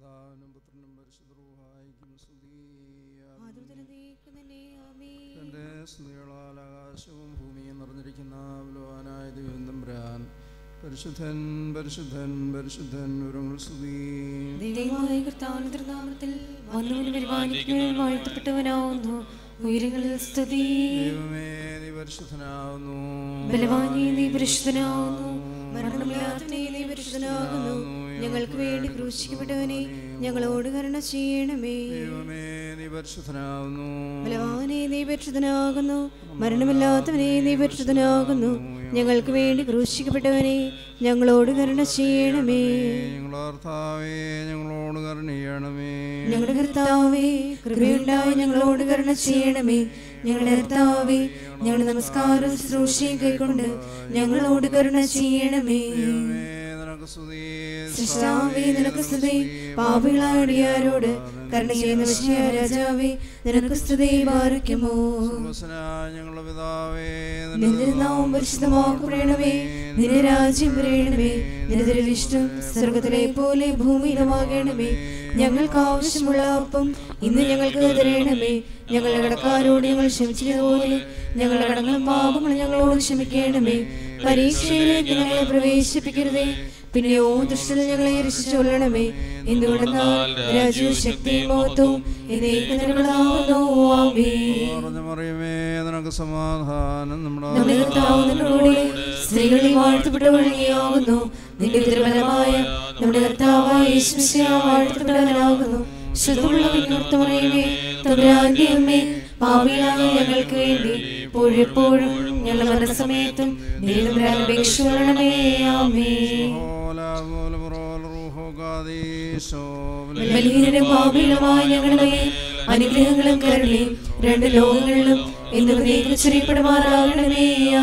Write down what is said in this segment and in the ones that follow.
പിതാവിനും പുത്രനും പരിശുദ്ധവും സ്തുതി ആദ്യം മുതൽ നീക്കും തന്നെ ആമേൻ തൻ്റെ സ്തുതികളാൽ ആകാശവും ഭൂമിയും നിറഞ്ഞിരിക്കുന്ന ബലവാനായ ദൈവം തമ്പുരാൻ പരിശുദ്ധൻ പരിശുദ്ധൻ പരിശുദ്ധൻ ഒരുങ്ങൾ സ്തുതി ദൈവമായ കർത്താവിന്റെ തിരുനാമത്തിൽ വന്നവനും പരിപാലിക്കുന്നവനും വാഴ്ത്തപ്പെട്ടവനാവുന്നു ഉയരങ്ങളിൽ സ്തുതി ദൈവമേ നീ പരിശുദ്ധനാവുന്നു ബലവാനി നീ പരിശുദ്ധനാവുന്നു മരണമില്ലാത്തവനെ നീ പരിശുദ്ധനാകുന്നു ഞങ്ങൾക്ക് വേണ്ടി ക്രൂശിക്കപ്പെട്ടവനെ ഞങ്ങളോട് കരുണ ചെയ്യണമേ ദൈവമേ നീ പരിശുദ്ധനാവുന്നു ബലവാനെ നീ പരിശുദ്ധനാകുന്നു മരണമില്ലാത്തവനെ നീ പരിശുദ്ധനാകുന്നു ഞങ്ങൾക്ക് വേണ്ടി ക്രൂശിക്കപ്പെട്ടവനെ ഞങ്ങളോട് കരുണ ചെയ്യണമേ ഞങ്ങളുടെ കർത്താവേ ഞങ്ങളോട് കരുണയണമേ ഞങ്ങളുടെ കർത്താവേ കൃപയുണ്ടായി ഞങ്ങളോട് കരുണ ചെയ്യണമേ ഞങ്ങളുടെ കർത്താവേ ഞങ്ങളുടെ നമസ്കാരം ശുശ്രൂഷയും കൈക്കൊണ്ട് ഞങ്ങളോട് കരുണ ചെയ്യണമേ ദൈവമേ നിനക്ക് സ്തുതി സൃഷ്ടാവേ നിനക്ക് സ്തുതി പാപികളായ അടിയാരോട് കരുണ ചെയ്യുന്ന വിഷയ രാജാവേ നിനക്ക് സ്തുതി പാലിക്കുമോ സ്വർഗ്ഗസ്ഥനായ ഞങ്ങളുടെ പിതാവേ നിന്റെ നാമം പരിശുദ്ധമാക്കപ്പെടണമേ നിന്റെ രാജ്യം വരയണമേ നിന്റെ തിരുവിഷ്ടം സ്വർഗത്തിലെ പോലെ ഭൂമിയിലുമാകണമേ ഞങ്ങൾക്ക് ആവശ്യമുള്ള അപ്പം ഇന്ന് ഞങ്ങൾക്ക് തരണമേ ഞങ്ങളുടെ കടക്കാരോട് ഞങ്ങൾ ക്ഷമിച്ചതുപോലെ ഞങ്ങളുടെ കടങ്ങളും പാപങ്ങളും ഞങ്ങളോട് ക്ഷമിക്കണമേ പരീക്ഷയിലേക്ക് ഞങ്ങളെ പ്രവേശിപ്പിക്കരുതേ പിന്നെയോ ദുഷ്ടത്തിൽ ഞങ്ങളെ രക്ഷിച്ചൊല്ലണമേ എന്തുകൊണ്ടെന്നാൽ രാജ്യവും ശക്തിയും മഹത്വവും എന്നേക്കുള്ളതാവുന്നു ആമേ പറഞ്ഞു മറിയമേ നിനക്ക് സമാധാനം നമ്മുടെ നമ്മുടെ കർത്താവ് നിന്നോടുകൂടെ സ്ത്രീകളിൽ വാഴ്ത്തപ്പെട്ടവഴിയാകുന്നു നിന്റെ തിരുമലമായ നമ്മുടെ കർത്താവായ യേശുമിശിഹ വാഴ്ത്തപ്പെട്ടവനാകുന്നു ശുദ്ധമുള്ള കർത്തമറിയമേ തമ്പുരാന്റെ അമ്മേ പാപികളായ ഞങ്ങൾക്ക് വേണ്ടി എപ്പോഴും ഞങ്ങളുടെ മനസ്സമയത്തും നീലം അപേക്ഷണമേ ആമേ ഓല മൂല പുറോല റൂഹോ കാദീശോ ബലഹീനരും പാപികളുമായ ഞങ്ങളുടെ മേൽ അനുഗ്രഹങ്ങളും കരുണയും രണ്ട് ലോകങ്ങളിലും എന്ന് ചെറിയപ്പെടുമാറാകണമേ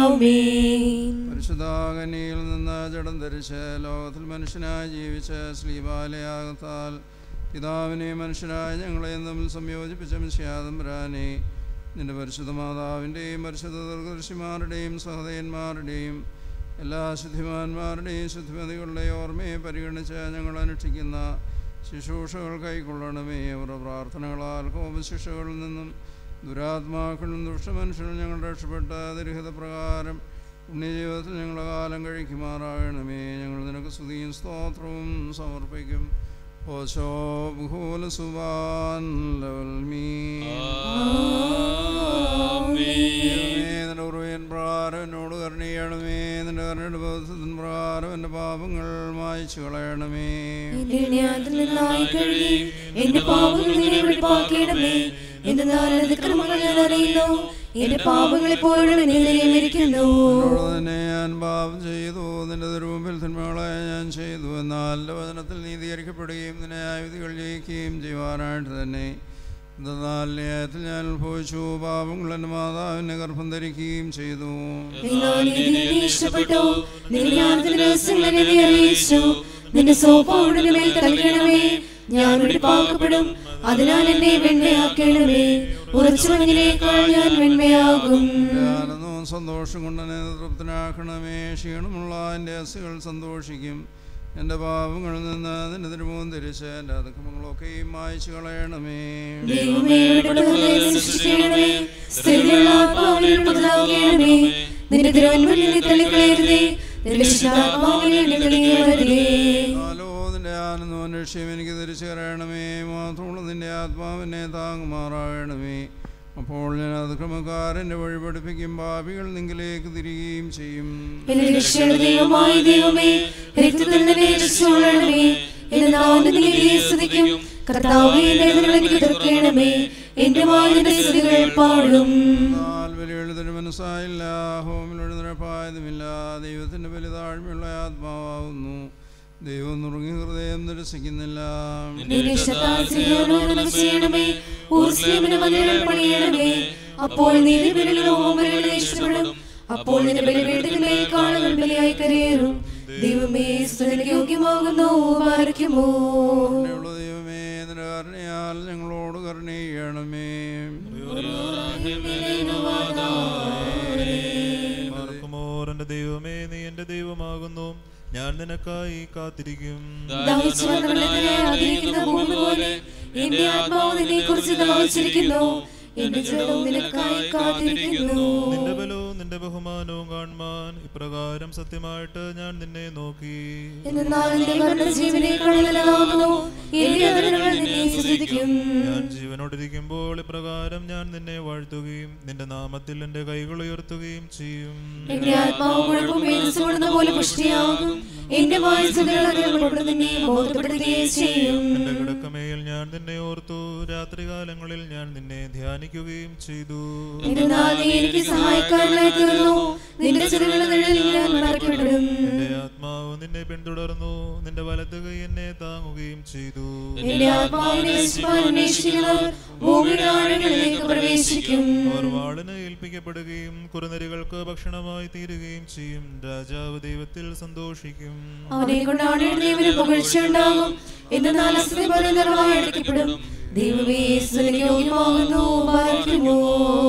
ആമേൻ പരിശുദ്ധാകനിയിൽ നിന്ന് ജഡം ധരിച്ച് ലോകത്തിൽ മനുഷ്യനായി ജീവിച്ച ശ്രീബാലയാകത്താൽ പിതാവിനെ മനുഷ്യനായ ഞങ്ങളെ തമ്മിൽ സംയോജിപ്പിച്ച മിശ്യാതംബരാനെ നിന്റെ പരിശുദ്ധ മാതാവിൻ്റെയും പരിശുദ്ധ ദീർഘദർശിമാരുടെയും സഹോദയന്മാരുടെയും എല്ലാ ശുദ്ധിമാന്മാരുടെയും ശുദ്ധിമതികളുടെയും ഓർമ്മയെ പരിഗണിച്ച് ഞങ്ങൾ അനുഷ്ഠിക്കുന്ന ശുശ്രൂഷകൾ കൈക്കൊള്ളണമേ അവരുടെ പ്രാർത്ഥനകളാൽ കോപശിക്ഷകളിൽ നിന്നും ദുരാത്മാക്കളും ദുഷ്ടമനുഷ്യരും ഞങ്ങൾ രക്ഷപ്പെട്ട ദുരിഹിത പ്രകാരം പുണ്യജീവിതത്തിൽ ഞങ്ങളുടെ കാലം കഴിക്കുമാറാകണമേ ഞങ്ങൾ നിനക്ക് സ്തുതിയും സ്തോത്രവും സമർപ്പിക്കും ഓശോ ബഹുല സുബാൻ ലവൽ മീ നിന്റെ ഉറവയൻ പ്രകാരം എന്നോട് കരുണയണമേ നിന്റെ കരുണയുടെ ബോധത്തിൻ പ്രകാരം എൻ്റെ പാപങ്ങൾ മായ്ച്ചു കളയണമേ എന്റെ ജ്ഞാനത്തിൽ നിന്നായി കഴുകി എന്റെ പാപങ്ങൾ നീ വെളിപ്പാക്കിയിടമേ എന്നാൽ എന്റെ ക്രമങ്ങൾ ഞാൻ അറിയുന്നു എന്റെ പാപങ്ങൾ എപ്പോഴും എന്നെ മരിക്കുന്നു എന്നോട് തന്നെ ഞാൻ പാപം ചെയ്തു നിന്റെ തിരുമുമ്പിൽ തിന്മകളെ ഞാൻ ചെയ്തു എന്നാൽ എൻ്റെ വചനത്തിൽ നീതീകരിക്കപ്പെടുകയും നിന്നെ ആയുധികൾ ജയിക്കുകയും ചെയ്യുവാനായിട്ട് തന്നെ എന്നാൽ ന്യായത്തിൽ ഞാൻ ഉത്ഭവിച്ചു പാപങ്ങൾ എൻ്റെ മാതാവിനെ ഗർഭം ധരിക്കുകയും ചെയ്തു എന്നാൽ നീ നിന്നെ ഇഷ്ടപ്പെട്ടു നിന്റെ ജ്ഞാനത്തിന്റെ രഹസ്യങ്ങൾ എന്നെ അറിയിച്ചു നിന്റെ സോപ്പാവുടെ മേൽ തളിക്കണമേ ഞാൻ വെളിപ്പാക്കപ്പെടും അതിനാൽ എന്നെ വെണ്മയാക്കണമേ ഉറച്ചു മഞ്ഞിനേക്കാൾ ഞാൻ വെണ്മയാകും ആനന്ദവും സന്തോഷം കൊണ്ട് എന്നെ തൃപ്തനാക്കണമേ ക്ഷീണമുള്ള എൻ്റെ അസുകൾ സന്തോഷിക്കും എൻ്റെ പാപങ്ങളിൽ നിന്ന് നിന്റെ തിരുമുഖം തിരിച്ച് എൻ്റെ അതിക്രമങ്ങളൊക്കെയും മായ്ച്ചു കളയണമേ ദൈവമേ ഇടപെടലേ സൃഷ്ടിക്കണമേ സ്ത്രീകളുടെ ആത്മാവിനെ പുതുതാക്കണമേ നിന്റെ തിരുവൻപലിനെ തള്ളിക്കളയരുതേ നിന്റെ വിശുദ്ധാത്മാവിനെ എന്നെ തെളിയരുതേ ആലോ നിന്റെ ആനന്ദവും അന്വേഷിയും എനിക്ക് തിരിച്ചു കയറണമേ മാത്രമുള്ള നിന്റെ ആത്മാവിനെ താങ്ങുമാറാകണമേ അപ്പോൾ ഞാൻ അതിക്രമക്കാരൻ്റെ വഴി പഠിപ്പിക്കും പാപികൾ നിങ്കിലേക്ക് തിരികുകയും ചെയ്യും എന്റെ രക്ഷയുടെ ദൈവമായ ദൈവമേ രക്തത്തിൽ നിന്നെ രക്ഷിച്ചുകൊള്ളണമേ എന്റെ നാവിന്റെ നീതിയെ സ്തുതിക്കും കർത്താവേ എന്റെ എതിരുകൾ എനിക്ക് തീർക്കണമേ എന്റെ വായുടെ സ്തുതികൾ പാടും എന്നാൽ വലിയ എഴുതൊരു മനസ്സായില്ല ഹോമിലൊരു നിരപ്പായതുമില്ല ദൈവത്തിൻ്റെ വലിയ താഴ്മയുള്ള ആത്മാവാകുന്നു ദൈവം നുറുങ്ങി ഹൃദയം നിരസിക്കുന്നില്ല നിന്റെ ഇഷ്ടത്താൽ സിയോനോട് നന്മ ചെയ്യണമേ ഊർസ്ലേമിന് മതിലുകൾ പണിയണമേ അപ്പോൾ നീതി ബലികളും ഹോമബലികളും ഇഷ്ടപ്പെടും അപ്പോൾ നിന്റെ ബലിപീഠത്തിന് മേൽ കാളുകൾ ബലിയായി കരയേറും ദൈവമേ സ്തുതിക്ക് യോഗ്യമാകുന്നു പാലിക്കുമോ കരുണയുള്ള ദൈവമേ നിന്റെ കരുണയാൽ ഞങ്ങളോട് കരുണ ചെയ്യണമേ മറക്കുമോർ എന്റെ ദൈവമേ നീ എന്റെ ദൈവമാകുന്നു ഞാൻ നിനക്കായി കാത്തിരിക്കും ദാഹിച്ചവനെ ആഗ്രഹിക്കുന്ന ഭൂമി പോലെ എന്റെ ആത്മാവ് നിന്നെ കുറിച്ച് ദാഹിച്ചിരിക്കുന്നു എന്റെ ജഡവും നിനക്കായി കാത്തിരിക്കുന്നു നിന്റെ ബലവും നിന്റെ ബഹുമാനവും കാണുവാൻ ഇപ്രകാരം സത്യമായിട്ട് ഞാൻ നിന്നെ നോക്കി എന്നാൽ നിന്റെ കരുണ ജീവനേക്കാൾ വലുതാകുന്നു എന്റെ അതിരുകൾ നിന്നെ സ്തുതിക്കും ഞാൻ ജീവനോടിരിക്കുമ്പോൾ ഇപ്രകാരം ഞാൻ നിന്നെ വാഴ്ത്തുകയും നിന്റെ നാമത്തിൽ എന്റെ കൈകൾ ഉയർത്തുകയും ചെയ്യും എന്റെ ആത്മാവ് കുഴപ്പം വേദിച്ചുകൊള്ളുന്ന പോലെ പുഷ്ടിയാകും എന്റെ വായിച്ചതിലുള്ള നിന്നെ ബോധപ്പെടുത്തുകയും ചെയ്യും എന്റെ കിടക്കമേൽ ഞാൻ നിന്നെ ഓർത്തു രാത്രികാലങ്ങളിൽ ഞാൻ നിന്നെ ധ്യാനിക്കുകയും ചെയ്തു എന്നാൽ നീ എനിക്ക് സഹായിക്കാനായി തീർന്നു നിന്റെ ചെറുകളുടെ നിഴലിൽ ഞാൻ മറക്കപ്പെടും എന്റെ ആത്മാവ് നിന്നെ പിന്തുടർന്നു നിന്റെ വലത്ത് കൈ എന്നെ താങ്ങുകയും ചെയ്തു എന്റെ ആത്മാവിനെ നശിപ്പാൻ അന്വേഷിക്കുന്നവർ ഭൂമിയുടെ ആഴങ്ങളിലേക്ക് പ്രവേശിക്കും അവർ വാളിന് ഏൽപ്പിക്കപ്പെടുകയും കുറുനരികൾക്ക് ഭക്ഷണമായി തീരുകയും ചെയ്യും രാജാവ് ദൈവത്തിൽ സന്തോഷിക്കും അവനെ കൊണ്ടാണ് ദൈവന് പുകഴ്ചയുണ്ടാകും എന്നാൽ അസ്ഥി പോലെ നിറവായി അടയ്ക്കപ്പെടും ദൈവമേ സ്തുതിക്ക് യോഗ്യമാകുന്നു പാലിക്കുമോ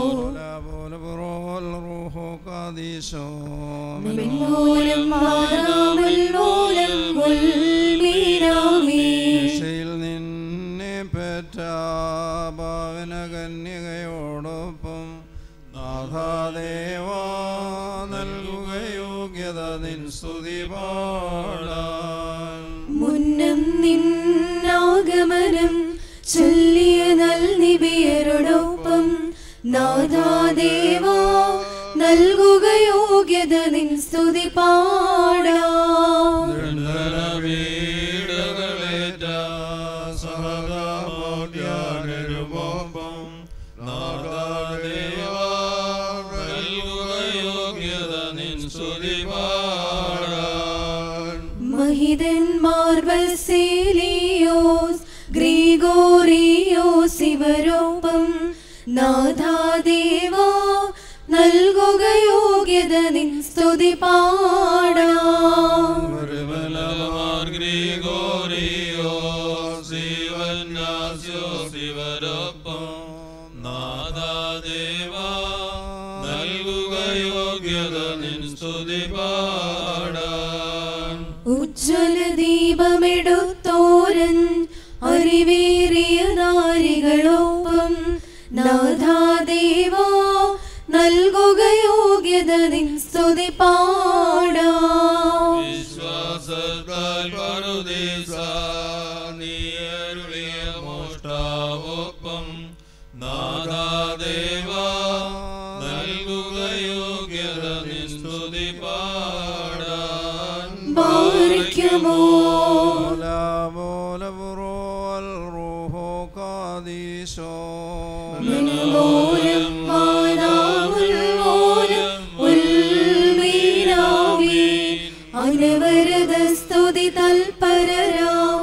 മിന്നൂലം മാറാമൽ മൂലം മുൽമീനാമേ ദിശയിൽ നിന്നെ പെറ്റ ഭാവന കന്യകയോടൊപ്പം നാഥാദേവാ നൽകുക യോഗ്യത നിൻ സ്തുതി പാടാൻ മുന്നം നിന്നാഗമനം ചൊല്ലിയ നൽനിബിയരോടൊപ്പം നാഥാദേവാ നൽകുക യോഗ്യത നിൻ സ്തുതി പാടാം വീടുകളേറ്റ സഹകാമോദ്യാനരുമോപ്പം നാദാദേവാ നൽകുക യോഗ്യത നിൻ സ്തുതി പാടാൻ മഹിതന്മാർ ബസേലിയോസ് ഗ്രിഗോറിയോസ് ഇവരൊപ്പം നാഥാദേവാ നൽകുക യോഗ്യത നിൻ സ്തുതി പാടാം ഉജ്ജ്വല ദീപമെടുത്തോരൻ അറിവേറിയ നാരികളൊപ്പം നാഥാദേവാ നൽകുക യോഗ്യത നിൻ സ്തുതി പാടാം വിശ്വാസത്താൽ പറുദീസ നീയരുളിയ മോഷ്ടാവൊപ്പം നാദാദേവാ നൽകുക യോഗ്യത നിൻ സ്തുതി പാടാൻ ബാരിക്കുമോ മിനുമോലം മാനാമുൽ മോലം ഉൽമീനാമേ അനവരത സ്തുതി തൽപരരാം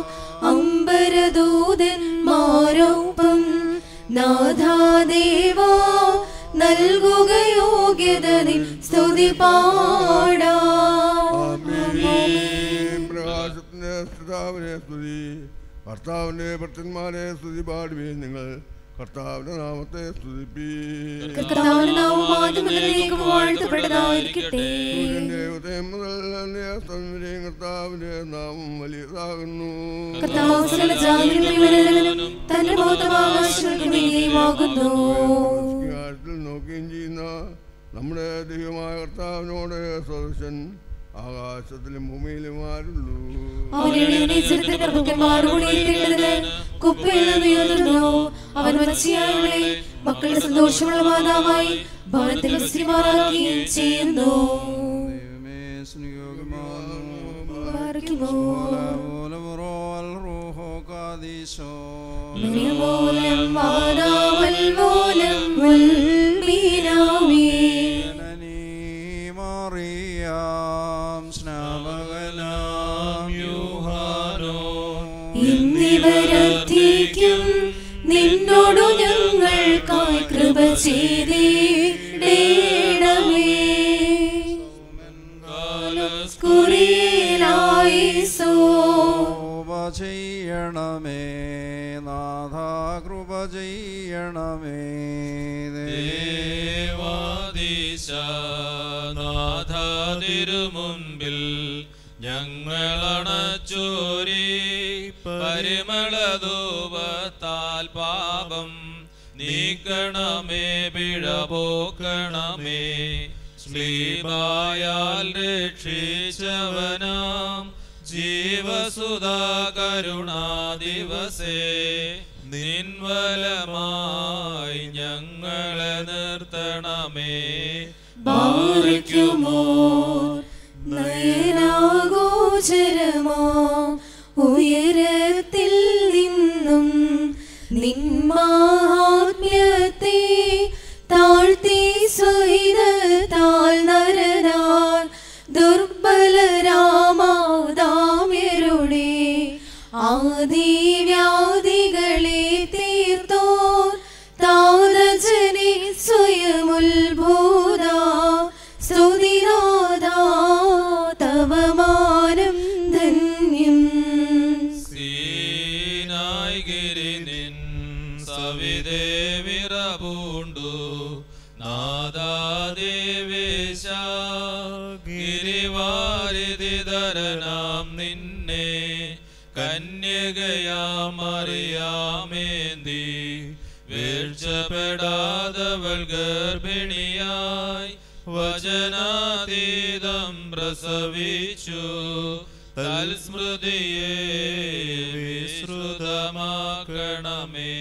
അമ്പരദൂതന്മാരൊപ്പം നാഥാദേവാ നൽകുക യോഗ്യത നിൻ സ്തുതി പാടാം പ്രകാശത്തിന്റെ കർത്താവിനെ സ്തുതി കർത്താവിന്റെ ഭക്തന്മാരെ സ്തുതി പാടുവീൻ നിങ്ങൾ കർത്താവിന്റെ നാമത്തെ സ്തുതിപ്പീ കർത്താവിന്റെ നാമം ആദ്യം മുതലേക്കും വാഴ്ത്തപ്പെട്ടതായിരിക്കട്ടെ സൂര്യന്റെ ഉദയം മുതൽ അന്യ അസ്തം വരെയും കർത്താവിന്റെ നാമം വലിയതാകുന്നു കർത്താവ് സകല ജാതികളുടെ വിരലനും തന്റെ ബോധം ആകാശങ്ങൾക്ക് മീതെയുമാകുന്നു കാര്യത്തിൽ നോക്കുകയും ചെയ്യുന്ന നമ്മുടെ ദൈവമായ കർത്താവിനോട് സദസ്യൻ ആകാശത്തിലും ഭൂമിയിലും ആരുള്ളൂ അവനെ ചെറുത്തമാറുകൊണ്ടിരിക്കുന്നത് കുപ്പയിൽ നിന്ന് ഉയർത്തുന്നു അവൻ വച്ചിയായവളെ മക്കളുടെ സന്തോഷമുള്ള മാതാവായി ഭവനത്തിൽ വസ്തിമാറാക്കുകയും ചെയ്യുന്നു ദൈവമേ സ്നേഹമാകുന്നു പാർക്കുമോ? മിനിമൂലം മാതാവൽ മൂലം ഉൽമീനാമേ. മറിയാം സ്നാപകനാം യൂഹാനോ ഇന്നിവരത്തിക്കും നിന്നോടു ഞങ്ങൾക്കായി കൃപ ചെയ്തിടേണമേ കുറിയിലായിസോ കൃപ ചെയ്യണമേ നാഥ കൃപ ചെയ്യണമേ ദേവാദീശനാഥ തിരുമുൻപിൽ ഞങ്ങൾ ക്ഷമിക്കണമേ പിഴ പോക്കണമേ ശ്ലീബായാൽ രക്ഷിച്ചവനാം ജീവസുധാ കരുണാദിവസേ നിൻവലമായി ഞങ്ങളെ നിർത്തണമേ ബാധിക്കുമോ നയനാഗോചരമാ ഉയരത്തിൽ നിന്നും നിന്മാത്മ്യത്തെ താഴ്ത്തി സ്വൈതത്താൽ നരനാൾ ദുർബലരാമാദാമ്യരുടെ ആദിവ്യാധികളെ തീർത്തോർ താതജനെ സ്വയമുത്ഭൂത സ്തുതിനാഥ തവമാനം ധന്യം സീനായി ഗിരി നിൻ സവിതേ വിറപൂണ്ടു നാദാദേവേശ ഗിരിവാരിതിധരനാം നിന്നെ കന്യകയാമറിയാമേന്തി വീഴ്ചപ്പെടാതവൾ ഗർഭിണിയായി വചനാതീതം പ്രസവിച്ചു തൽസ്മൃതിയെ വിശ്രുതമാക്കണമേ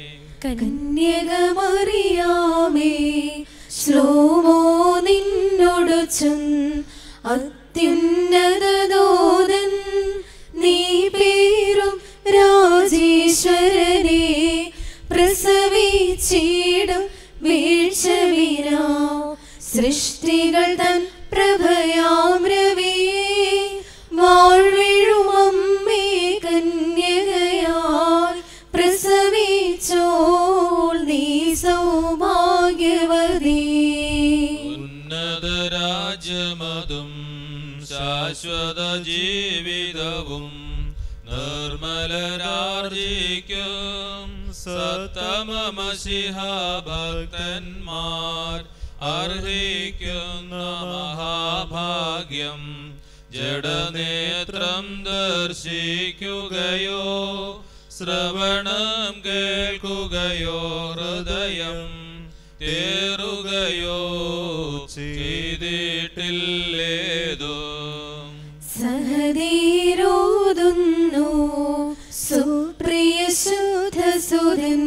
കന്യകമറിയാമേ ശ്ലോമോ നിന്നോട് ചൊൻ അത്യുന്നതദൂതൻ നീ പേരും രാജേശ്വരനെ പ്രസവിച്ചിടും വീഴ്ചവിനാ സൃഷ്ടികൾ തൻ പ്രഭയാം രവിയെ വാഴ്വിഴും അമ്മേ കന്യകയായി പ്രസവിച്ചോൾ നീ സൗഭാഗ്യവതീ ഉന്നത രാജ്യമതും ശാശ്വത ജീവിതവും നിർമ്മലരാർജിക്കും സത്തമമശിഹ ഭക്തന്മാർ അർഹിക്കുന്ന മഹാഭാഗ്യം ജഡനേത്രം ദർശിക്കുകയോ ശ്രവണം കേൾക്കുകയോ ഹൃദയം തേറുകയോ ചെയ്തിട്ടില്ലേതോ സഹതീരോതുന്നു സുപ്രിയ ശുദ്ധസുരൻ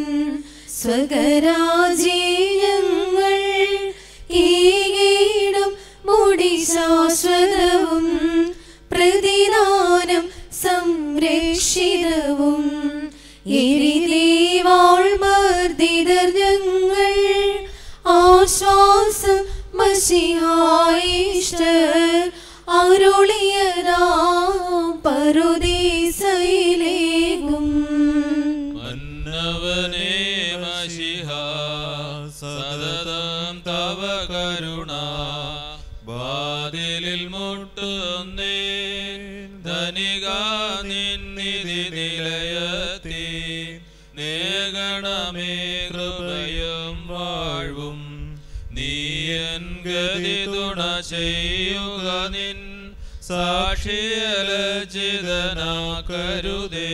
സ്വകരാജീയങ്ങൾ കീടും മുടി ശാശ്വതവും പ്രതിദാനം സംരക്ഷിതവും എരിതീവാൾ മർദ്ദിതർ ഞങ്ങൾ ആശ്വാസം മഷിഹായിഷ്ടർ അരുളിയതാം പറുദീസയിലേകും മന്നവനേ മഷിഹ സതതം തവ കരുണ വാതിലിൽ മുട്ടുന്നേ ധനിക നിന്നിധി നിലയത്തി നേകണമേ കൃപയും വാഴ്വും നീയൻ ഗതി തുണ ചെയ്യുക നിൻ സാക്ഷിയലചിതനാക്കരുതേ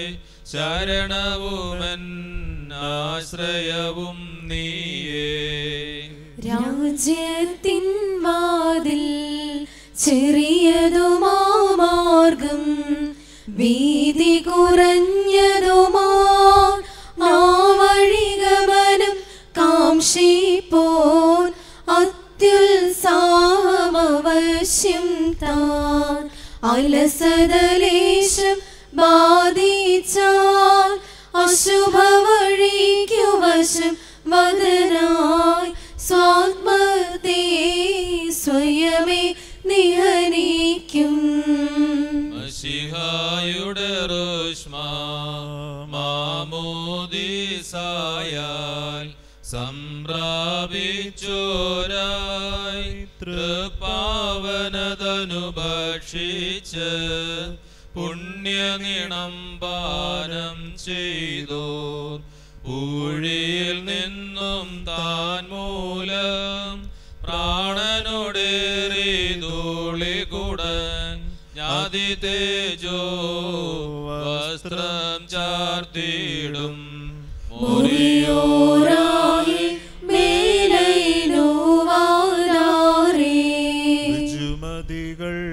ശരണവുമൻ ആശ്രയവും നീയേ രാജ്യത്തിൻ വാതിൽ ചെറിയതുമാ മാർഗം വീതി കുറഞ്ഞതുമാ ആ വഴിഗമനം കാംക്ഷിപ്പോൻ അത്യുത്സാഹമവശ്യം താൻ അലസതലേശം ബാധിച്ചാൽ അശുഭ വഴിക്കു വശം വദനായി സ്വാത്മത്തെ സ്വയമേ നിഹനിക്കും മഷിഹായുടെ റുഷ്മ മാമോദിസായാൽ സംപ്രാപിച്ചോരായി തൃപ്പാവനതനു ഭക്ഷിച്ച് പുണ്യനിണം പാനം ചെയ്തോർ ഊഴിയിൽ നിന്നും താൻ മൂലം പ്രാണനോടേറി ധൂളി കൂടൻ ജ്ഞാതി തേജോ വസ്ത്രം ചാർത്തിയിടും മുറിയോരാ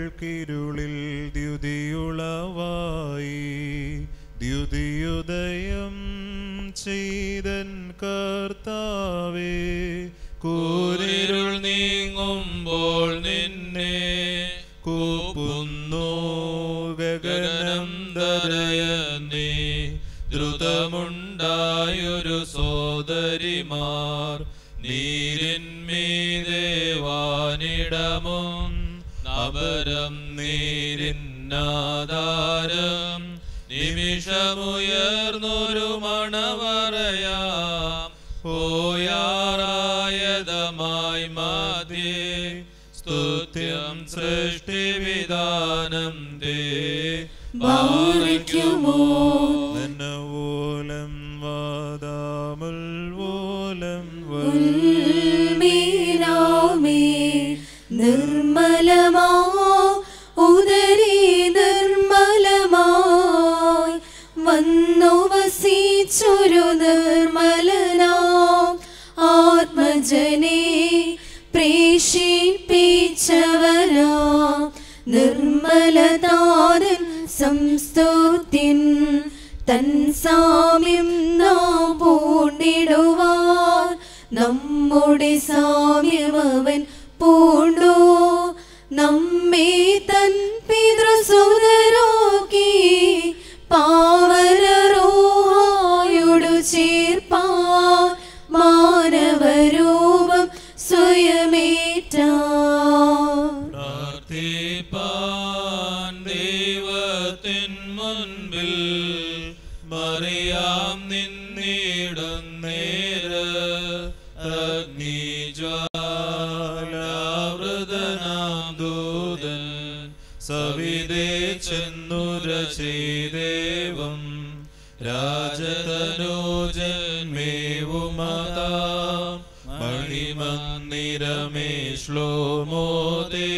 ഞങ്ങൾക്കിരുളിൽ ദ്യുതിയുളവായി ദ്യുതിയുദയം ചെയ്തൻ കർത്താവേ കൂരിരുൾ നീങ്ങുമ്പോൾ നിന്നെ കൂപ്പുന്നു ഗഗനം ദരയന്നേ ദ്രുതമുണ്ടായൊരു സോദരിമാർ നീരിന്മീതെ വാനിടമും നബരം നീരിന്നാധാരം നിമിഷമുയർന്നൊരു മണവറയാം ഓയാറായതമായി മധ്യേ സ്തുത്യം സൃഷ്ടിവിധാനം തേ ബാധിക്കുമോ നന്നവോലം വാദാമുൽ വോലം ഉൽമീനാമേ നിർമ്മലമാ ഉദരി നിർമ്മലമായി വന്നു വസിച്ചൊരു നിർമ്മലനാം ആത്മജനെ പ്രേഷിപ്പിച്ചവരാ നിർമ്മലതാരൻ സംസ്തുതിൻ തൻ സാമ്യം നാം പൂണ്ടിടുവാൻ നമ്മുടെ സാമ്യം അവൻ പൂണ്ടു നമ്മെ തൻ പിതൃസുതരാക്കി പാവനരോഹായോടു ചേർപ്പാൻ മാനവരൂപം സ്വയമേറ്റാ പ്രാർത്ഥിപ്പാൻ ദൈവത്തിൻ മുൻപിൽ മറിയാം നിന്നിടുന്നേര അഗ്നിജ്വാലാവൃതനാം ദൂതൻ സവിതേ ചെന്നുര ചെയ്ദേവം രാജതനോജന്മേവുമതാം മണിമന്ദിരമേ ശ്ലോമോദേ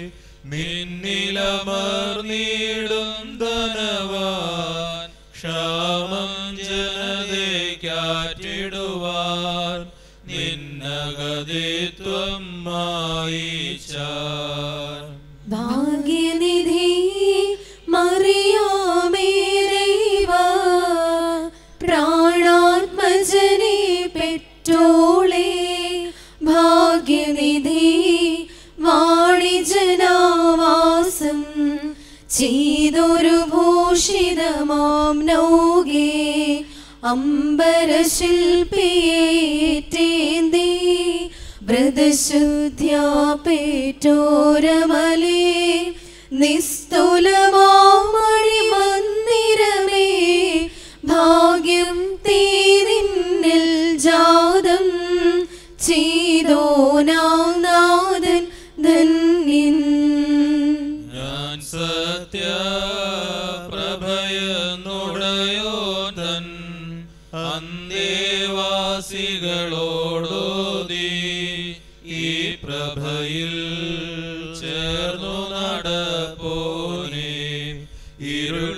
നിന്നിലമർന്നിടും ധനവാൻ ക്ഷാമം ജനതയ്ക്കാറ്റിടുവാൻ നിന്നഗതിത്വം മായിച്ചാൻ ഭാഗ്യനിധി മറിയാമേരൈവ പ്രാണാത്മജനെ പെറ്റോളെ ഭാഗ്യനിധി വാണിജനാവാസം ചെയ്തൊരു ഭൂഷിതമാം നൗകേ അമ്പരശില്പിയേറ്റേന്തി വ്രതശുദ്ധ്യാ പേറ്റോരമലേ നിസ്തുലമാമണി മന്ദിരമേ ഭാഗ്യം തീരിന്നിൽ ജാതം ചെയ്തോനാം നാഥൻ ധന്യൻ ഞാൻ സത്യ പ്രഭയനുടയോ തൻ അന്തേവാസികളോടോതി ഈ പ്രഭയിൽ ചേർന്നു നടപ്പോനെ ഇരുൾ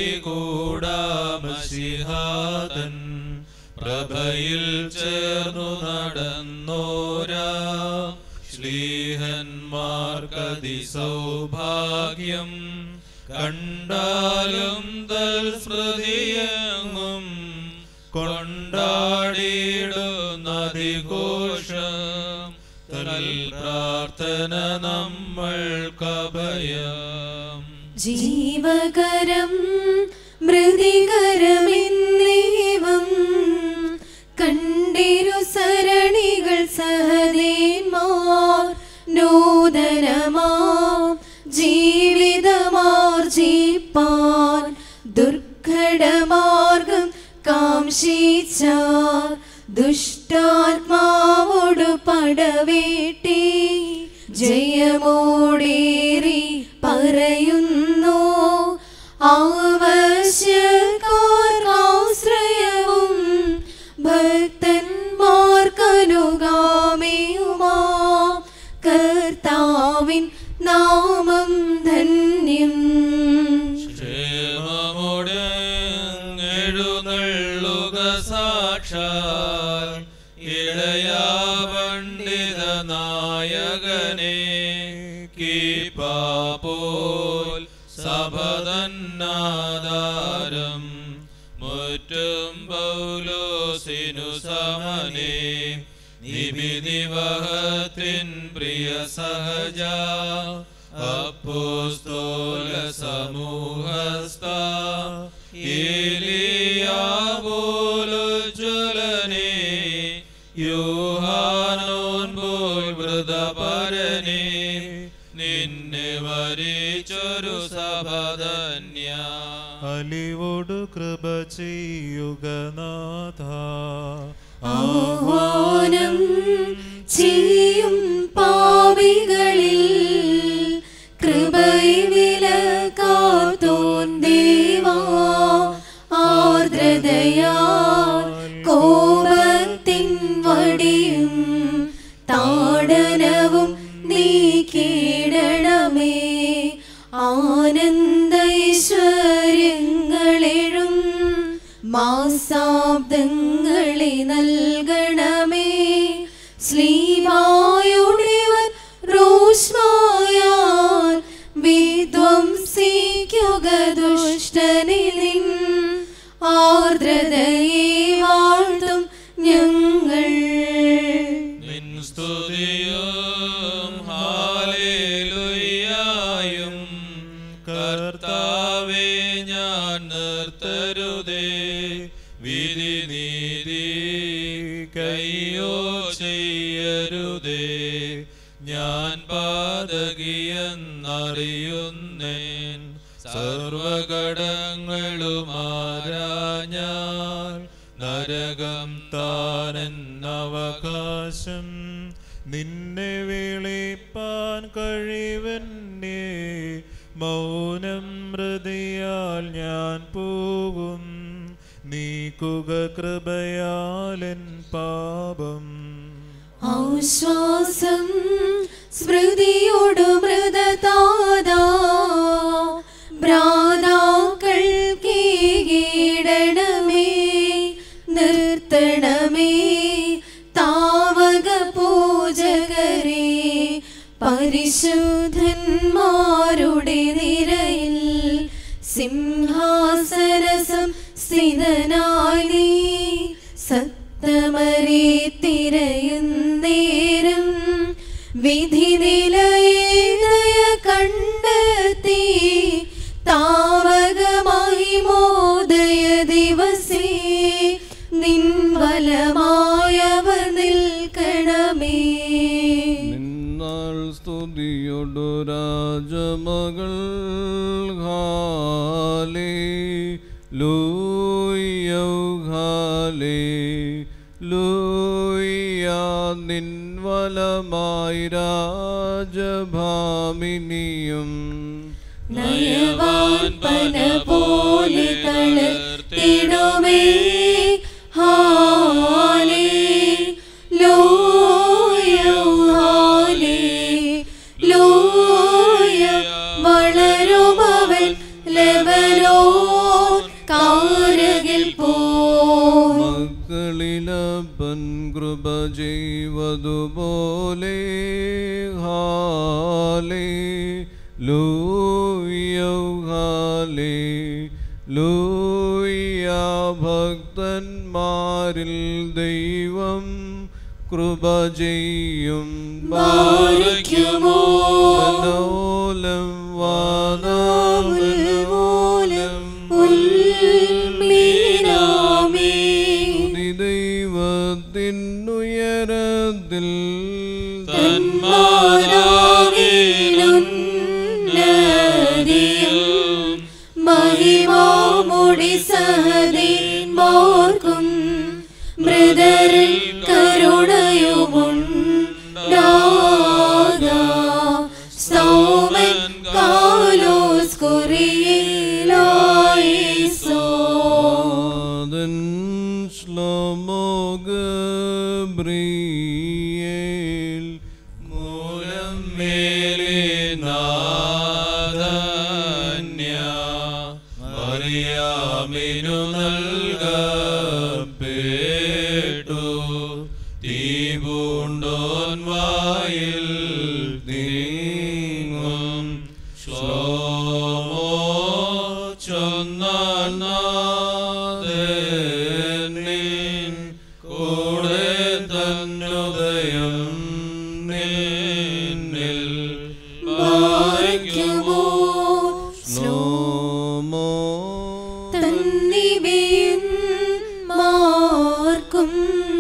പിടികൂടാമശിഹാതൻ പ്രഭയിൽ ചേർന്നു നടന്നോരാ ശ്ലീഹന്മാർക്കതി സൗഭാഗ്യം കണ്ടാലും തൽ സ്മൃതിയങ്ങും കൊണ്ടാടിയിടുന്നതിഘോഷം തൽ പ്രാർത്ഥന നമ്മൾക്കഭയം ജീവകരം മൃതികരമെന്നേവം കണ്ടിരു സരണികൾ സഹദേന്മാർ നൂതനമാം ജീവിതമാർജിപ്പാൻ ദുർഘടമാർഗം കാംക്ഷിച്ച ദുഷ്ടാത്മാവോടു പടവേട്ടി ജയമോടേറി പറയുന്നു ആവശ്യക്കാർക്കാശ്രയവും ഭക്തന്മാർക്കനുഗാമിയുമാ കർത്താവിൻ നാമം ധന്യം ക്ഷേമമുടെ എഴുന്നള്ളുക സാക്ഷാൽ ഇളയാ പണ്ഡിത നായകനെ കീ വിളിപ്പാപോൽ സഭതന്നാധാരം മുറ്റും പൗലോസിനു സമനേ നിബിദിവഹത്തിൻ പ്രിയ സഹജ അപ്പോസ്തോല സമൂഹസ്ഥ ഏലിയാവോലുജ്വലനേ യോഹാനോൻ പോൽ വൃതപരനേ നിന്നെ വരിച്ചൊരു സഭധന്യ അലിവോടു കൃപ ചെയ്യുക നാഥ ആഹ്വാനം ചെയ്യും പാപികളിൽ കൃപയില കാത്തോൻ ദേവാ ആർദ്രതയാൽ കോപത്തിൻ വടിയും താടനവും നീക്കിടണമേ ആനന്ദൈശ്വര്യങ്ങളെഴും മാസാബ്ദങ്ങളെ നൽകണമേ ശ്രീമായുടിവൻ റോഷ്മായാൽ വിധ്വംസിക്കുക ദുഷ്ടനിലിൻ ആർദ്രതയെ വാഴ്ത്തും ഞങ്ങൾ നിൻ സ്തുതിയും ഹാലേലുയ്യായും കർത്താവേ ഞാൻ നിർത്തരുതേ വിധി നീതി കയ്യോ ചെയ്യരുതേ ഞാൻ പാതകിയെന്നറിയുന്നേൻ സർവഘടങ്ങളുമാരാഞ്ഞാൽ നരകം താനെന്നവകാശം നിന്നെ വിളിപ്പാൻ കഴിവന്നെ മൗനം ഹൃദയാൽ ഞാൻ പോകും നീക്കുക കൃപയാലൻ പാപം ഔശ്വാസം സ്മൃതിയോടു മൃതതാതാ ഭ്രാതാക്കൾ കീടണമേ നിർത്തണമേ താവക പൂജകരെ പരിശുദ്ധന്മാരുടെ നിരയിൽ സിംഹാസനസം സ്ഥിതനായി നീ സത്തമരെ തിരയുന്നേരം വിധി നിലയ കണ്ടെത്തി താവകമായി മോദയ ദിവസേ നിൻവലമായവർ നിൽക്കണമേ നിന്നാൾ സ്തുതിയൊടു രാജമകൾ ഹാലേ ലൂയ്യൗ ഹാലേ ലൂയ്യ നിൻവലമായി രാജഭാമിനിയും നയവാൻ പന പോലെ തളർത്തിടുമേ ഹാലേ ലൂയ ഹാലേ ലൂയ വളരുമവൻ ലെബനോൻ കാരകിൽ പോ മക്കളിലപ്പൻ കൃപ ചെയ്വതുപോലെ ഹാലേ ലൂയ്യൗ ഹാലേ ലൂയ്യ ഭക്തന്മാരിൽ ദൈവം കൃപ ചെയ്യും ബാരിക്കുമോ മനോലം വാദാമനോലം ഉൽമീനാമേ ദൈവത്തിനുയരത്തിൽ തന്മാരാകിലുന്നതിയും മഹിമാമുടി സഹദേന്മാർക്കും മൃദരിൽ കരുണയുമുണ്ടാകാ സൗമൻ കാലോസ് കുറിയിലായിസോ ആദൻ ശ്ലോമോ ഗബ്രിയേൽ മൂലം മേലെ നാദന്യ മറിയാമിനു നൽകപ്പെട്ടു തീപൂണ്ടോൻ വായിൽ നീങ്ങും വയ്ക്കുമോ സ്ലോമോ തന്നിവയും മാർക്കും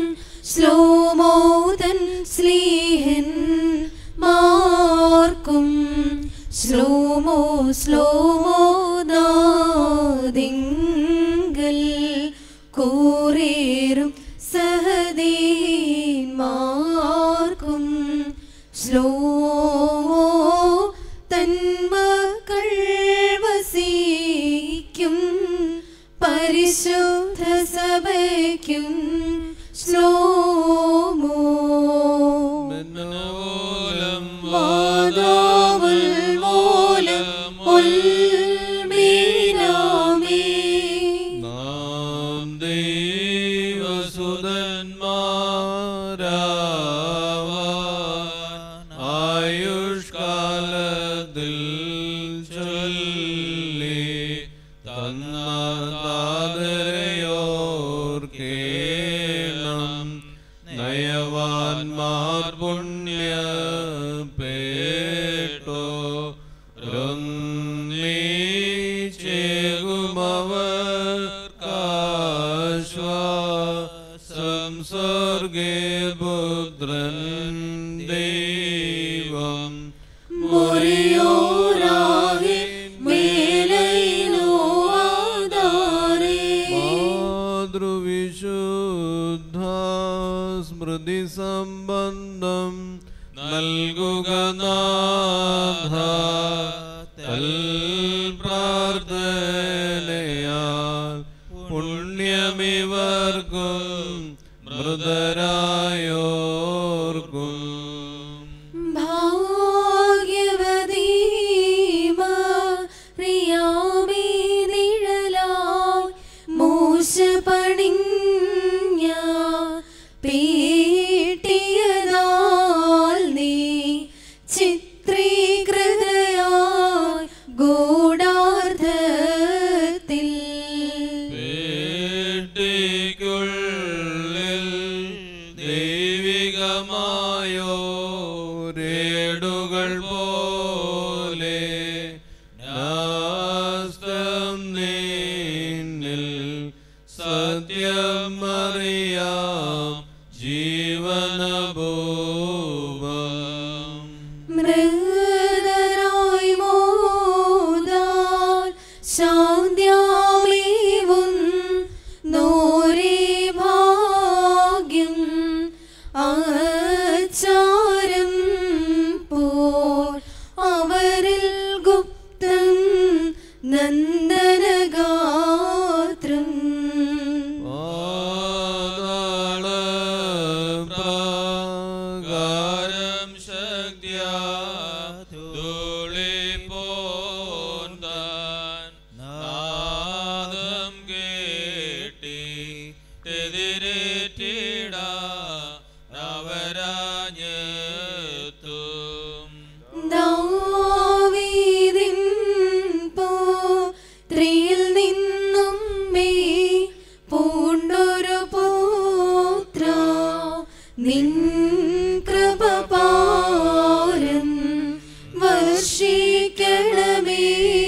സ്ലോമോദൻ സ്ലീഹൻ മാർക്കും സ്ലോമോ സ്ലോമോ നാദിങ്കൽ കൂറേറും സഹദീന്മാർക്കും സ്ലോമോ തന്മക്കൾ വസിക്കും പരിശുദ്ധ സഭയ്ക്കും സ്ലോമോ മനോലം വാദാവുൽ മൂലം ഉൽമീനാമേ നാം ദൈവസുതന്മാരാവാൻ ആയുഷ്കാലത്തിൽ ചൊല്ലി തന്ന താതരയോർക്കേണം നയവാൻമാർ പുണ്യ പേട്ടോ ുമവർക്കാശ്വാസം സ്വർഗേ പുത്രൻ ദൈവം മുറിയോരാകെ മേലൈനോ ആധാരേ മാതൃവിശുദ്ധ സ്മൃതി സംബന്ധം നൽകുക നാഥ തൽ പ്രാർത്ഥനയാൽ പുണ്യമിവർക്കും മൃതരായോർക്കും ഭാഗ്യവതീമറിയാമേ നിഴലായി മൂശ പണിഞ്ഞ പീട്ടിയതാൽ നീ ചിത്രീകൃതയായി ഗൂഢാർത്ഥത്തിൽ പേട്ടിക്കുള്ളിൽ ദൈവികമായോരേടുകൾ പോലെ നാസ്തം നിന്നിൽ സത്യം അറിയാം ജീവനഭൂപം മൃതരായി മോദാൽ ശാന്ത്യാമീവും നോരേ ഭാഗ്യം ആചാരം പോൽ അവരിൽ ഗുപ്തം നന്ദനഗാത്രം പാതാള പ്രാകാരം ശക്തിയാ ധൂളിപ്പോന്താൻ നാദം കേട്ടി എതിരേറ്റിടാ നവരാഞ്ഞത്തും ദാവീദിൻ പുത്രിയിൽ നിന്നും മേ പൂണ്ടൊരു പുത്ര നിൻ കൃപ പാരം വർഷിക്കണമേ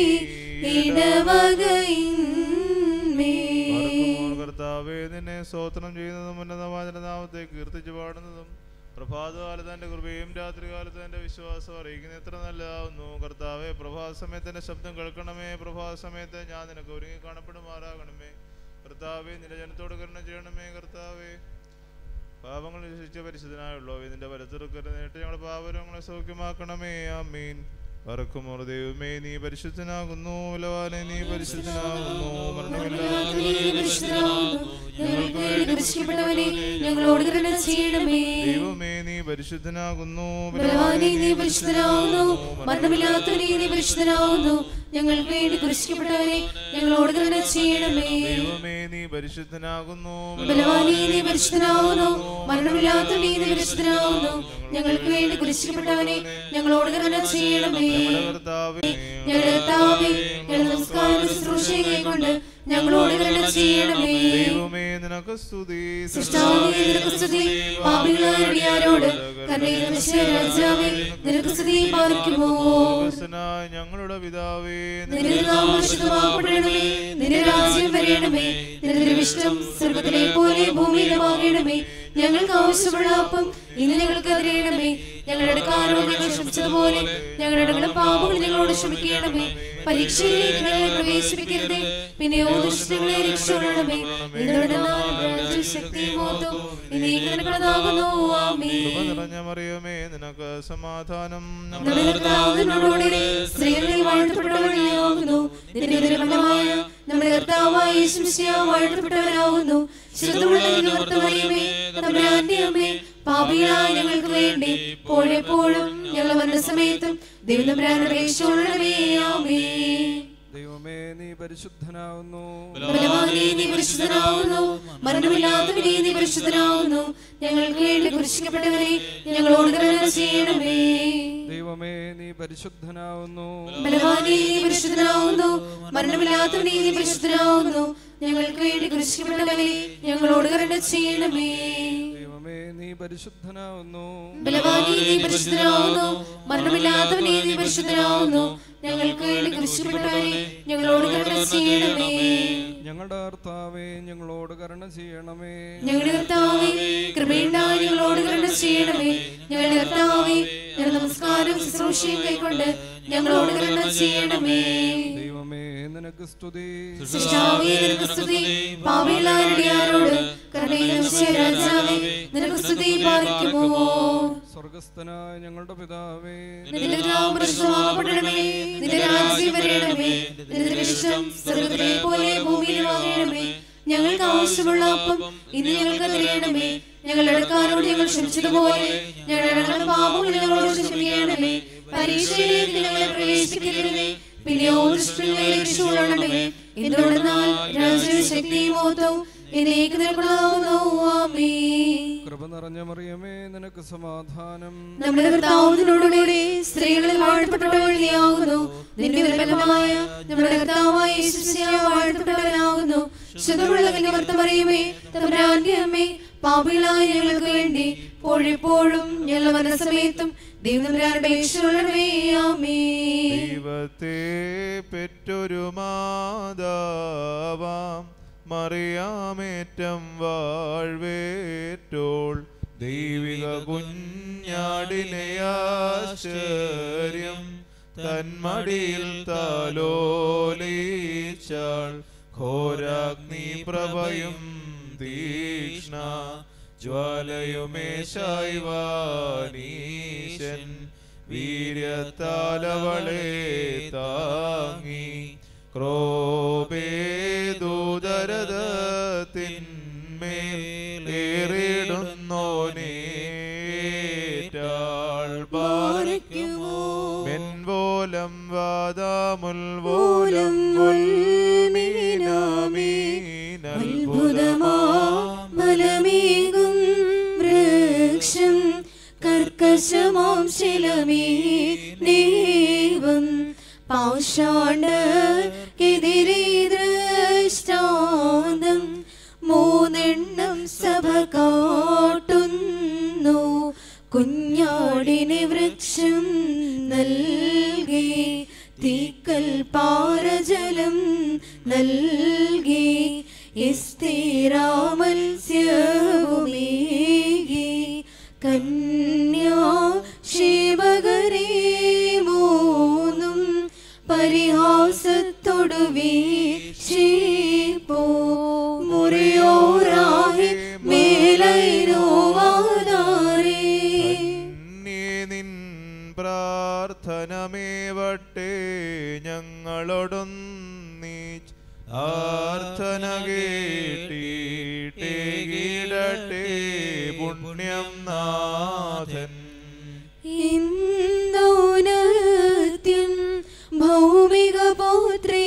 ഇടവകയിന്മേ ആർക്കുമോർ കർത്താവേ നിന്നെ സ്തോത്രം ചെയ്യുന്നതും ഉന്നതമായ നാമത്തെ കീർത്തിച്ചു പാടുന്നതും പ്രഭാതകാലത്ത് തന്റെ കൃപയും രാത്രികാലത്ത് തന്റെ വിശ്വാസം അറിയിക്കുന്ന എത്ര നല്ലതാവുന്നു കർത്താവെ പ്രഭാത സമയത്ത് എന്റെ ശബ്ദം കേൾക്കണമേ പ്രഭാത സമയത്ത് ഞാൻ നിനക്ക് ഒരുങ്ങി കാണപ്പെടുമാറാകണമേ കർത്താവെ നിന്റെ ജനത്തോട് കരുണ ചെയ്യണമേ കർത്താവെ പാപങ്ങൾ രക്ഷിച്ച പരിശുദ്ധനായുള്ളൂ ഇതിന്റെ വലത്തുറക്കര നേരിട്ട് ഞങ്ങളുടെ പാപരങ്ങളെ സൗഖ്യമാക്കണമേ ആമീൻ പറക്കുമോർ ദൈവമേ നീ പരിശുദ്ധനാകുന്നു ബലവാനെ നീ പരിശുദ്ധനാകുന്നു മരണമില്ലാത്തവനെ നീ പരിശുദ്ധനാകുന്നു ഞങ്ങൾക്ക് വേണ്ടി കുരിശിക്കപ്പെട്ടവനെ ഞങ്ങളോട് കരുണ ചെയ്യണമേ ദൈവമേ നീ പരിശുദ്ധനാകുന്നു ബലവാനെ നീ പരിശുദ്ധനാവുന്നു മരണമില്ലാത്തവനെ നീ പരിശുദ്ധനാവുന്നു ഞങ്ങൾക്ക് വേണ്ടി കുരിശിക്കപ്പെട്ടവനെ ഞങ്ങളോട് കരുണ ചെയ്യണമേ ദൈവമേ നീ പരിശുദ്ധനാകുന്നു ബലവാനെ നീ പരിശുദ്ധനാവുന്നു മരണമില്ലാത്തവനെ നീ പരിശുദ്ധനാവുന്നു ഞങ്ങൾക്ക് വേണ്ടി കുരിശിക്കപ്പെട്ടവനെ ഞങ്ങളോട് കരുണ ചെയ്യണമേ ഞങ്ങളുടെ കർത്താവേ ഞങ്ങളുടെ കർത്താവേ ഞങ്ങളുടെ നമസ്കാര ശുശ്രൂഷയെ കൊണ്ട് ഞങ്ങളോട് കരുണ ചെയ്യണമേ ദൈവമേ നിനക്ക് നിനക്ക് സ്തുതി സൃഷ്ടാവേ നിനക്ക് സ്തുതി പാപികളായ അടിയാരോട് കരുണയും രാജാവേ നിനക്ക് സ്തുതി പാലിക്കുമോ സ്വർഗ്ഗസ്ഥനായ ഞങ്ങളുടെ പിതാവേ നിന്റെ നാമം പരിശുദ്ധമാക്കപ്പെടണമേ നിന്റെ രാജ്യം വരയണമേ നിന്റെ ഇഷ്ടം സ്വർഗത്തിലെ പോലെ ഭൂമിയിലുമാകണമേ ഞങ്ങൾക്ക് ആവശ്യമുള്ള അപ്പം ഇന്ന് ഞങ്ങൾക്ക് അറിയണമേ ഞങ്ങളുടെ അടുക്കാരോട് ഞങ്ങൾ ക്ഷമിച്ചതുപോലെ ഞങ്ങളുടെ അടുക്കളും പാപങ്ങൾ ഞങ്ങളോട് ക്ഷമിക്കണമേ പരീക്ഷയിലേക്ക് ഞങ്ങളെ പ്രവേശിപ്പിക്കരുതേ പിന്നെ ദുഷ്ടങ്ങളെ രക്ഷപ്പെടണമേ എന്നോട് ശക്തിയും മോത്തും ഇനീകരണങ്ങളാകുന്നു ആമേ കൃപ നിറഞ്ഞ മറിയമേ നിനക്ക് സമാധാനം നമ്മുടെ കർത്താവിനോടുകൂടെ സ്ത്രീകളിൽ വാഴ്ത്തപ്പെട്ടവനാകുന്നു നിന്റെ ഉദരഫലമായ നമ്മുടെ കർത്താവായ യേശുമിശിഹാ വാഴ്ത്തപ്പെട്ടവനാകുന്നു ശുദ്ധമുള്ള നിവർത്തമറിയമേ നമ്മുടെ അമ്മേ പാപികളായ ഞങ്ങൾക്ക് വേണ്ടി പോഴെപ്പോഴും ഞങ്ങൾ വന്ന സമയത്തും ദൈവനമ്പരാനപേക്ഷയുള്ളവേ ആമേ ദൈവമേ നീ പരിശുദ്ധനാവുന്നു ബലവാനേ നീ പരിശുദ്ധനാവുന്നു മരണമില്ലാത്തവനെ നീ പരിശുദ്ധനാവുന്നു ഞങ്ങൾക്ക് വേണ്ടി കുരിശിക്കപ്പെട്ടവനെ ഞങ്ങളോട് കരുണ ചെയ്യണമേ ദൈവമേ നീ പരിശുദ്ധനാവുന്നു ബലവാനേ നീ പരിശുദ്ധനാവുന്നു മരണമില്ലാത്തവനെ നീ പരിശുദ്ധനാവുന്നു ഞങ്ങൾക്ക് വേണ്ടി കുരിശിക്കപ്പെട്ടവനെ ഞങ്ങളോട് കരുണ ചെയ്യണമേ ദൈവമേ നീ പരിശുദ്ധനാവുന്നു ബലവാനേ നീ പരിശുദ്ധനാവുന്നു മരണമില്ലാത്തവനെ നീ പരിശുദ്ധനാവുന്നു ഞങ്ങൾക്ക് വേണ്ടി കുരിശിക്കപ്പെട്ടവനെ ഞങ്ങളോട് കരുണ ചെയ്യണമേ ഞങ്ങളുടെ കർത്താവേ ഞങ്ങളോട് കരുണ ചെയ്യണമേ ഞങ്ങളുടെ കർത്താവേ കൃപയുണ്ടായി ഞങ്ങളോട് കരുണ ചെയ്യണമേ ഞങ്ങളുടെ കർത്താവേ ഞങ്ങളുടെ നമസ്കാരം ശുശ്രൂഷയും കൈക്കൊണ്ട് ഞങ്ങളോട് കരുണ ചെയ്യണമേ ദൈവമേ നിനക്ക് സ്തുതി സൃഷ്ടാവേ നിനക്ക് സ്തുതി പാപികളാരോട് കരുണയും രാജാവേ നിനക്ക് സ്തുതി പാലിക്കുമോ സ്വർഗസ്ഥനായ ഞങ്ങളുടെ പിതാവേ നിന്റെ നാമം പരിശുദ്ധമാക്കപ്പെടണമേ നിന്റെ രാജ്യം വരണമേ നിന്റെ ഇഷ്ടം സ്വർഗത്തിലെ പോലെ ഭൂമിയിലുമാകണമേ ഞങ്ങൾക്ക് ആവശ്യമുള്ള അപ്പം ഇന്ന് ഞങ്ങൾക്ക് തരണമേ ഞങ്ങളുടെ അടുക്കാരോട് ഞങ്ങൾ ക്ഷമിച്ചതുപോലെ ഞങ്ങളുടെ പാപങ്ങൾ ഞങ്ങളോട് ക്ഷമിക്കണമേ പരീക്ഷയിലേക്ക് ഞങ്ങളെ പ്രവേശിപ്പിക്കരുതേ പിന്നെയോ ദുഷ്ടങ്ങളെ രക്ഷപ്പെടണമേ എന്തുകൊണ്ടെന്നാൽ രാജ്യവും ശക്തിയും മോത്തവും എന്നേക്ക് നിനക്കുള്ളതാകുന്നു ആമേൻ കൃപ നിറഞ്ഞ മറിയമേ നിനക്ക് സമാധാനം നമ്മുടെ കർത്താവിനോടുകൂടി സ്ത്രീകളിൽ വാഴ്ത്തപ്പെട്ടവളിയാകുന്നു നിന്റെ ഫലമായ നമ്മുടെ കർത്താവായ യേശുമിശിഹാ വാഴ്ത്തപ്പെട്ടവനാകുന്നു ശുദ്ധമുള്ള നിവർത്ത പറയുമേ തമ്പുരാന്റെ അമ്മേ പാപികളായ ഞങ്ങൾക്ക് വേണ്ടി പോഴെപ്പോഴും ഞങ്ങൾ വന്ന സമയത്തും ദൈവനമ്പരാന്റെ അപേക്ഷയുള്ളവേ ആമേ ദൈവത്തെ പെറ്റൊരു മാതാവാം മറിയാമേറ്റം വാഴ്വേറ്റോൾ ദൈവിക കുഞ്ഞാടിലെ ആശ്ചര്യം തന്മടിയിൽ താലോലിച്ചാൾ ഘോരാഗ്നി പ്രഭയും തീക്ഷ്ണ ജ്വാലയുമേശായി വാനീശൻ വീര്യത്താലവളെ താങ്ങി ക്രോപേദൂതരഥത്തിന്മേലേറിടുന്നോനേറ്റാൾ പാലിക്കുമോ മെൻവോലം വാദാമുൽവോലം അത്ഭുതമാ ബലമേകും വൃക്ഷം കർക്കശമാം ശിലമേ ദൈവം പാഷാണ്ഡക്കെതിരെ ദൃഷ്ടാന്തം മൂന്നെണ്ണം സഭ കാട്ടുന്നു കുഞ്ഞാടിന് വൃക്ഷം നൽകി തീക്കൽ പാറജലം നൽകി സ്ഥിരാമത്സ്യവുമേകി കന്യാ ശിവകരേ മൂന്നും പരിഹാസത്തോടു വീക്ഷിപ്പോ മുറിയോരാകെ മേലൈരോവാതാരേ ധന്യേ നിൻ പ്രാർത്ഥനമേവട്ടെ ഞങ്ങളോടൊന്നീ ആർത്ഥന കേട്ടിട്ടേ പുണ്യം നാഥൻ ഇന്ദോനത്യൻ ഭൗമിക പൗത്രേ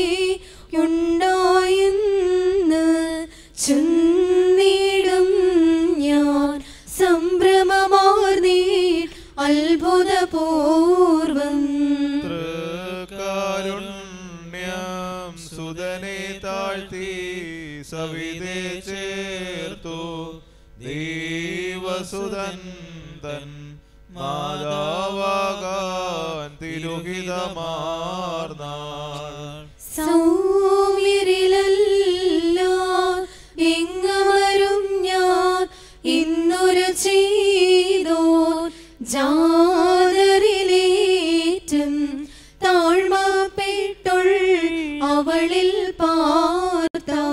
ഉണ്ടായെന്ന് ചൊന്നിടും ഞാൻ സംഭ്രമമാർന്നീ അത്ഭുതപൂർവം തൃക്കാരുണ്യം സുതനെ താഴ്ത്തി സവിതേ ചേർത്തരുളി ദൈവസുതൻ തൻ മാതാവാകാൻ തിരുഹിതമാർന്നാൾ സൗമ്യരിലല്ല എങ്ങമരും ഞാൻ ഇന്നൊരു ചെയ്തോ ജാതരിലേറ്റം താഴ്മപ്പെട്ടുൾ അവളിൽ പാർത്താ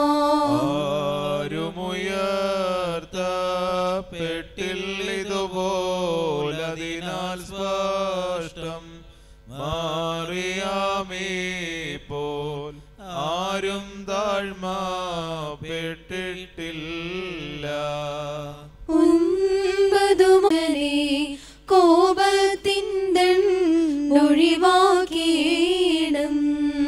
ആരുമുയർത്തപ്പെട്ടില്ലിതുപോലതിനാൽ സ്പഷ്ടം മാറിയാമേ പോൽ ആരും താഴ്മ പെട്ടിട്ടില്ല ഒൻപതുമനെ കോപത്തിൻ്റൊഴിവാക്കിയിടും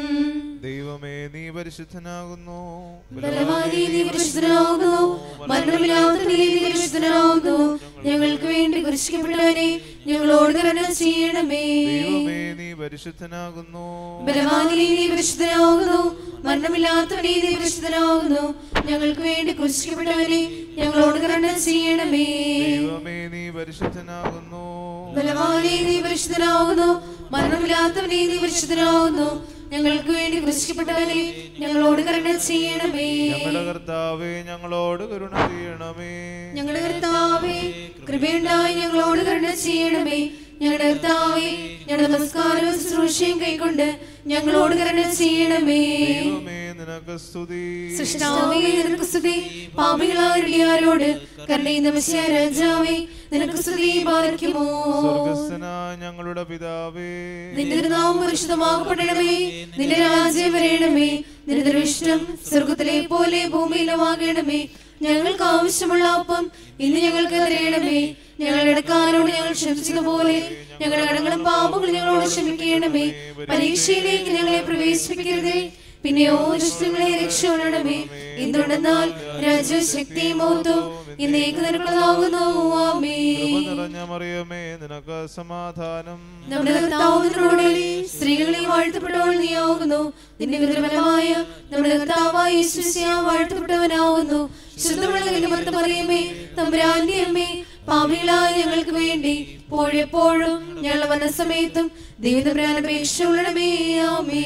ദൈവമേ നീ പരിശുദ്ധനാകുന്നു ബലവാനേ നീ പരിശുദ്ധനാകുന്നു മരണമില്ലാത്ത നീ നീ പരിശുദ്ധനാകുന്നു ഞങ്ങൾക്ക് വേണ്ടി കുരിശിക്കപ്പെട്ടവനെ ഞങ്ങളോട് കരുണ ചെയ്യണമേ ദൈവമേ നീ പരിശുദ്ധനാകുന്നു ബലവാനേ നീ പരിശുദ്ധനാകുന്നു മരണമില്ലാത്തവനെ നീ പരിശുദ്ധനാകുന്നു ഞങ്ങൾക്ക് വേണ്ടി കുരിശിക്കപ്പെട്ടവനെ ഞങ്ങളോട് കരുണ ചെയ്യണമേ ദൈവമേ നീ പരിശുദ്ധനാകുന്നു ബലവാനേ നീ പരിശുദ്ധനാകുന്നു മരണമില്ലാത്തവനെ നീ പരിശുദ്ധനാകുന്നു ഞങ്ങൾക്ക് വേണ്ടി കുരിശിക്കപ്പെട്ടവനെ ഞങ്ങളോട് കരുണ ചെയ്യണമേ ഞങ്ങളുടെ കർത്താവേ ഞങ്ങളോട് കരുണ ചെയ്യണമേ ഞങ്ങളുടെ കർത്താവേ കൃപയുണ്ടായി ഞങ്ങളോട് കരുണ ചെയ്യണമേ ഞങ്ങളുടെ കർത്താവേ ഞങ്ങളുടെ നമസ്കാരവും ശുശ്രൂഷയും കൈക്കൊണ്ട് ഞങ്ങളോട് കരുണ ചെയ്യണമേ ദൈവമേ നിനക്ക് സ്തുതി സൃഷ്ടാവേ നിനക്ക് സ്തുതി പാപികളാരോട് കരുണയുന്ന മെസ്സിയ രാജാവേ നിനക്ക് സ്തുതി പാലിക്കുമോ സ്വർഗസ്ഥനായ ഞങ്ങളുടെ പിതാവേ നിന്റെ തിരുനാമം പരിശുദ്ധമാക്കപ്പെടണമേ നിന്റെ രാജ്യം വരയണമേ നിന്റെ ദൃഷ്ടം സ്വർഗത്തിലെ പോലെ ഭൂമിയിലും ആകണമേ ഞങ്ങൾക്ക് ആവശ്യമുള്ള അപ്പം ഇന്ന് ഞങ്ങൾക്ക് തരയണമേ ഞങ്ങളുടെ ഇടക്കാരോട് ഞങ്ങൾ ക്ഷമിച്ചതുപോലെ ഞങ്ങളുടെ കടങ്ങളും പാപങ്ങളും ഞങ്ങളോട് ക്ഷമിക്കണമേ പരീക്ഷയിലേക്ക് ഞങ്ങളെ പ്രവേശിപ്പിക്കരുതേ പിന്നെയോ ദുഷ്ടങ്ങളെ രക്ഷപ്പെടണമേ എന്തുകൊണ്ടെന്നാൽ രാജ്യവും ശക്തിയും മൗത്വവും ഇന്നേക്ക് നിനക്കുള്ളതാകുന്നു ആമേ കൃപ നിറഞ്ഞ മറിയമേ നിനക്ക് സമാധാനം നമ്മുടെ കർത്താവിനോട് സ്ത്രീകളെ വാഴ്ത്തപ്പെട്ടവൾ നീയാകുന്നു നിന്റെ വിതരഫലമായ നമ്മുടെ കർത്താവായ യേശുശിയ വാഴ്ത്തപ്പെട്ടവനാകുന്നു ശുദ്ധമുള്ള പറയുമേ തമ്പുരാന്റെ അമ്മേ പാപികളായ ഞങ്ങൾക്ക് വേണ്ടി പോഴെപ്പോഴും ഞങ്ങളുടെ മനസ്സമയത്തും ദൈവതമ്പുരാൻ അപേക്ഷ ഉള്ളണമേ ആമേ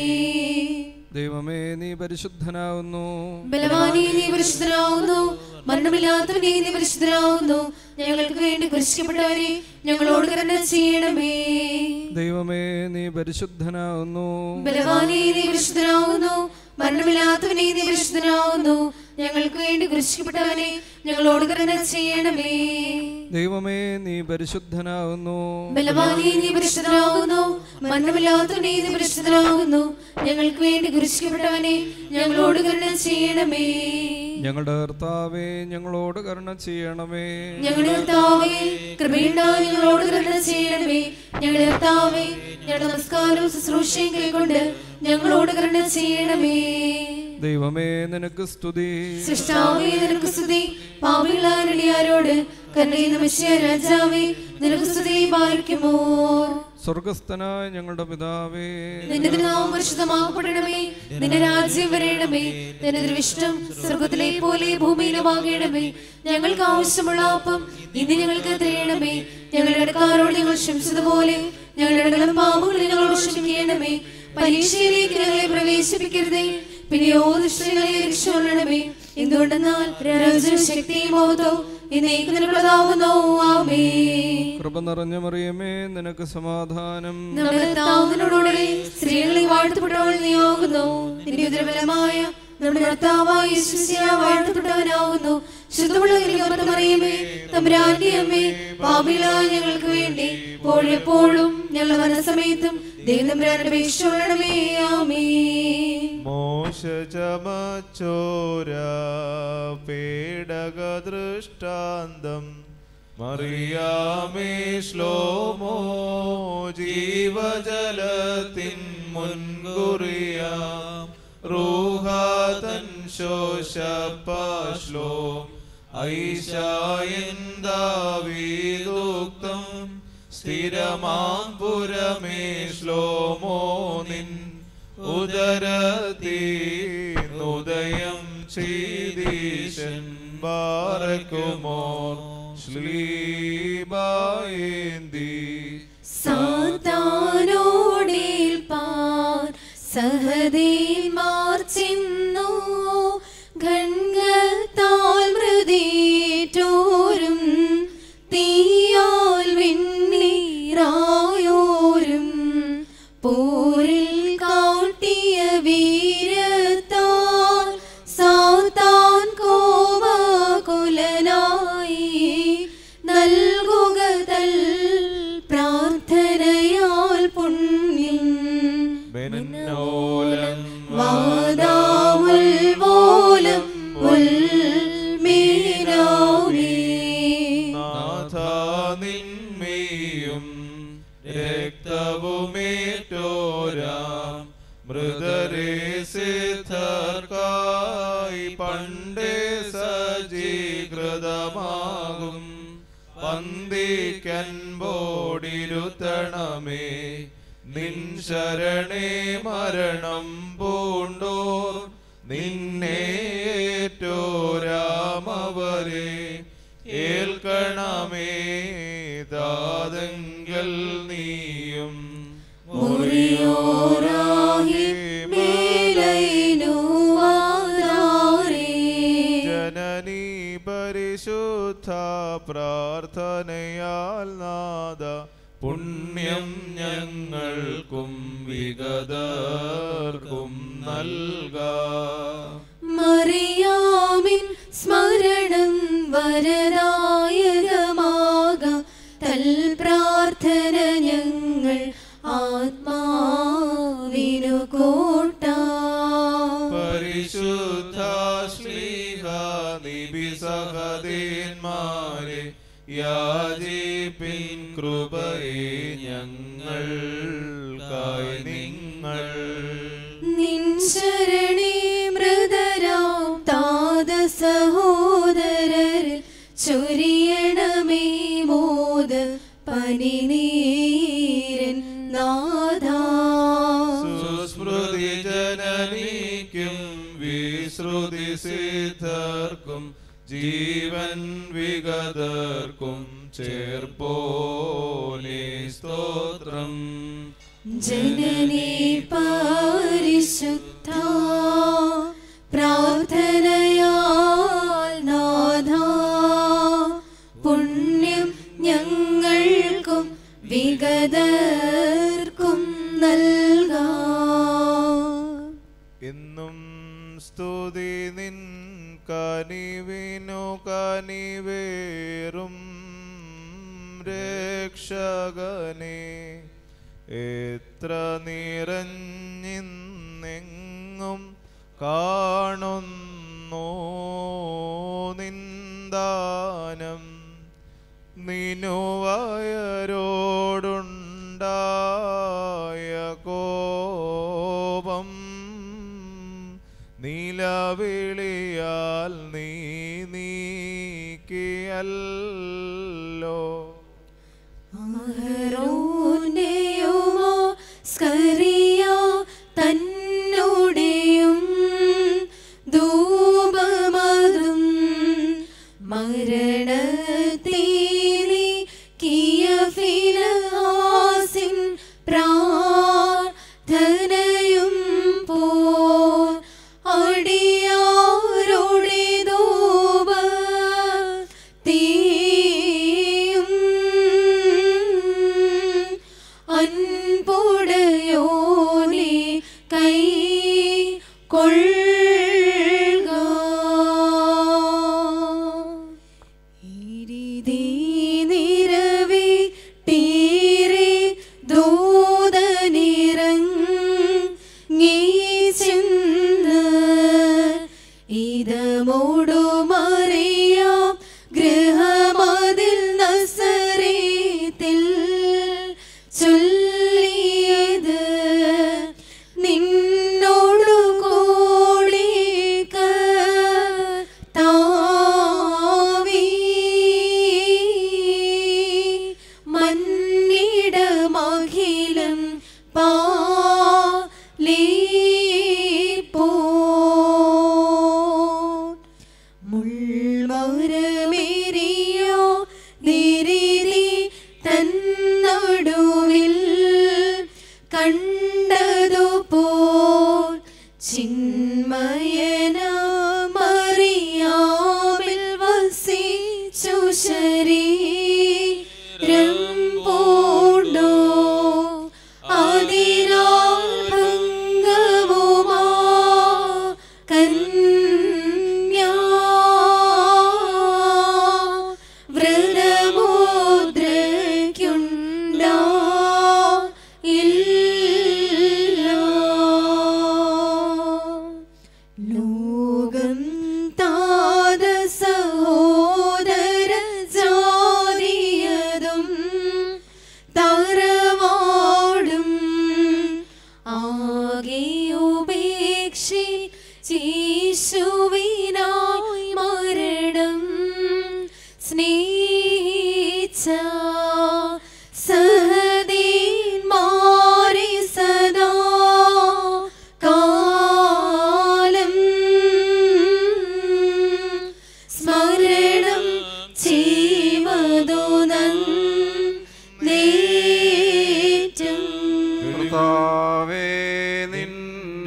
ദൈവമേ നീ പരിശുദ്ധനാകുന്നു ബലവാനേ നീ പരിശുദ്ധനാകുന്നു മരണമില്ലാത്തവനെ നീ പരിശുദ്ധനാകുന്നു ഞങ്ങൾക്ക് വേണ്ടി കുരിശിക്കപ്പെട്ടവരെ ഞങ്ങളോട് കരുണ ചെയ്യണമേ ദൈവമേ നീ പരിശുദ്ധനാകുന്നു ബലവാനേ നീ പരിശുദ്ധനാകുന്നു മരണമില്ലാത്തവനെ നീ പരിശുദ്ധനാകുന്നു ഞങ്ങൾക്ക് വേണ്ടി കുരിശിക്കപ്പെട്ടവനെ ഞങ്ങളോട് കരുണ ചെയ്യണമേ ദൈവമേ നീ പരിശുദ്ധനാകുന്നു ബലവാനേ നീ പരിശുദ്ധനാകുന്നു മരണമില്ലാത്തവനെ നീ പരിശുദ്ധനാകുന്നു ഞങ്ങൾക്ക് വേണ്ടി കുരിശിക്കപ്പെട്ടവനെ ഞങ്ങളോട് കരുണ ചെയ്യണമേ ഞങ്ങളുടെ കർത്താവേ ഞങ്ങളോട് കരുണ ചെയ്യണമേ ഞങ്ങളുടെ കർത്താവേ കൃപയുണ്ടായി ഞങ്ങളോട് കരുണ ചെയ്യണമേ ഞങ്ങളുടെ കർത്താവേ ഞങ്ങളുടെ നമസ്കാരവും ശുശ്രൂഷയും കൈക്കൊണ്ട് ഞങ്ങളോട് കരുണ ചെയ്യണമേ ദൈവമേ നിനക്ക് സ്തുതി സൃഷ്ടാവേ നിനക്ക് സ്തുതി പാപികളാരോട് കരുണയുന്ന മിശ്യ രാജാവേ നിനക്ക് സ്തുതി പാലിക്കുമോ സ്വർഗസ്ഥനായ ഞങ്ങളുടെ പിതാവേ നിന്റെ തിരുനാമം പരിശുദ്ധമാകപ്പെടണമേ നിന്റെ രാജ്യം വരയണമേ നിന്റെ ദൃഷ്ടം സ്വർഗത്തിലെ പോലെ ഭൂമിയിലുമാകണമേ ഞങ്ങൾക്ക് ആവശ്യമുള്ള അപ്പം ഇന്ന് ഞങ്ങൾക്ക് തരയണമേ ഞങ്ങളുടെ ഇടക്കാരോട് ഞങ്ങൾ ക്ഷമിച്ചതുപോലെ ഞങ്ങളുടെ ഇടകളും പാപങ്ങളും ഞങ്ങളോട് ക്ഷമിക്കണമേ പരീക്ഷയിലേക്ക് ഞങ്ങളെ പ്രവേശിപ്പിക്കരുതേ പിന്നെയോ ദുഷ്ടങ്ങളെ രക്ഷപ്പെടണമേ എന്തുകൊണ്ടെന്നാൽ രാജ്യം ശക്തിയും മഹത്വവും ഇന്നേക്ക് നിനക്കുള്ളതാവുന്നു ആമേ കൃപ നിറഞ്ഞ മറിയമേ നിനക്ക് സമാധാനം നമ്മുടെ കർത്താവിനോടുകൂടെ സ്ത്രീകളെ വാഴ്ത്തപ്പെട്ടവൾ നീയാകുന്നു നിന്റെ ഉദരബലമായ നമ്മുടെ കർത്താവായ യേശുസിയ വാഴ്ത്തപ്പെട്ടവനാകുന്നു ശുദ്ധമുള്ള ഗർഭത്തെ മറിയമേ തമ്പുരാന്റെ അമ്മേ പാപികളായ ഞങ്ങൾക്ക് വേണ്ടി എപ്പോഴും ഞങ്ങളുടെ മനസ്സമയത്തും ദൈവം തമ്പുരാന്റെ അപേക്ഷയുള്ളണമേ ആമേ മോശ ചമച്ചോര പേടക ദൃഷ്ടാന്തം മറിയാമേ ശ്ലോമോ ജീവജലത്തിൻ മുൻകുറിയാം റൂഹാതൻ ശോശപാശ്ലോ ഐശായന്താവീദുക്തം സ്ഥിരമാം പുരമേ ശ്ലോമോ നിൻ ഉദരത്തീ ഉദയം ചെയ്തീശൻ ബാറക്കുമോർ ശ്ലീബായേന്തി സാത്താനോടേൽപ്പാൻ സഹദേന്മാർ ചെന്നു ഖണ്ഡത്താൽ മൃതേറ്റോരും തീയാൽ വെണ്ണീറായോരും പോരിൽ കാട്ടിയ വീരത്താൽ സാത്താൻ കോപകുലനായി നൽകുക തൽ പ്രാർത്ഥനയാൽ പുണ്യം ബെന്നോലം വാദാമുൽ പോലും ഉൽമീനാമേ നാഥ നിന്മേയും രക്തവുമേറ്റോരാം മൃതരെ സിദ്ധർക്കായി പണ്ടേ സജീകൃതമാകും പന്തിക്കൻപോടിരുത്തണമേ നിൻ ശരണേ മരണം പൂണ്ടോർ നിന്നേറ്റോരാമവരെ ഏൽക്കണമേ ദാതങ്കൽ നീയും മുറിയോരാഹി മേലൈനു ആധാരേ ജനനീ പരിശുദ്ധ പ്രാർത്ഥനയാൽ നാദ പുണ്യം ഞങ്ങൾക്കും വിഗതർക്കും നൽകാം മറിയാമിൻ സ്മരണം വരദായകമാക തൽ പ്രാർത്ഥന ഞങ്ങൾ ആത്മാവിനു കോട്ട പരിശുദ്ധ ശ്ലീഹ നിബിസഹദേന്മാരെ യാചിപ്പിൻ കൃപയെ ഞങ്ങൾക്കായി നിങ്ങൾ നിൻ ശരണേ മൃതരാം താത സഹോദരരിൽ ചൊരിയണമേ മോദ പനിനീരൻ നാഥാ സുസ്മൃതി ജനനിക്കും വിശ്രുതി സിദ്ധർക്കും ജീവൻ വിഗതർക്കും ചേർപ്പോനെ സ്തോത്രം ജനനീ പരിശുദ്ധ പ്രാർത്ഥനയാൽ നാഥ പുണ്യം ഞങ്ങൾക്കും വിഗതർക്കും നൽകാം എന്നും സ്തുതി നിൻ കനിവിനു കനിവേറും രക്ഷകനെ എത്ര നിറഞ്ഞിന്നെങ്ങും കാണുന്നു നിന്ദാനം നിനുവയരോടുണ്ടായ കോപം നിലവിളിയാൽ നീ നീക്കിയല്ലോ അഹരോന്റെയുമോ സ്കറിയ തന്നോടെയും ധൂപമതും മരണത്തീനി കിയഫിലഹാസിൻ പ്രാർത്ഥനയും പോൽ അടിയാരുടെ ധൂപ തീ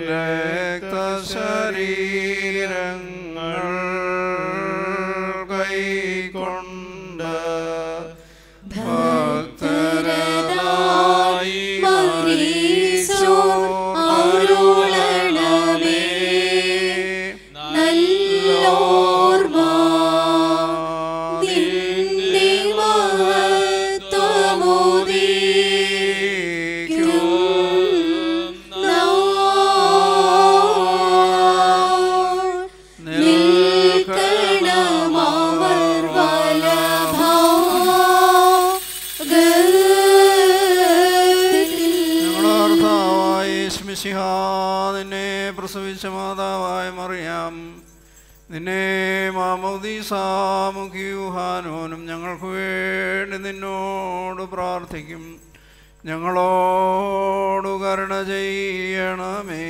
രക്തശരീരങ്ങൾ കൈക്കൊണ്ട് ഭക്തരതായി മരിച്ചോ അരുളണമേ നല്ലോർമ്മ നിന്റെ മഹത്വമുദീക്കും നാൾ നിൽക്കണമവർ വലഭാഗത്തിൽ ഞങ്ങളാർത്താവായ യേശുമിശിഹ നിന്നെ പ്രസവിച്ച മാതാവായ മറിയാം നിന്നെ മാമോദീസാമുഖിയുഹാനോനും ഞങ്ങൾക്ക് വേണ്ടി നിന്നോട് പ്രാർത്ഥിക്കും ഞങ്ങളോട് കരുണ ചെയ്യണമേ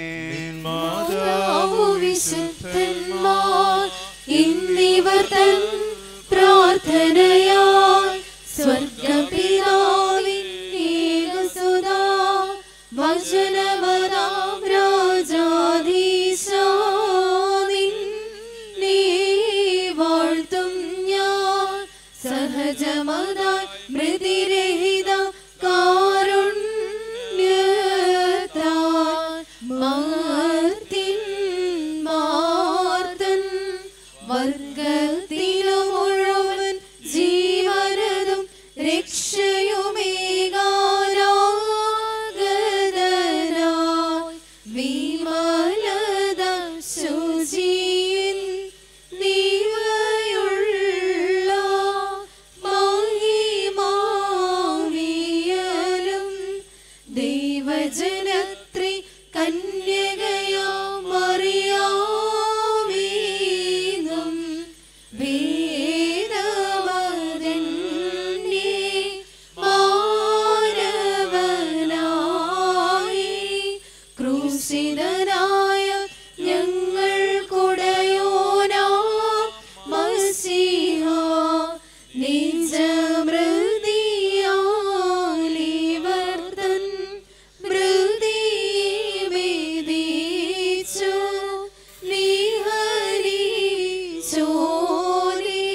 മാതാവു വിശുദ്ധന്മാർ ഇന്നിവർ തൻ പ്രാർത്ഥനയാൽ സ്വർഗപിതാവിന്നേകസുതാ വചനവതാം രാജാധീശാനിൻ നീ വാഴ്ത്തും ഞാൻ സഹജമതായി മൃതിരഹിത കാരുണ്യത്താൽ മാർത്തിൻ മാർത്തൻ വർഗത്തിനു മുഴുവൻ ജീവനതും രക്ഷയുമേകാനാഗതനായി വിമലത ശുചിയിൻ നീവയുള്ള മഹിമാവിയലും ദൈവജനത്രി കന്യകയാമറിയാമീന്നും വേദമതന്യേ മാനവനായി ക്രൂശിതനായ ഞങ്ങൾ കുടയോനാ മസിഹ നിജമൃതിയാലിവർത്തൻ മൃതിമേദിച്ചു നിഹരിച്ചോനെ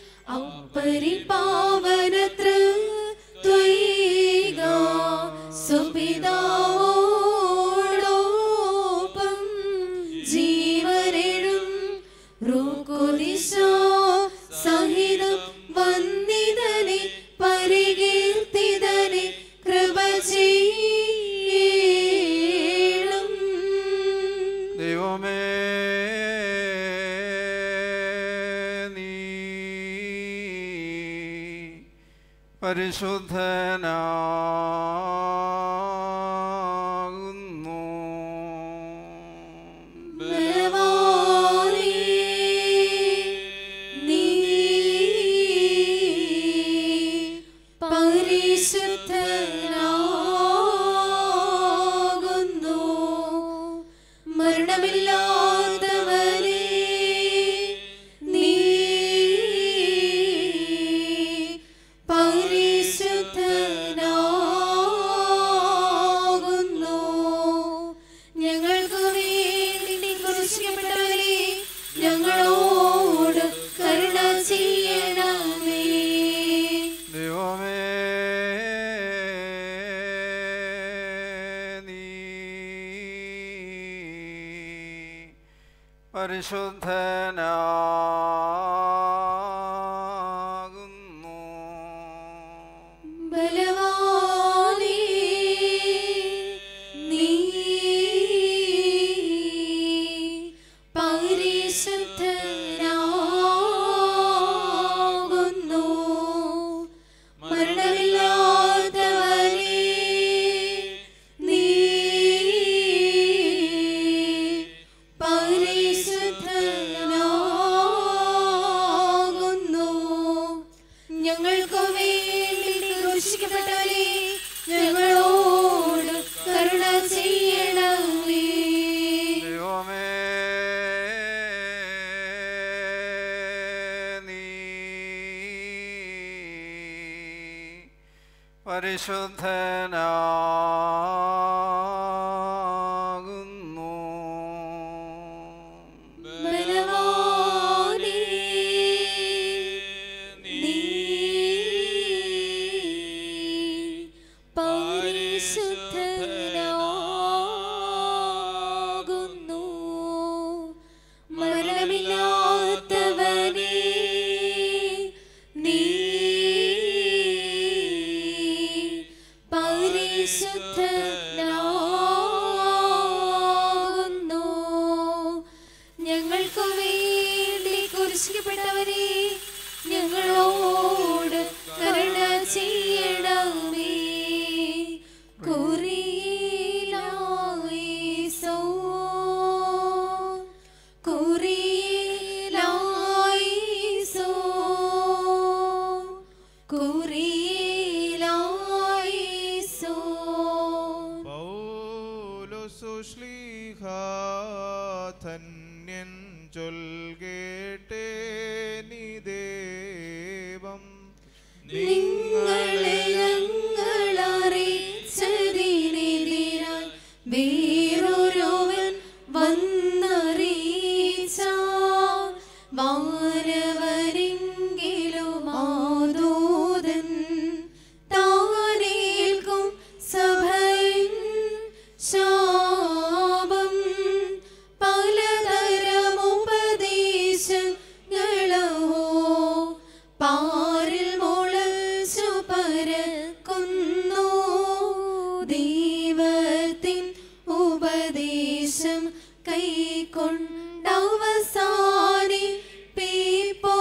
അപ്പരിപാവനത്ര ത്വയിക സുപിതാവോടൊപ്പം ജീവനെഴും റുക്കുദിശ സഹിതം വന്ദിതനെ പരികീർത്തിതനെ കൃപ ചെയ്യണം ദൈവമേ നീ പരിശുദ്ധനാകുന്നു ബലവാനേ, നീ പരിശുദ്ധനാകുന്നു മരണമില്ലാത്തവനേ നീ പരിശുദ്ധനാകുന്നു ഞങ്ങൾക്ക് വേണ്ടി കുരിശിക്കപ്പെട്ടവരെ ഞങ്ങളോട് കരുണ ചെയ്യണമേ ദൈവമേ നീ പരിശുദ്ധനാകുന്നു ബലവാനേ നീ പരിശുദ്ധനാകുന്നു മരണമില്ലാത്തവനേ നീ പരിശുദ്ധനാകുന്നു ഞങ്ങൾക്ക് വേണ്ടി ക്രൂശിക്കപ്പെട്ടവരെ ഞങ്ങളോട് കരുണ ചെയ്യണമേ ദൈവമേ നീ പരിശുദ്ധനാകുന്നു സുശ്ലീഹ ധന്യൻ ചൊൽകേട്ടേ നിദേവം നിങ്ങളെ ഞങ്ങളറിയിച്ചതിനെതിരായി വേറൊരുവൻ വന്നറിയിച്ച വാനവരെങ്കിലും ആദൂതൻ താനേൽക്കും സഭയിൻ ശാപം പലതരമുപദേശങ്ങളോ പാരിൽ മുളച്ചു പരക്കുന്നു ദൈവത്തിൻ ഉപദേശം കൈക്കൊണ്ടവസാനിപ്പോ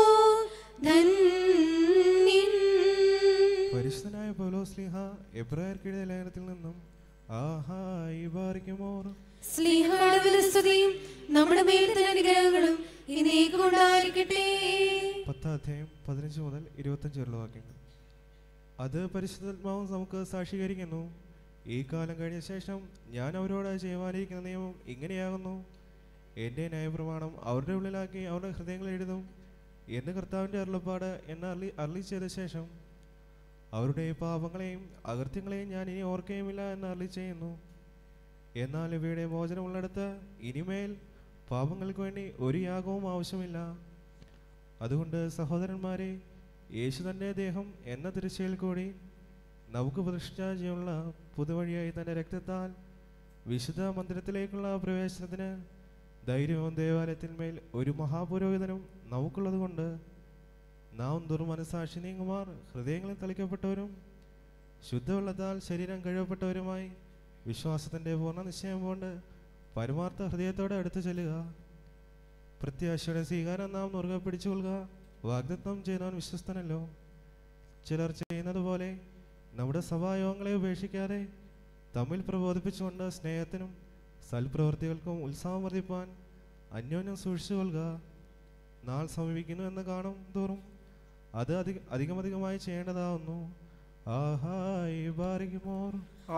ധന്യൻ പരിശുദ്ധനായ പൗലോസ്ലിഹ എബ്രായർക്കിടെ ലേഖനത്തിൽ നിന്നും ആഹാ ഈ ബാറിക്കുമോർ സ്നേഹയുടെ സ്തുതിയും നമ്മുടെ മേൽ തന്നെ അനുഗ്രഹങ്ങളും ഇനേക്കൊണ്ടായിരിക്കട്ടെ പത്താധ്യായം പതിനഞ്ച് മുതൽ ഇരുപത്തഞ്ച് വാക്യങ്ങൾ അത് പരിശുദ്ധാത്മാവും നമുക്ക് സാക്ഷീകരിക്കുന്നു ഈ കാലം കഴിഞ്ഞ ശേഷം ഞാൻ അവരോട് ചെയ്യുവാനിരിക്കുന്ന നിയമം ഇങ്ങനെയാകുന്നു എൻ്റെ ന്യായപ്രമാണം അവരുടെ ഉള്ളിലാക്കി അവരുടെ ഹൃദയങ്ങൾ എഴുതും എന്ന് കർത്താവിൻ്റെ അരുളപ്പാട് എന്നെ അർളി അർളി ചെയ്ത ശേഷം അവരുടെ പാപങ്ങളെയും അകൃത്യങ്ങളെയും ഞാൻ ഇനി ഓർക്കുകയുമില്ല എന്ന് അർളി ചെയ്യുന്നു എന്നാൽ ഇവയുടെ മോചനമുള്ളിടത്ത് ഇനിമേൽ പാപങ്ങൾക്ക് വേണ്ടി ഒരു യാഗവും ആവശ്യമില്ല അതുകൊണ്ട് സഹോദരന്മാരെ യേശു തൻ്റെ ദേഹം എന്ന തിരശ്ശയിൽ കൂടി നമുക്ക് പ്രതിഷ്ഠ ചെയ്യാനുള്ള പുതുവഴിയായി തൻ്റെ രക്തത്താൽ വിശുദ്ധ മന്ദിരത്തിലേക്കുള്ള പ്രവേശനത്തിന് ധൈര്യവും ദേവാലയത്തിന്മേൽ ഒരു മഹാപുരോഹിതനും നമുക്കുള്ളത് കൊണ്ട് നാം ദുർമനസാക്ഷി നീങ്ങുമാർ ഹൃദയങ്ങളിൽ തളിക്കപ്പെട്ടവരും ശുദ്ധവെള്ളത്താൽ ശരീരം കഴിവപ്പെട്ടവരുമായി വിശ്വാസത്തിൻ്റെ പൂർണ്ണ നിശ്ചയം കൊണ്ട് പരമാർത്ഥ ഹൃദയത്തോടെ അടുത്ത് ചെല്ലുക പ്രത്യാശയുടെ സ്വീകാരം നാം മുറുകെ പിടിച്ചുകൊള്ളുക വാഗ്ദത്വം ചെയ്യുന്നവൻ വിശ്വസ്തനല്ലോ ചിലർ ചെയ്യുന്നത് പോലെ നമ്മുടെ സഭായോഗങ്ങളെ ഉപേക്ഷിക്കാതെ തമ്മിൽ പ്രബോധിപ്പിച്ചുകൊണ്ട് സ്നേഹത്തിനും സൽപ്രവൃത്തികൾക്കും ഉത്സാഹം വർദ്ധിപ്പാൻ അന്യോന്യം സൂക്ഷിച്ചുകൊള്ളുക നാൾ സമീപിക്കുന്നു എന്ന് കാണും തോറും അത് അധിക അധികമധികമായി ചെയ്യേണ്ടതാവുന്നു ആഹാ ഈ ബാരിക്കുമോർ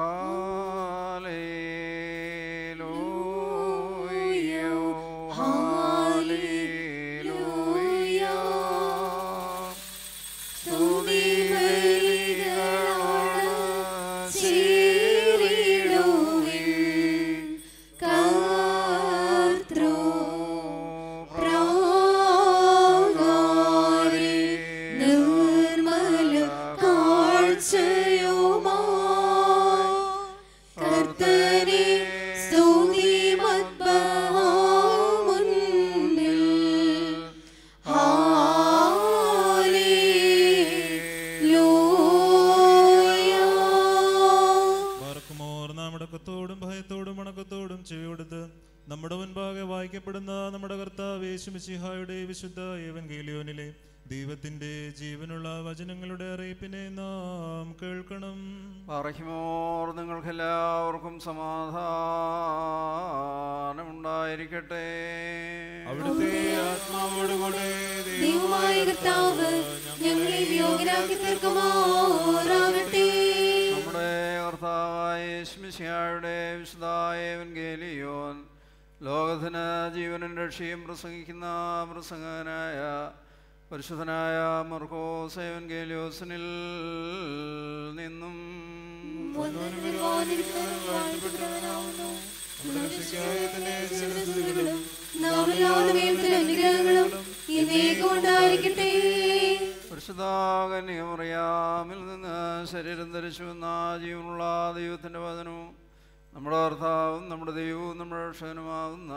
കർത്തനെ സ്തുതി മദ്ബഹാമുന്നിൽ ഹാലേലൂയ ബാർക്കുമോർ നാം അടക്കത്തോടും ഭയത്തോടും അണക്കത്തോടും ചെവികൊടുത്ത് നമ്മുടെ മുൻപാകെ വായിക്കപ്പെടുന്ന നമ്മുടെ കർത്താവ് യേശുമിശിഹായുടെ വിശുദ്ധ ഏവൻഗേലിയോനിലെ ദൈവത്തിന്റെ ജീവനുള്ള വചനങ്ങളുടെ അറിയിപ്പിനെ നാം കേൾക്കണം പറഹിമോർ നിങ്ങൾക്കെല്ലാവർക്കും സമാധാനമുണ്ടായിരിക്കട്ടെ അവിടുത്തെ ആത്മാവോടുകൂടെ ദൈവമായ കർത്താവ് ഞങ്ങളെ യോഗ്യരാക്കി തീർക്കുമാറാകട്ടെ നമ്മുടെ കർത്താവായ യേശുമിശിഹായുടെ വിശുദ്ധായ എവൻഗേലിയോൻ ലോകത്തിന് ജീവനും രക്ഷയും പ്രസംഗിക്കുന്ന പ്രസംഗനായ പരിശുദ്ധനായ മർക്കോസ് എവൻഗേലിയോസിനിൽ നിന്നും അനുഗ്രഹങ്ങളും ഇന്നേക്കുണ്ടായിരിക്കട്ടെ പരിശുദ്ധാകന്യമറിയാമിൽ നിന്ന് ശരീരം ധരിച്ചു എന്ന ജീവനുള്ള ദൈവത്തിൻ്റെ വചനവും നമ്മുടെ കർത്താവും നമ്മുടെ ദൈവവും നമ്മുടെ രക്ഷകനുമാകുന്ന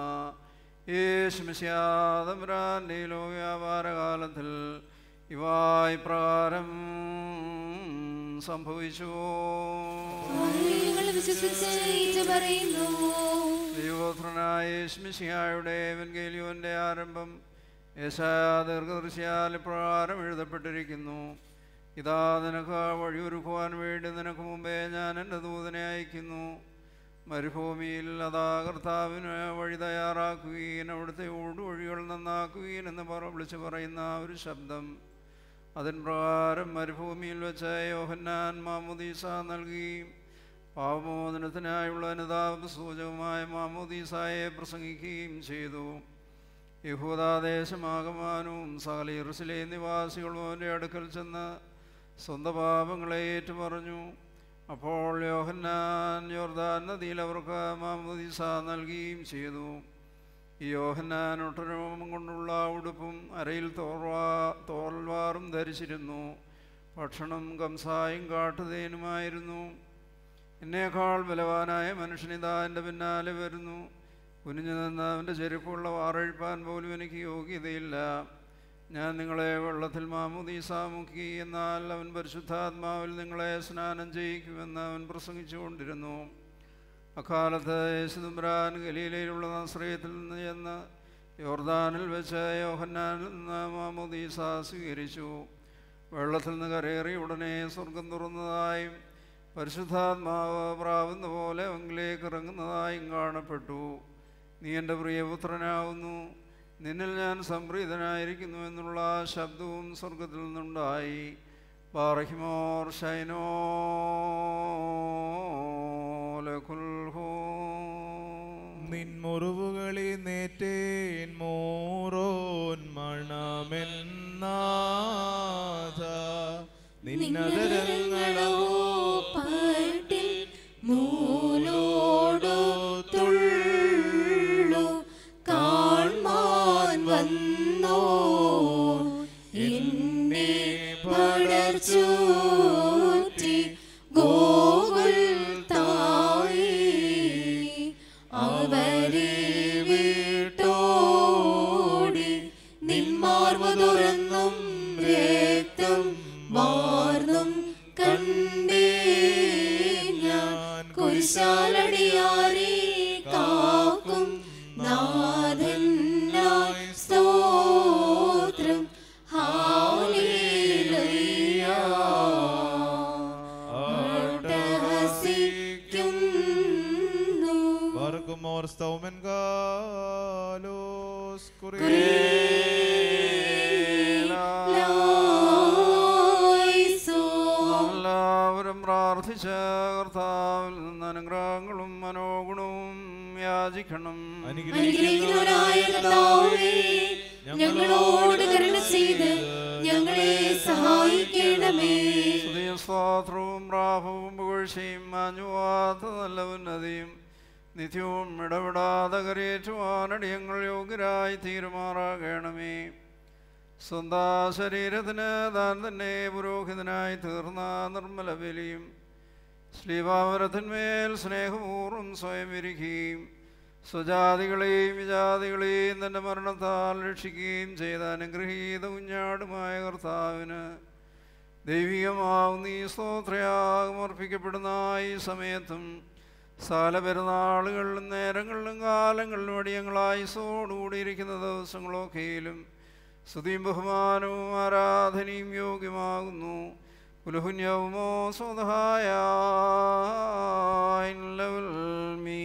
യേശുമിശാതമ്പുരാൻ്റെ ലോകവ്യാപാരകാലത്തിൽ ഇവ ഇപ്രകാരം സംഭവിച്ചു ഞങ്ങൾ വിശ്വസിച്ച് ഏറ്റു പറയുന്നു ദൈവപുത്രനായ യേശുമിശിഹായുടെ വെൻഗേലിയോൻ്റെ ആരംഭം യേശായ ദീർഘദൃശ്യാൽ ഇപ്രകാരം എഴുതപ്പെട്ടിരിക്കുന്നു ഇതാ നിനക്ക് വഴിയൊരുക്കുവാൻ വേണ്ടി നിനക്ക് മുമ്പേ ഞാൻ എൻ്റെ ദൂതനെ അയക്കുന്നു മരുഭൂമിയിൽ അതാ കർത്താവിന് വഴി തയ്യാറാക്കുകയും അവിടുത്തെ ഓടുവഴികൾ നന്നാക്കുകയും എന്ന് പറ വിളിച്ചു പറയുന്ന ഒരു ശബ്ദം അതിൻ പ്രകാരം മരുഭൂമിയിൽ വെച്ച് യോഹന്നാൻ മാമുദീസ നൽകി പാവമോചനത്തിനായുള്ള അനുതാപ സൂചകമായ മാമോദീസായെ പ്രസംഗിക്കുകയും ചെയ്തു യഹൂദാദേശമാകമാനവും സകല ഇറുസിലെ നിവാസികളും അവൻ്റെ അടുക്കൽ ചെന്ന് സ്വന്തം പാപങ്ങളെ ഏറ്റുപറഞ്ഞു അപ്പോൾ യോഹന്നാൻ യോർദാൻ നദിയിൽ അവർക്ക് മാമോദീസ നൽകുകയും ചെയ്തു ഈ യോഹന്നാൻ ഒട്ടരോമം കൊണ്ടുള്ള ഉടുപ്പും അരയിൽ തോർവാ തോൽവാറും ധരിച്ചിരുന്നു ഭക്ഷണം കംസായും കാട്ടുതേനുമായിരുന്നു എന്നേക്കാൾ ബലവാനായ മനുഷ്യനിതാ എൻ്റെ പിന്നാലെ വരുന്നു കുനിഞ്ഞു നിന്ന് അവൻ്റെ ചെരുപ്പുള്ള വാറഴിപ്പാൻ പോലും എനിക്ക് യോഗ്യതയില്ല ഞാൻ നിങ്ങളെ വെള്ളത്തിൽ മാമുദീസ മുക്കി എന്നാൽ അവൻ പരിശുദ്ധാത്മാവിൽ നിങ്ങളെ സ്നാനം ചെയ്യിക്കുമെന്ന് അവൻ പ്രസംഗിച്ചുകൊണ്ടിരുന്നു അക്കാലത്ത് യേശുദുംബ്രാൻ ഗലീലയിലുള്ള നസ്രയത്തിൽ നിന്ന് ചെന്ന് യോർദാനിൽ വെച്ച് യോഹന്നാനിൽ നിന്ന് മാമുദീസ സ്വീകരിച്ചു വെള്ളത്തിൽ നിന്ന് കരയേറി ഉടനെ സ്വർഗം തുറന്നതായും പരിശുദ്ധാത്മാവ് പ്രാവുന്ന പോലെ അവങ്കിലേക്ക് ഇറങ്ങുന്നതായും കാണപ്പെട്ടു നീ എൻ്റെ പ്രിയപുത്രനാവുന്നു നിന്നിൽ ഞാൻ സംപ്രീതനായിരിക്കുന്നു എന്നുള്ള ശബ്ദവും സ്വർഗത്തിൽ നിന്നുണ്ടായി ബാറഹിമോർ ഷൈനോ ലഖുൽഹോ നിൻ മുറിവുകളി നേറ്റേൻ മോറോൻ മണമെന്നാഥ നിന്നതരങ്ങളോ പട്ടിൽ നൂലോടു തുള്ളു കാൺമാൻ വന്നോ എന്നെ പടർച്ചൂറ്റി ഗോകുൽ തായി അവരെ വിട്ടോടി നിന്മാർവ തുറന്നും രക്തം വാർന്നും കണ്ടേ ഞാൻ കുരിശാലടിയാരെ കാക്കും നാഥനായി സ്തോത്രം ഹാലേലുയ്യ അട്ടഹസിക്കുന്നു വർഗമോർ സ്തൗമൻ ഗാലോസ് എല്ലാവരും പ്രാർത്ഥിച്ച കർത്താവിൽ നിന്ന് അനുഗ്രഹങ്ങളും മനോഗുണവും യാചിക്കണം അനുഗ്രഹിക്കുന്നവനായ കർത്താവേ ഞങ്ങളോട് കരുണ ചെയ്ത് ഞങ്ങളെ സഹായിക്കണമേ സ്തുതിയും സ്വാത്രവും പ്രാഭവും പുകഴ്ചയും മാഞ്ഞുവാത്ത നല്ല ഉന്നതിയും നിത്യവും ഇടപെടാതെ കരയേറ്റുവാനടിയങ്ങൾ യോഗ്യരായി തീരുമാറാകണമേ സ്വന്തം ശരീരത്തിന് താൻ തന്നെ പുരോഹിതനായി തീർന്ന നിർമ്മല ബലിയും ശ്രീഭാവരത്തിന്മേൽ സ്നേഹപൂർവ്വം സ്വയം ഇരിക്കുകയും സ്വജാതികളെയും വിജാതികളെയും തൻ്റെ മരണത്താൽ രക്ഷിക്കുകയും ചെയ്ത അനുഗ്രഹീത കുഞ്ഞാടുമായ കർത്താവിന് ദൈവികമാവുന്ന ഈ സ്തോത്രയാഗം അർപ്പിക്കപ്പെടുന്ന ഈ സമയത്തും സകല പെരുന്നാളുകളിലും നേരങ്ങളിലും കാലങ്ങളിലും അടിയങ്ങളായി സോടുകൂടിയിരിക്കുന്ന ദിവസങ്ങളൊക്കെയിലും സ്തുതിയും ബഹുമാനവും ആരാധനയും യോഗ്യമാകുന്നു പുലഹുന്യവുമോ സ്വതഹായ മീ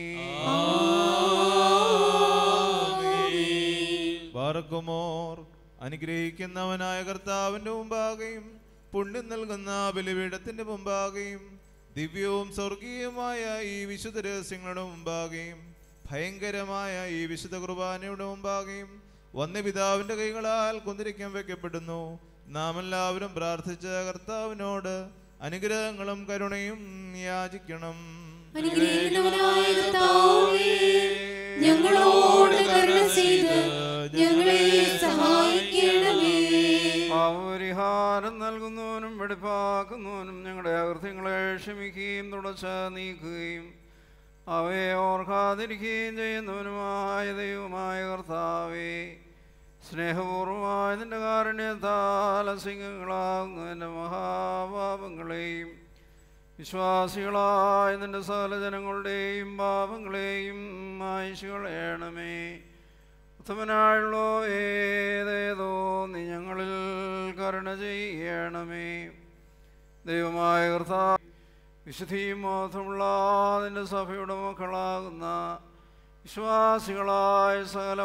വർഗമോർ അനുഗ്രഹിക്കുന്നവനായ കർത്താവിന്റെ മുമ്പാകെയും പുണ്യം നൽകുന്ന ബലിപീഠത്തിന്റെ മുമ്പാകെയും ദിവ്യവും സ്വർഗീയമായ ഈ വിശുദ്ധ രഹസ്യങ്ങളുടെ മുമ്പാകെയും ഭയങ്കരമായ ഈ വിശുദ്ധ കുർബാനയുടെ മുമ്പാകെയും വന്യപിതാവിന്റെ കൈകളാൽ കുന്തിരിക്കാൻ വെക്കപ്പെടുന്നു നാം എല്ലാവരും പ്രാർത്ഥിച്ച കർത്താവിനോട് അനുഗ്രഹങ്ങളും കരുണയും യാചിക്കണം അനുഗ്രഹിക്കുന്നവനായ കർത്താവേ ഞങ്ങളോട് കരുണ ചെയ്ത് ഞങ്ങളെ സഹായിക്കണമേ പാവപരിഹാരം നൽകുന്നവനും വെടിപ്പാക്കുന്നവനും ഞങ്ങളുടെ അകൃത്യങ്ങളെ ക്ഷമിക്കുകയും തുടച്ച് നീക്കുകയും അവയെ ഓർക്കാതിരിക്കുകയും ചെയ്യുന്നവനുമായ ദൈവമായ കർത്താവേ സ്നേഹപൂർവമായ നിന്റെ കാരുണ്യത്താൽ അസിംഗങ്ങളാകുന്ന എൻ്റെ മഹാപാപങ്ങളെയും വിശ്വാസികളായ നിന്റെ സകല ജനങ്ങളുടെയും പാപങ്ങളെയും മായ്ച്ചു കളയണമേ ഉത്തമനായുള്ളോ ഏതേതോ നീ ഞങ്ങളിൽ കരുണ ചെയ്യണമേ ദൈവമായ കർത്താ വിശുദ്ധിയും മോഹമുള്ള നിന്റെ സഭയുടെ മക്കളാകുന്ന വിശ്വാസികളായ സകല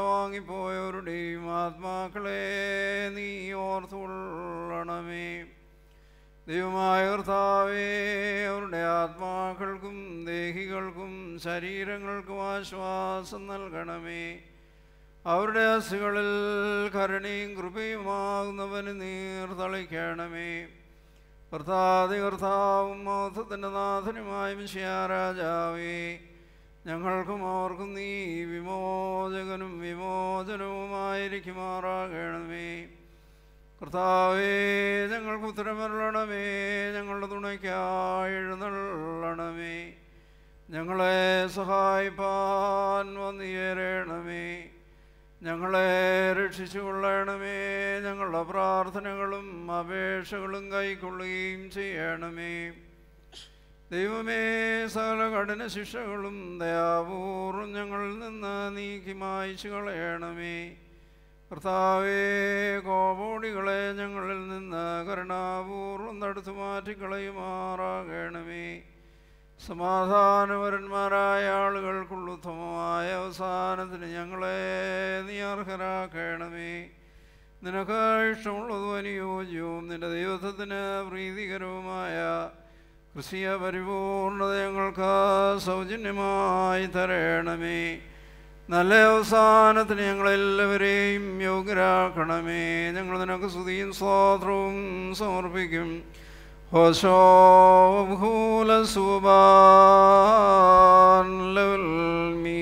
വാങ്ങിപ്പോയവരുടെയും ആത്മാക്കളെ നീ ഓർത്തുകൊള്ളണമേ ദൈവമായ കർത്താവേ അവരുടെ ആത്മാക്കൾക്കും ദേഹികൾക്കും ശരീരങ്ങൾക്കും ആശ്വാസം നൽകണമേ അവരുടെ അസുകളിൽ കരുണയും കൃപയുമാകുന്നവന് നീർ തളിക്കണമേ കർത്താതി കർത്താവും മഹത്വത്തിൻ്റെ നാഥനുമായ മിശിയാരാജാവേ ഞങ്ങൾക്കും അവർക്കും നീ വിമോചകനും വിമോചനവുമായിരിക്കുമാറാകണമേ കർത്താവേ ഞങ്ങൾക്ക് ഉത്തരമരുളണമേ ഞങ്ങളുടെ തുണയ്ക്കായി എഴുന്നള്ളണമേ ഞങ്ങളെ സഹായിപ്പാൻ വന്നിയേരണമേ ഞങ്ങളെ രക്ഷിച്ചു കൊള്ളണമേ ഞങ്ങളുടെ പ്രാർത്ഥനകളും അപേക്ഷകളും കൈക്കൊള്ളുകയും ചെയ്യണമേ ദൈവമേ സകല കഠിന ശിക്ഷകളും ദയാപൂർവം ഞങ്ങളിൽ നിന്ന് നീക്കി മായ്ച്ചു കളയണമേ കർത്താവേ കോപോടികളെ ഞങ്ങളിൽ നിന്ന് കരുണാപൂർവം തടുത്തു മാറ്റിക്കളയുമാറാകണമേ സമാധാനപരന്മാരായ ആളുകൾക്കുള്ള ഉത്തമമായ അവസാനത്തിന് ഞങ്ങളെ നീ അർഹരാക്കണമേ നിനക്ക് ഇഷ്ടമുള്ളതും അനുയോജ്യവും നിന്റെ ദൈവത്വത്തിന് പ്രീതികരവുമായ ക്രിസ്തീയ പരിപൂർണത ഞങ്ങൾക്ക് സൗജന്യമായി തരണമേ നല്ല അവസാനത്തിന് ഞങ്ങളെല്ലാവരെയും യോഗ്യരാക്കണമേ ഞങ്ങൾ നിനക്ക് സ്തുതിയും സ്വാത്രവും സമർപ്പിക്കും ഹോശോ ഭൂല സുബാൻ ലവൽമീ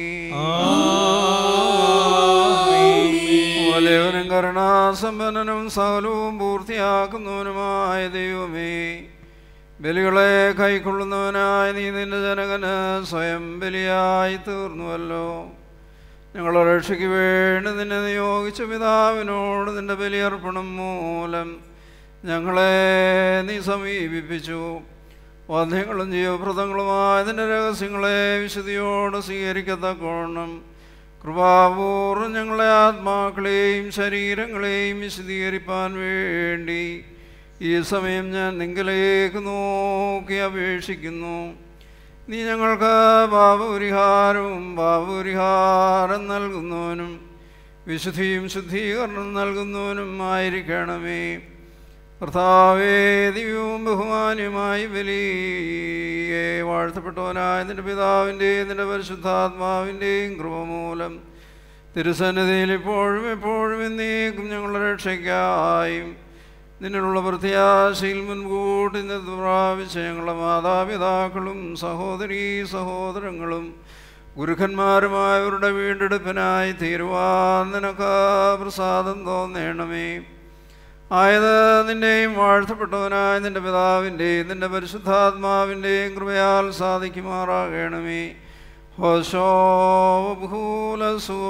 വലിയവനും കരുണാസമ്പന്നനും സകലവും പൂർത്തിയാക്കുന്നവനുമായ ദൈവമേ ബലികളെ കൈക്കൊള്ളുന്നവനായ നീ നിന്റെ ജനകന് സ്വയം ബലിയായി തീർന്നുവല്ലോ ഞങ്ങളുടെ രക്ഷയ്ക്ക് വേണ്ടി നിന്നെ നിയോഗിച്ച പിതാവിനോട് നിന്റെ ബലിയർപ്പണം മൂലം ഞങ്ങളെ നീ സമീപിപ്പിച്ചു വധ്യങ്ങളും ജീവപ്രദങ്ങളുമായ നിന്റെ രഹസ്യങ്ങളെ വിശുദ്ധിയോട് സ്വീകരിക്കത്തക്കോണം കൃപാപൂർവ്വം ഞങ്ങളെ ആത്മാക്കളെയും ശരീരങ്ങളെയും വിശദീകരിപ്പാൻ വേണ്ടി ഈ സമയം ഞാൻ നിങ്ങളിലേക്ക് നോക്കി അപേക്ഷിക്കുന്നു നീ ഞങ്ങൾക്ക് പാപപരിഹാരവും പാപപരിഹാരം നൽകുന്നവനും വിശുദ്ധിയും ശുദ്ധീകരണം നൽകുന്നവനും ആയിരിക്കണമേ കർത്താവേ ദിവ്യവും ബഹുമാന്യമായി ബലിയെ വാഴ്ത്തപ്പെട്ടവനായ നിന്റെ പിതാവിൻ്റെയും നിന്റെ പരിശുദ്ധാത്മാവിൻ്റെയും കൃപ മൂലം തിരുസന്നിധിയിൽ ഇപ്പോഴും എപ്പോഴും എന്നേക്കും ഞങ്ങളുടെ രക്ഷയ്ക്കായും നിന്നിലുള്ള പ്രത്യാശയിൽ മുൻകൂട്ടി നിന്ന് പ്രാപിച്ച ഞങ്ങളുടെ മാതാപിതാക്കളും സഹോദരീ സഹോദരങ്ങളും ഗുരുക്കന്മാരുമായവരുടെ വീണ്ടെടുപ്പിനായി തീരുവാൻ നിനക്ക് പ്രസാദം തോന്നേണമേ ആയത് നിന്റെയും വാഴ്ത്തപ്പെട്ടവനായ നിന്റെ പിതാവിൻ്റെയും നിന്റെ പരിശുദ്ധാത്മാവിൻ്റെയും കൃപയാൽ സാധിക്കുമാറാകണമേ ഹോശോ ഭൂല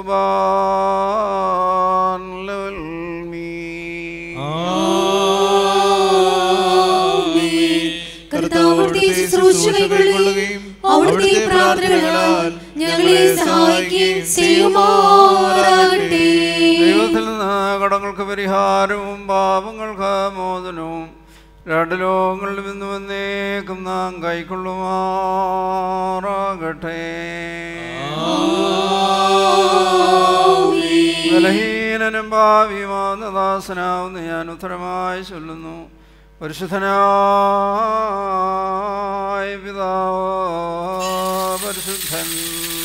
സുബാൻ ലവൽമീ കർത്താവിന്റെ ശുശ്രൂഷ കൈക്കൊള്ളുകയും അവിടുത്തെ പ്രാർത്ഥനകളാൽ ഞങ്ങളെ സഹായിക്കുകയും ചെയ്യുമാറാകട്ടെ ദൈവത്തിൽ നിന്ന് കടങ്ങൾക്ക് പരിഹാരവും പാപങ്ങൾക്ക് മോചനവും രണ്ട് ലോകങ്ങളിൽ നിന്ന് വന്നേക്കും നാം കൈക്കൊള്ളുമാറാകട്ടെ ബലഹീനനും ഭാവിയുമാകുന്ന ദാസനാവുന്ന ഞാൻ ഉത്തരമായി ചൊല്ലുന്നു പരിശുദ്ധനായ പിതാവ് പരിശുദ്ധൻ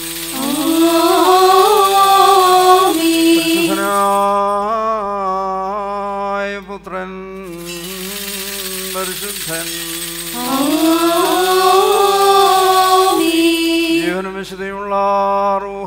പരിശുദ്ധനായ പുത്രൻ പരിശുദ്ധൻ ജീവനും വിശുദ്ധിയുള്ള റൂഹ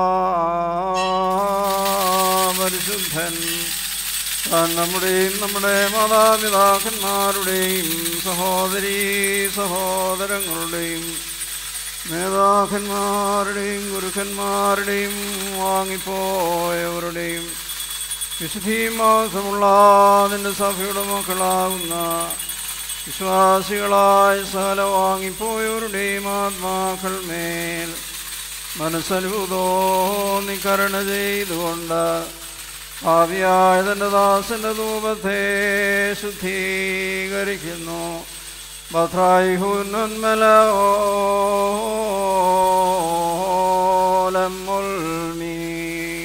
പരിശുദ്ധൻ താൻ നമ്മുടെയും നമ്മുടെ മാതാപിതാക്കന്മാരുടെയും സഹോദരീ സഹോദരങ്ങളുടെയും നേതാക്കന്മാരുടെയും ഗുരുക്കന്മാരുടെയും വാങ്ങിപ്പോയവരുടെയും വിശുദ്ധിമാസമുള്ള നിന്റെ സഭയുടെ മക്കളാകുന്ന വിശ്വാസികളായ സകല വാങ്ങിപ്പോയവരുടെയും ആത്മാക്കൾ മേൽ മനസ്സനുഭൂതോ നീ കരുണ ചെയ്തുകൊണ്ട് ഭാവിയായ തൻ്റെ ദാസന്റെ ധൂപത്തെ ശുദ്ധീകരിക്കുന്നു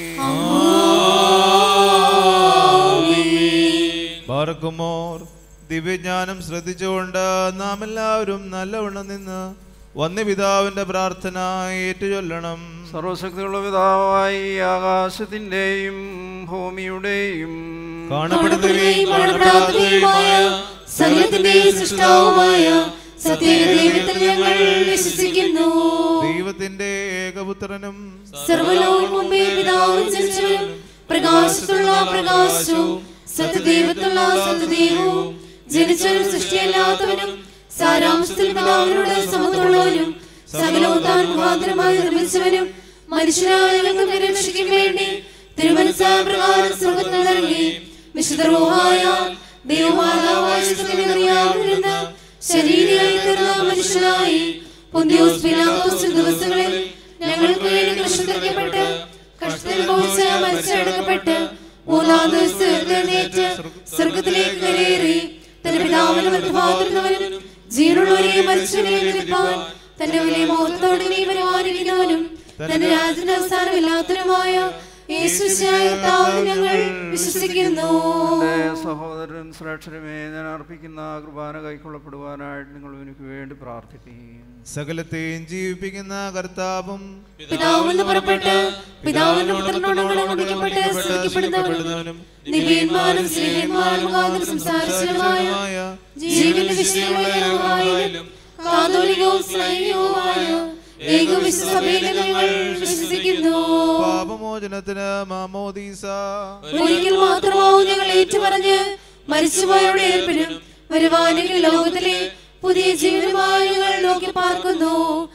ബത്രായിഹുന്മല ബാറക്കുമോർ ദിവ്യജ്ഞാനം ശ്രദ്ധിച്ചുകൊണ്ട് നാം എല്ലാവരും നല്ലവണ്ണം നിന്ന് വന്യപിതാവിന്റെ പ്രാർത്ഥന ഏറ്റുചൊല്ലണം സർവശക്തിയുള്ള പിതാവായി ആകാശത്തിൻ്റെയും ഭൂമിയുടെയും കാണപ്പെടുന്നവയും കാണപ്പെടാത്തവയുമായ സകലത്തിന്റെയും സൃഷ്ടാവുമായ സത്യദൈവത്തിൽ ഞങ്ങൾ വിശ്വസിക്കുന്നു ദൈവത്തിന്റെ ഏകപുത്രനും സർവലോകം മുമ്പേ പിതാവും ജനിച്ചവനും പ്രകാശത്തുള്ള പ്രകാശവും സത്യദൈവത്തുള്ള സത്യദൈവവും ജനിച്ചവനും സൃഷ്ടിയല്ലാത്തവനും സാരാംശത്തിൽ പിതാവിനോട് സമത്തുള്ളവനും സകലവും താൻ മുഖാന്തരമായി നിർമ്മിച്ചവനും മനുഷ്യരായ ഞങ്ങൾക്ക് രക്ഷയ്ക്കും വേണ്ടി തിരുമനസായ പ്രകാരം സ്വർഗത്തിൽ ഇറങ്ങി വിശുദ്ധ റൂഹായ ദൈവമാതാവായ അറിയാവുന്ന ശരീരയായി തീർന്ന മനുഷ്യനായി പൊന്തിയോസ് പിലാത്തോസ് ദിവസങ്ങളിൽ ഞങ്ങൾക്ക് വേണ്ടി കൃഷ്ണപ്പെട്ട് കഷ്ടനുഭവിച്ച് മരിച്ചടക്കപ്പെട്ട് മൂന്നാം ദിവസം എഴുന്നേറ്റ് സ്വർഗത്തിലേക്ക് കരയേറി തന്റെ പിതാവിന് മൃതഭാതിരുന്നവനും ജീവനുള്ളവരെയും മരിച്ചവരെയും നിരപ്പാൻ തന്റെ വലിയ മുഖത്തോടെ നീ വരുവാനിരിക്കുന്നവനും തന്റെ രാജ്യത്തിന്റെ അവസാനമില്ലാത്തവനുമായ യേശുശായ കർത്താവിൽ ഞങ്ങൾ വിശ്വസിക്കുന്നു എൻ്റെ സഹോദരൻ ശ്രേഷ്ഠരുമേ ഞാൻ അർപ്പിക്കുന്ന കുർബാന കൈക്കൊള്ളപ്പെടുവാനായിട്ട് നിങ്ങൾ എനിക്ക് വേണ്ടി പ്രാർത്ഥിക്കുകയും സകലത്തെയും ജീവിപ്പിക്കുന്ന കർത്താവും പിതാവിന് പുറപ്പെട്ട് പിതാവിന്റെ പുത്രനോട് അനുഗ്രഹിക്കപ്പെട്ട് സ്തുതിക്കപ്പെടുന്നവനും ദിവ്യന്മാരും സ്ത്രീയന്മാരും മുഖാന്തരം സംസാരിച്ചതുമായ ജീവന്റെ വിശുദ്ധമായാലും കാതോലികവും സ്നേഹവുമായ ഏകവിശ്വസഭയിൽ ഞങ്ങൾ വിശ്വസിക്കുന്നു പാപമോചനത്തിന് മാമോദീസ ഒരിക്കൽ മാത്രമാവും ഞങ്ങൾ ഏറ്റുപറഞ്ഞ് മരിച്ചുപോയവരുടെ ഏർപ്പിനും വരുവാനെങ്കിൽ ലോകത്തിലെ പുതിയ ജീവനുമായി ഞങ്ങൾ നോക്കി പാർക്കുന്നു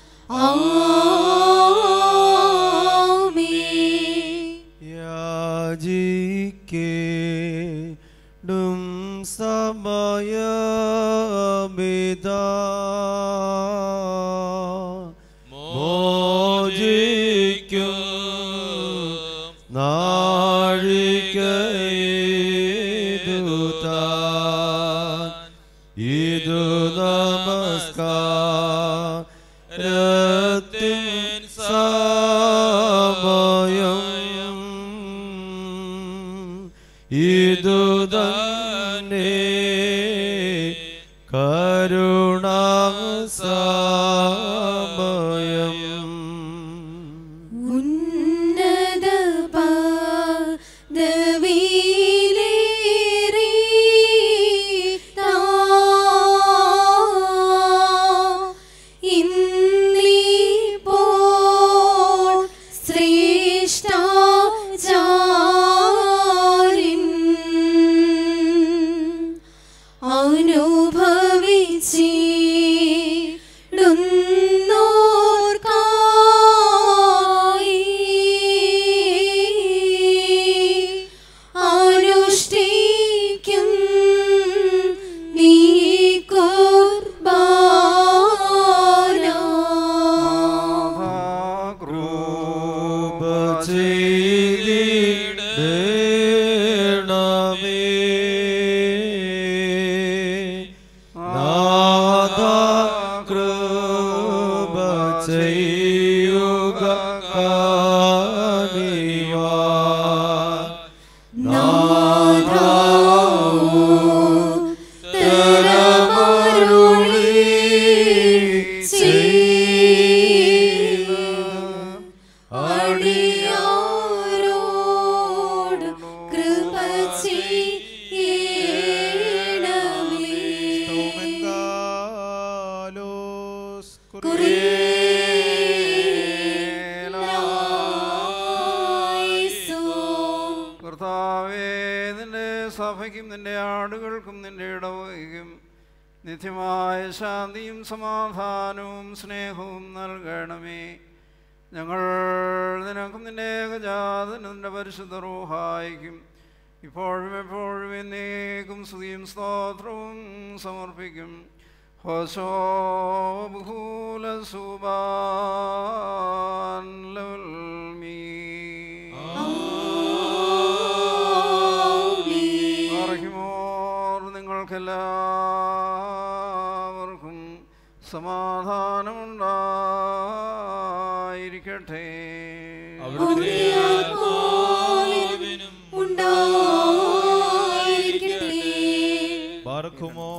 ആമേൻ. യാചിക്കേടും സമയമിതാ മോചിക്കും നാഴികേതുതാൻ ഇതു നമസ്കാരത്തിൻ സമയം ഇതു തന്നെ കരുണാസമയം ഉന്നത പദവിയിലേറി താ ഇന്നിപ്പോൾ ശ്രേഷ്ഠാചാര്യൻ അനുഭവിച്ചിടുന്നോർക്കായി അനുഷ്ഠിക്കും നീ കുർബാന കൃപ ചെയ്തിടണമേ നാഥ കൃപ ചെയ്യുക കാണിവാ നാഥ അടിയാരോട് കൃപ ചെയ്യണമേ ഓമെങ്കാലോസ് കർത്താവേ നിന്റെ സഭയ്ക്കും നിന്റെ ആടുകൾക്കും നിന്റെ ഇടവകയ്ക്കും നിത്യമായ ശാന്തിയും സമാധാനവും സ്നേഹവും നൽകണമേ ഞങ്ങൾ നിനക്കും നിന്റെ ഏകജാതനും നിന്റെ പരിശുദ്ധ റൂഹായിക്കും ഇപ്പോഴും എപ്പോഴും എന്നേക്കും സ്തുതിയും സ്തോത്രവും സമർപ്പിക്കും ഹോശോ ബഹൂല സുബാൻ ലൽമീ അറിയുമോർ നിങ്ങൾക്കെല്ലാവർക്കും സമാധാനമുണ്ടായിരിക്കട്ടെ അവിടുത്തെ ആത്മാവിനും ഉണ്ടായിരിക്കട്ടെ പാർക്കുമോ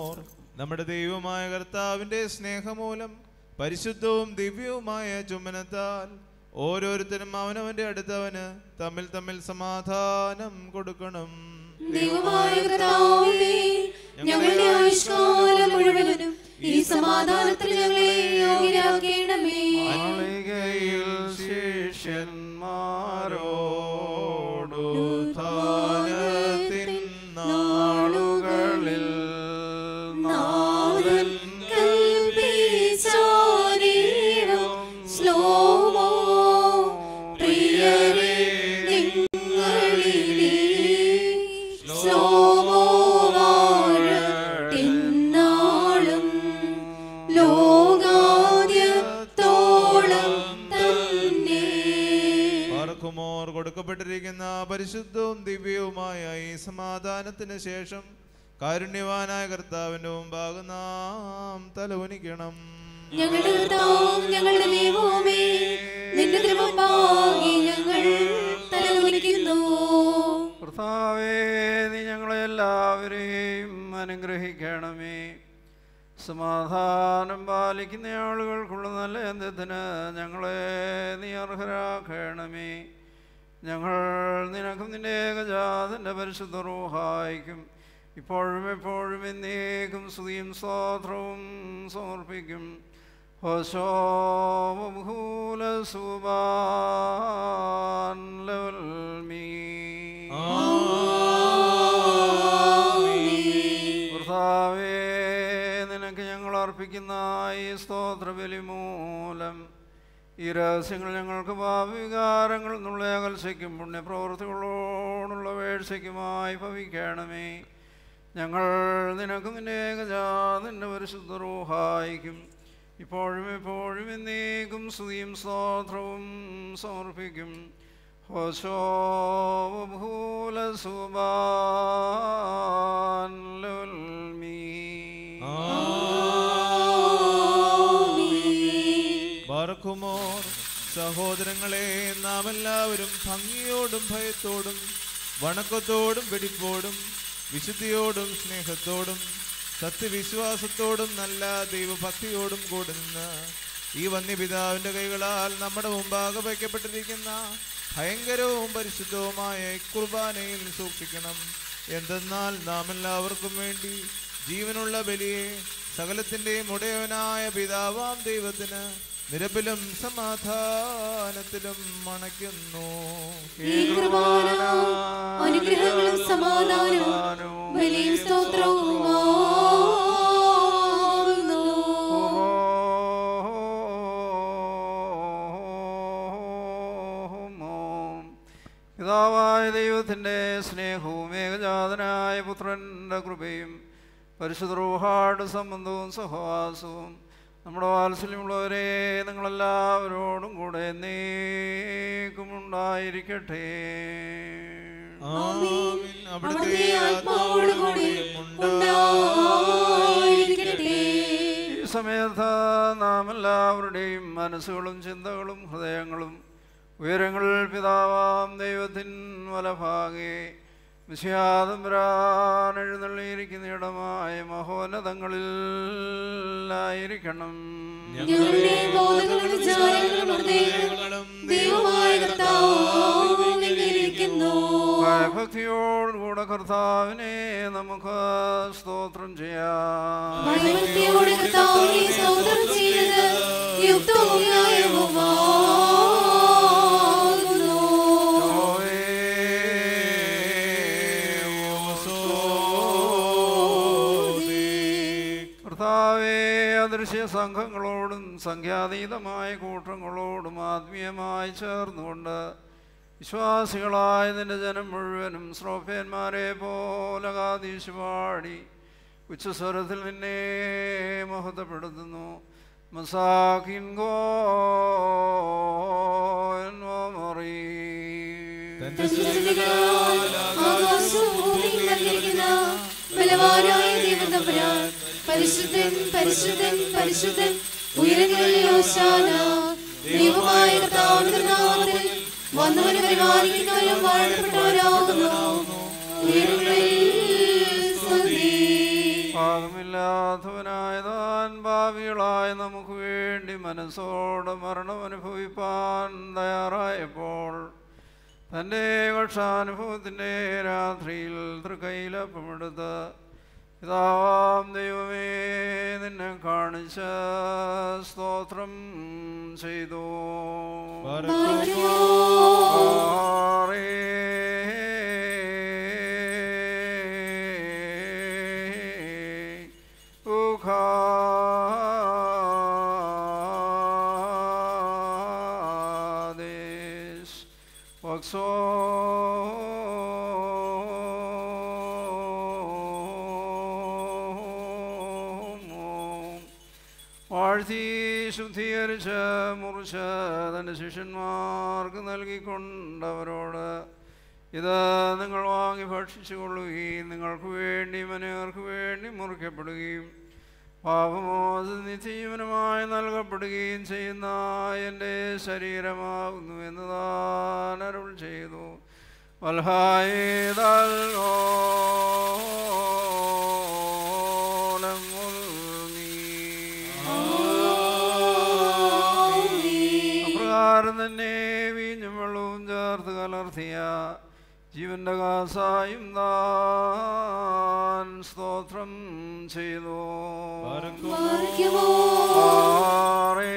നമ്മുടെ ദൈവമായ കർത്താവിന്റെ സ്നേഹമൂലം പരിശുദ്ധവും ദിവ്യവുമായ ചുമനത്താൽ ഓരോരുത്തരും അവനവന്റെ അടുത്തവന് തമ്മിൽ തമ്മിൽ സമാധാനം കൊടുക്കണം ദൈവമായ കർത്താവേ ഞങ്ങളുടെ ആയുഷ്കാലം മുഴുവനും ഈ സമാധാനത്തിൽ ഞങ്ങളെ യോഗ്യരാക്കേണമേ മാളികയിൽ ശിഷ്യന്മാരോടു ധാനത്തിൻ നാളുകളിൽ നാഥൻ കൽപ്പിച്ചാരേഴും ശ്ലോമോ പ്രിയരേ നിങ്ങളിലേ ശ്ലോമോ വാഴത്തിന്നാളും ലോകാദ്യത്തോളം തന്നെ പാർക്കുമോർ കൊടുക്കപ്പെട്ടിരിക്കുന്ന പരിശുദ്ധവും ദിവ്യവുമായ ഈ സമാധാനത്തിന് ശേഷം കാരുണ്യവാനായ കർത്താവിന്റെ മുമ്പാകെ നാം തലവനിക്കണം ഞങ്ങളുടെ കർത്താവും ഞങ്ങളുടെ ദൈവവുമേ നിന്റെ തിരുമുമ്പാകെ ഞങ്ങൾ തലകുനിക്കുന്നു കർത്താവേ നീ ഞങ്ങളെ എല്ലാവരെയും അനുഗ്രഹിക്കണമേ സമാധാനം പാലിക്കുന്ന ആളുകൾക്കുള്ള നല്ല എന്തിന് ഞങ്ങളെ നീ അർഹരാക്കണമേ ഞങ്ങൾ നിനക്കും നിന്റെ ഏകജാതൻ്റെ പരിശുദ്ധ റൂഹായിക്കും ഇപ്പോഴും എപ്പോഴും എന്നേക്കും സ്തുതിയും സ്വാത്രവും സമർപ്പിക്കും ഹോശോഭൂല സുബാൻ ലവൽ മീ കർത്താവേ നിനക്ക് ഞങ്ങൾ അർപ്പിക്കുന്ന ഈ സ്തോത്രബലി മൂലം ഈ രഹസ്യങ്ങൾ ഞങ്ങൾക്ക് ഭാവികാരങ്ങൾ എന്നുള്ള അകൽച്ചയ്ക്കും പുണ്യപ്രവൃത്തികളോടുള്ള വേഴ്ചയ്ക്കുമായി ഭവിക്കണമേ ഞങ്ങൾ നിനക്കും നിന്റെ ഏകജാതിൻ്റെ പരിശുദ്ധ റൂഹായിക്കും ഇപ്പോഴും എപ്പോഴും എന്നേക്കും സ്തുതിയും സ്തോത്രവും സമർപ്പിക്കും ഹോശോഭൂല സുബാൻ ലുൽമീ ബാർക്കുമോർ സഹോദരങ്ങളെ നാം എല്ലാവരും ഭംഗിയോടും ഭയത്തോടും വണക്കത്തോടും വെടിപ്പോടും വിശുദ്ധിയോടും സ്നേഹത്തോടും സത്യവിശ്വാസത്തോടും നല്ല ദൈവഭക്തിയോടും കൂടെ നിന്ന് ഈ വന്യപിതാവിന്റെ കൈകളാൽ നമ്മുടെ മുമ്പാകെ വയ്ക്കപ്പെട്ടിരിക്കുന്ന ഭയങ്കരവും പരിശുദ്ധവുമായ ഈ കുർബാനയിൽ സൂക്ഷിക്കണം എന്തെന്നാൽ നാം എല്ലാവർക്കും വേണ്ടി ജീവനുള്ള ബലിയെ സകലത്തിന്റെയും ഉടയവനായ പിതാവാം ദൈവത്തിന് നിരപ്പിലും സമാധാനത്തിലും മണയ്ക്കുന്നു ഈ കുർബാന അനുഗ്രഹങ്ങളും സമാധാനവും ബലിയും സ്തോത്രവും ആകുന്നു. പിതാവായ ദൈവത്തിൻ്റെ സ്നേഹവും ഏകജാതനായ പുത്രൻ്റെ കൃപയും പരിശുദ്ധ റൂഹാട് സംബന്ധവും സഹവാസവും നമ്മുടെ വാത്സല്യമുള്ളവരെ നിങ്ങളെല്ലാവരോടും കൂടെ എന്നേക്കും ഉണ്ടായിരിക്കട്ടെ ആമീൻ. അവിടുത്തെ ആത്മാവോടുകൂടി ഉണ്ടായിരിക്കട്ടെ. ഈ സമയത്ത് നാം എല്ലാവരുടെയും മനസ്സുകളും ചിന്തകളും ഹൃദയങ്ങളും ഉയരങ്ങൾ പിതാവാം ദൈവത്തിൻ വലഭാഗെ വിശ്യാതംബരാൻ എഴുന്നള്ളിയിരിക്കുന്ന ഇടമായ മഹോന്നതങ്ങളിൽ ആയിരിക്കണം ഞങ്ങളുടെ ബോധങ്ങളും വിചാരങ്ങളും ഹൃദയങ്ങളും ദൈവമായ കർത്താവിരിക്കുന്നു ഭയഭക്തിയോടുകൂടെ കർത്താവിനെ നമുക്ക് സ്തോത്രം ചെയ്യാം ഭയഭക്തിയോടെ കർത്താവിനെ സ്തോത്രം ചെയ്യുന്നത് യുക്തവും ന്യായവുമാകുന്നു. കർത്താവേ അദൃശ്യ സംഘങ്ങളോടും സംഖ്യാതീതമായ കൂട്ടങ്ങളോടും ആത്മീയമായി ചേർന്നുകൊണ്ട് വിശ്വാസികളായ നിന്റെ ജനം മുഴുവനും ശ്രോഫ്യന്മാരെ പോലെ കാതീശ് പാടി ഉച്ചസ്വരത്തിൽ നിന്നെ മഹത്വപ്പെടുത്തുന്നു മസാഖിൻ തന്റെ സ്തുതികളാൽ ആകാശവും ഭൂമിയും നിറഞ്ഞിരിക്കുന്ന ബലവാനായ ദൈവതമ്പുരാൻ, പരിശുദ്ധൻ പരിശുദ്ധൻ പരിശുദ്ധൻ ഉയരങ്ങളിൽ ഹോശാന ദൈവമായ കർത്താവിന്റെ നാമത്തിൽ വന്നവനും പരിപാലിക്കുന്നവരും വാഴ്ത്തപ്പെട്ടവരാകുന്നു ഉയരങ്ങളിൽ സ്തുതി പാപമില്ലാത്ത ഇല്ലാത്തവനായ താൻ ഭാവികളായ നമുക്ക് വേണ്ടി മനസ്സോട് മരണം അനുഭവിപ്പാൻ തയ്യാറായപ്പോൾ തൻ്റെ കക്ഷാനുഭവത്തിൻ്റെ രാത്രിയിൽ തൃക്കൈലപ്പമെടുത്ത് പിതാവാം ദൈവമേ നിന്നെ കാണിച്ച സ്തോത്രം ചെയ്തു ആറേ ഉഖാദേശ് വക്സോ വാഴ്ത്തി ശുദ്ധീകരിച്ച് മുറിച്ച് തൻ്റെ ശിഷ്യന്മാർക്ക് നൽകിക്കൊണ്ടവരോട് ഇത് നിങ്ങൾ വാങ്ങി ഭക്ഷിച്ചു കൊള്ളുകയും നിങ്ങൾക്ക് വേണ്ടി മനേർക്ക് വേണ്ടി മുറിക്കപ്പെടുകയും പാപമോച നിത്യജീവനമായി നൽകപ്പെടുകയും ചെയ്യുന്ന എൻ്റെ ശരീരമാകുന്നു എന്ന് താൻ അരുൾ ചെയ്തു അപ്രകാരം തന്നെ വീഞ്ഞും വെള്ളവും ചേർത്ത് കലർത്തിയ ജീവന്റെ കാസായും താൻ സ്തോത്രം ചെയ്തു ആറേ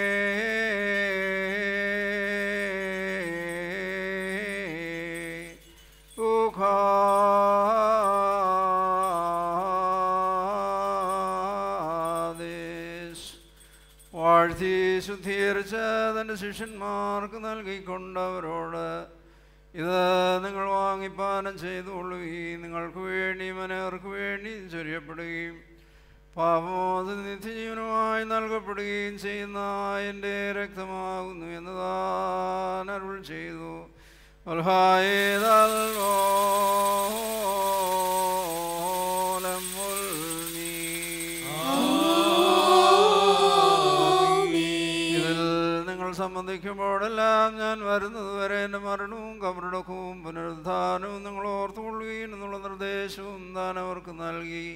ഉഖാദേശ് വാഴ്ത്തി ശുദ്ധീകരിച്ച് തൻ്റെ ശിഷ്യന്മാർക്ക് നൽകിക്കൊണ്ടവരോട് ഇത് നിങ്ങൾ വാങ്ങിപ്പാനം ചെയ്തുകൊള്ളുകയും നിങ്ങൾക്ക് വേണ്ടി മനേർക്ക് വേണ്ടി ചൊരിയപ്പെടുകയും പാപമോച നിത്യജീവനമായി നൽകപ്പെടുകയും ചെയ്യുന്ന എൻ്റെ രക്തമാകുന്നു എന്ന് താൻ അരുൾ ചെയ്തു ഇതിൽ നിങ്ങൾ സംബന്ധിക്കുമ്പോഴെല്ലാം ഞാൻ വരുന്നത് വരെ എൻ്റെ മരണവും കബറടക്കവും പുനരുദ്ധാനവും നിങ്ങൾ ഓർത്തുകൊള്ളുകയും എന്നുള്ള നിർദ്ദേശവും താൻ അവർക്ക് നൽകി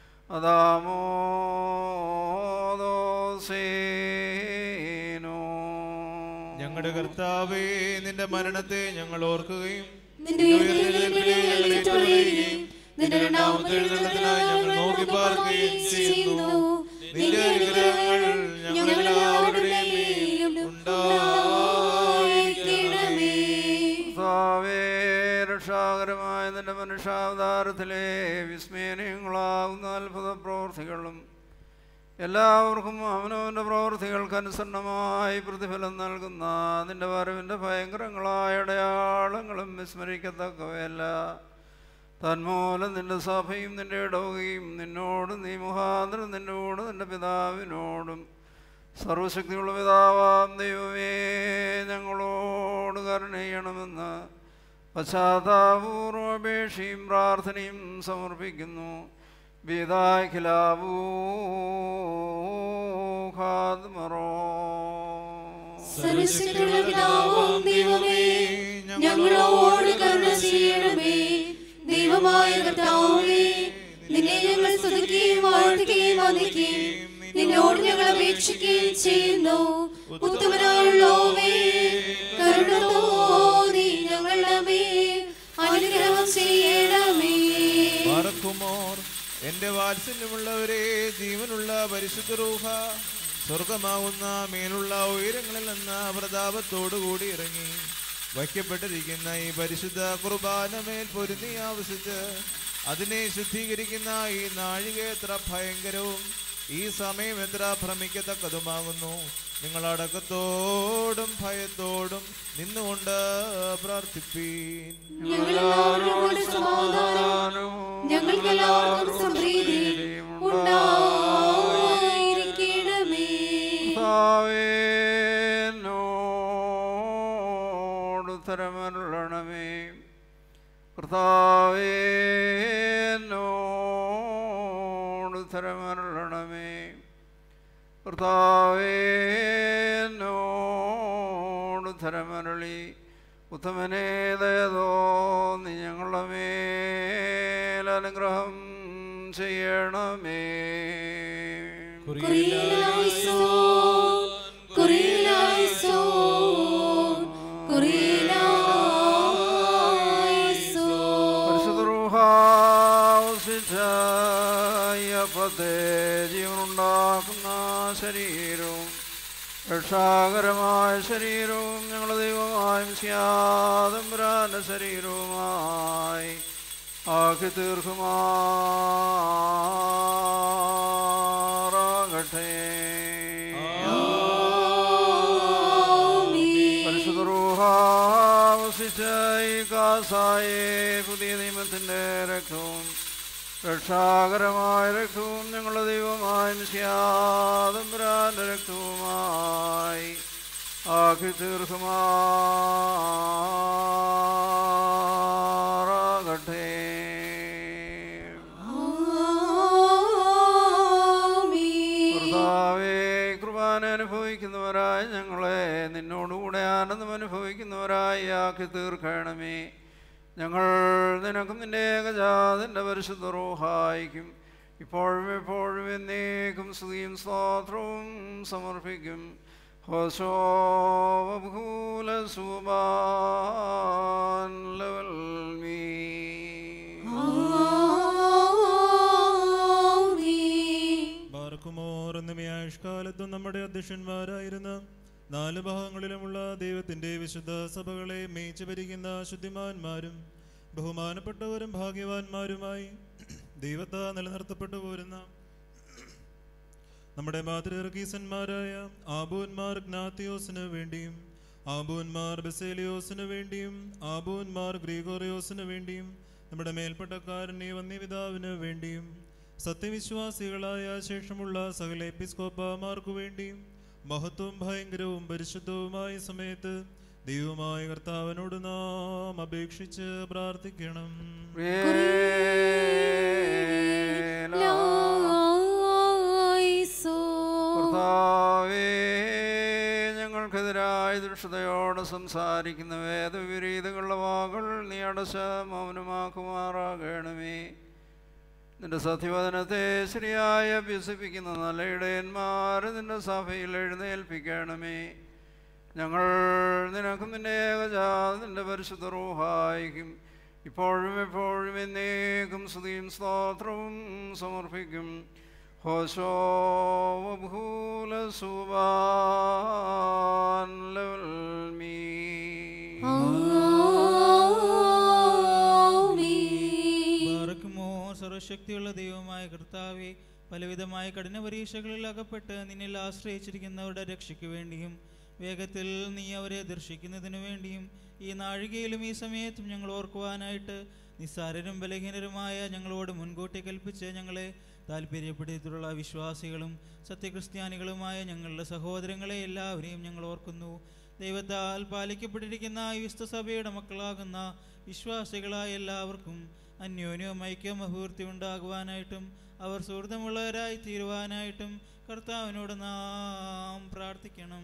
അതാമോദോസേനോ ഞങ്ങളുടെ കർത്താവേ നിന്റെ മരണത്തെ ഞങ്ങൾ ഓർക്കുകയും നിന്റെ ഉയർത്തെഴുന്നേൽപ്പിനെ ഞങ്ങൾ ഏറ്റുപറയുകയും നിന്റെ രണ്ടാമത്തെ എഴുന്നള്ളത്തിനായി ഞങ്ങൾ നോക്കി പാർക്കുകയും ചെയ്യുന്നു നിന്റെ അനുഗ്രഹങ്ങൾ ഞങ്ങളെല്ലാവരുടെയും മേലും ഉണ്ടായിരിക്കണമേ കർത്താവേ, രക്ഷാകരമായ നിന്റെ മനുഷ്യാവതാരത്തിലെ വിസ്മയനങ്ങളാവുന്ന അത്ഭുത പ്രവൃത്തികളും എല്ലാവർക്കും അവനവൻ്റെ പ്രവൃത്തികൾക്കനുസരണമായി പ്രതിഫലം നൽകുന്ന നിന്റെ വരവിൻ്റെ ഭയങ്കരങ്ങളായ അടയാളങ്ങളും വിസ്മരിക്കത്തക്കവയല്ല തന്മൂലം നിന്റെ സഭയും നിന്റെ ഇടവുകയും നിന്നോട് നീ മുഖാന്തരം നിന്നോട് നിന്റെ പിതാവിനോടും സർവശക്തിയുള്ള പിതാവാം ദൈവമേ ഞങ്ങളോട് കരുണ ചെയ്യണമെന്ന് പശ്ചാത്താപൂർവപേക്ഷയും പ്രാർത്ഥനയും സമർപ്പിക്കുന്നു സർവശക്തിയുള്ള പിതാവും ദൈവമേ ഞങ്ങളോട് കരുണ ചെയ്യണമേ ദൈവമായ കർത്താവേ നിന്നെ ഞങ്ങൾ സ്തുതിക്കുകയും വാഴ്ത്തുകയും വന്ദിക്കുകയും നിന്നോട് ഞങ്ങൾ അപേക്ഷിക്കുകയും ചെയ്യുന്നു ഉത്തമനായുള്ളോവേ കരുണ തോന്നി ഞങ്ങളുടെ മേൽ അനുഗ്രഹം ചെയ്യണമേ പാറക്കുമോർ എന്റെ വാത്സല്യമുള്ളവരെ ജീവനുള്ള പരിശുദ്ധ റൂഹ സ്വർഗമാകുന്ന മേലുള്ള ഉയരങ്ങളിൽ നിന്ന് പ്രതാപത്തോടുകൂടി ഇറങ്ങി വയ്ക്കപ്പെട്ടിരിക്കുന്ന ഈ പരിശുദ്ധ കുർബാന മേൽ പൊരുതി ആവശ്യിച്ച് അതിനെ ശുദ്ധീകരിക്കുന്ന ഈ നാഴിക എത്ര ഭയങ്കരവും ഈ സമയം എത്ര ഭ്രമിക്കത്തക്കതുമാകുന്നു നിങ്ങൾ അടക്കത്തോടും ഭയത്തോടും നിന്നുകൊണ്ട് പ്രാർത്ഥിപ്പീൻ ഞങ്ങളെല്ലാവരും കൂടി സമാധാനം ഞങ്ങൾക്കെല്ലാവർക്കും സമൃദ്ധി ഉണ്ടായിരിക്കണമേ കർത്താവേനോട് ഉത്തരമരുളണമേ കർത്താവേനോട് ഉത്തരമരുളണമേ കർത്താവേനോട് ഉത്തരമരുളി ഉത്തമനേ ദയതോ നീ ഞങ്ങളുടെ മേൽ അനുഗ്രഹം ചെയ്യണമേ കുറിയിലായിസോ കുറിയിലായിസോ കുറിയിലായിസോ പരിശുദ്ധൂഹാസിച്ചയ്യപ്പത്തെ ജീവനുണ്ടാക്കുന്ന ശരീരവും രക്ഷാകരമായ ശരീരവും ഞങ്ങളുടെ ദൈവമായും സ്യാതമ്പുരാന്റെ ശരീരവുമായി ആക്കി തീർക്കുമാറാകട്ടെ പരിശുദ്ധ ഈ കാസായെ പുതിയ നിയമത്തിൻ്റെ രക്തവും രക്ഷാകരമായ രക്തവും ഞങ്ങളുടെ ദൈവമായ സ്യാതമ്പുരാന്റെ രക്തവുമായി ആക്കി തീർക്കുമാറാകട്ടെ കർത്താവേ കൃപാന അനുഭവിക്കുന്നവരായ ഞങ്ങളെ നിന്നോടുകൂടെ ആനന്ദം അനുഭവിക്കുന്നവരായി ആക്കി തീർക്കണമേ ഞങ്ങൾ നിനക്കും നിന്റെ ഏകജാതിൻ്റെ പരിശുദ്ധ റൂഹായിക്കും ഇപ്പോഴും എപ്പോഴും എന്നേക്കും സ്തുതിയും സ്തോത്രവും സമർപ്പിക്കും ഹോശോഭൂല സുബാൻ ലവൽ മീ ബാർക്കുമോർ എന്ന ആയുഷ്കാലത്തും നമ്മുടെ അധ്യക്ഷന്മാരായിരുന്ന നാല് ഭാഗങ്ങളിലുമുള്ള ദൈവത്തിന്റെ വിശുദ്ധ സഭകളെ മേച്ചു ഭരിക്കുന്ന ശുദ്ധിമാന്മാരും ബഹുമാനപ്പെട്ടവരും ഭാഗ്യവാന്മാരുമായി ദൈവത്താ നിലനിർത്തപ്പെട്ടു പോരുന്ന നമ്മുടെ മാതൃകീസന്മാരായ ആബൂന്മാർ ഗ്നാത്തിയോസിന് വേണ്ടിയും ആബൂന്മാർ ബെസേലിയോസിന് വേണ്ടിയും ആബൂന്മാർ ഗ്രീഗോറിയോസിന് വേണ്ടിയും നമ്മുടെ മേൽപ്പട്ടക്കാരൻ ഈ വന്യപിതാവിന് വേണ്ടിയും സത്യവിശ്വാസികളായ ശേഷമുള്ള സകല എപ്പിസ്കോപ്പമാർക്കു വേണ്ടിയും മഹത്വവും ഭയങ്കരവും പരിശുദ്ധവുമായ സമയത്ത് ദൈവമായ കർത്താവിനോട് നാം അപേക്ഷിച്ച് പ്രാർത്ഥിക്കണം കർത്താവേ ഞങ്ങൾക്കെതിരായ ദുഷ്ടതയോട് സംസാരിക്കുന്ന വേദവിപരീതങ്ങളുടെ വാക്കുകൾ നീ അടച്ച മൗനമാക്കുമാറാകണമേ നിന്റെ സത്യവചനത്തെ ശരിയായി അഭ്യസിപ്പിക്കുന്ന നല്ല ഇടയന്മാരെ നിന്റെ സഭയിൽ എഴുന്നേൽപ്പിക്കണമേ ഞങ്ങൾ നിനക്കും നിന്റെ ഏകജാതി നിന്റെ പരിശുദ്ധ റൂഹായിക്കും ഇപ്പോഴും എപ്പോഴും എന്നേക്കും സ്തുതിയും സ്തോത്രവും സമർപ്പിക്കും ഹോശോ ഭൂല സുബാൻ ലവൽ മീ ബാറക്കുമോ സർവശക്തിയുള്ള ദൈവമായ കർത്താവെ പലവിധമായ കഠിന പരീക്ഷകളിൽ അകപ്പെട്ട് നിന്നിൽ ആശ്രയിച്ചിരിക്കുന്നവരുടെ രക്ഷയ്ക്ക് വേണ്ടിയും വേഗത്തിൽ നീ അവരെ ദർശിക്കുന്നതിനു വേണ്ടിയും ഈ നാഴികയിലും ഈ സമയത്തും ഞങ്ങൾ ഓർക്കുവാനായിട്ട് നിസ്സാരരും ബലഹീനരുമായ ഞങ്ങളോട് മുൻകൂട്ടി കൽപ്പിച്ച് ഞങ്ങളെ താല്പര്യപ്പെടുത്തിയിട്ടുള്ള വിശ്വാസികളും സത്യക്രിസ്ത്യാനികളുമായ ഞങ്ങളുടെ സഹോദരങ്ങളെ എല്ലാവരെയും ഞങ്ങൾ ഓർക്കുന്നു ദൈവത്താൽ പാലിക്കപ്പെട്ടിരിക്കുന്ന ഈ വിസ്തുസഭയുടെ മക്കളാകുന്ന വിശ്വാസികളായ എല്ലാവർക്കും അന്യോന്യവും ഐക്യവും അഭിവൃദ്ധി ഉണ്ടാകുവാനായിട്ടും അവർ സുഹൃത്തമുള്ളവരായി തീരുവാനായിട്ടും കർത്താവിനോട് നാം പ്രാർത്ഥിക്കണം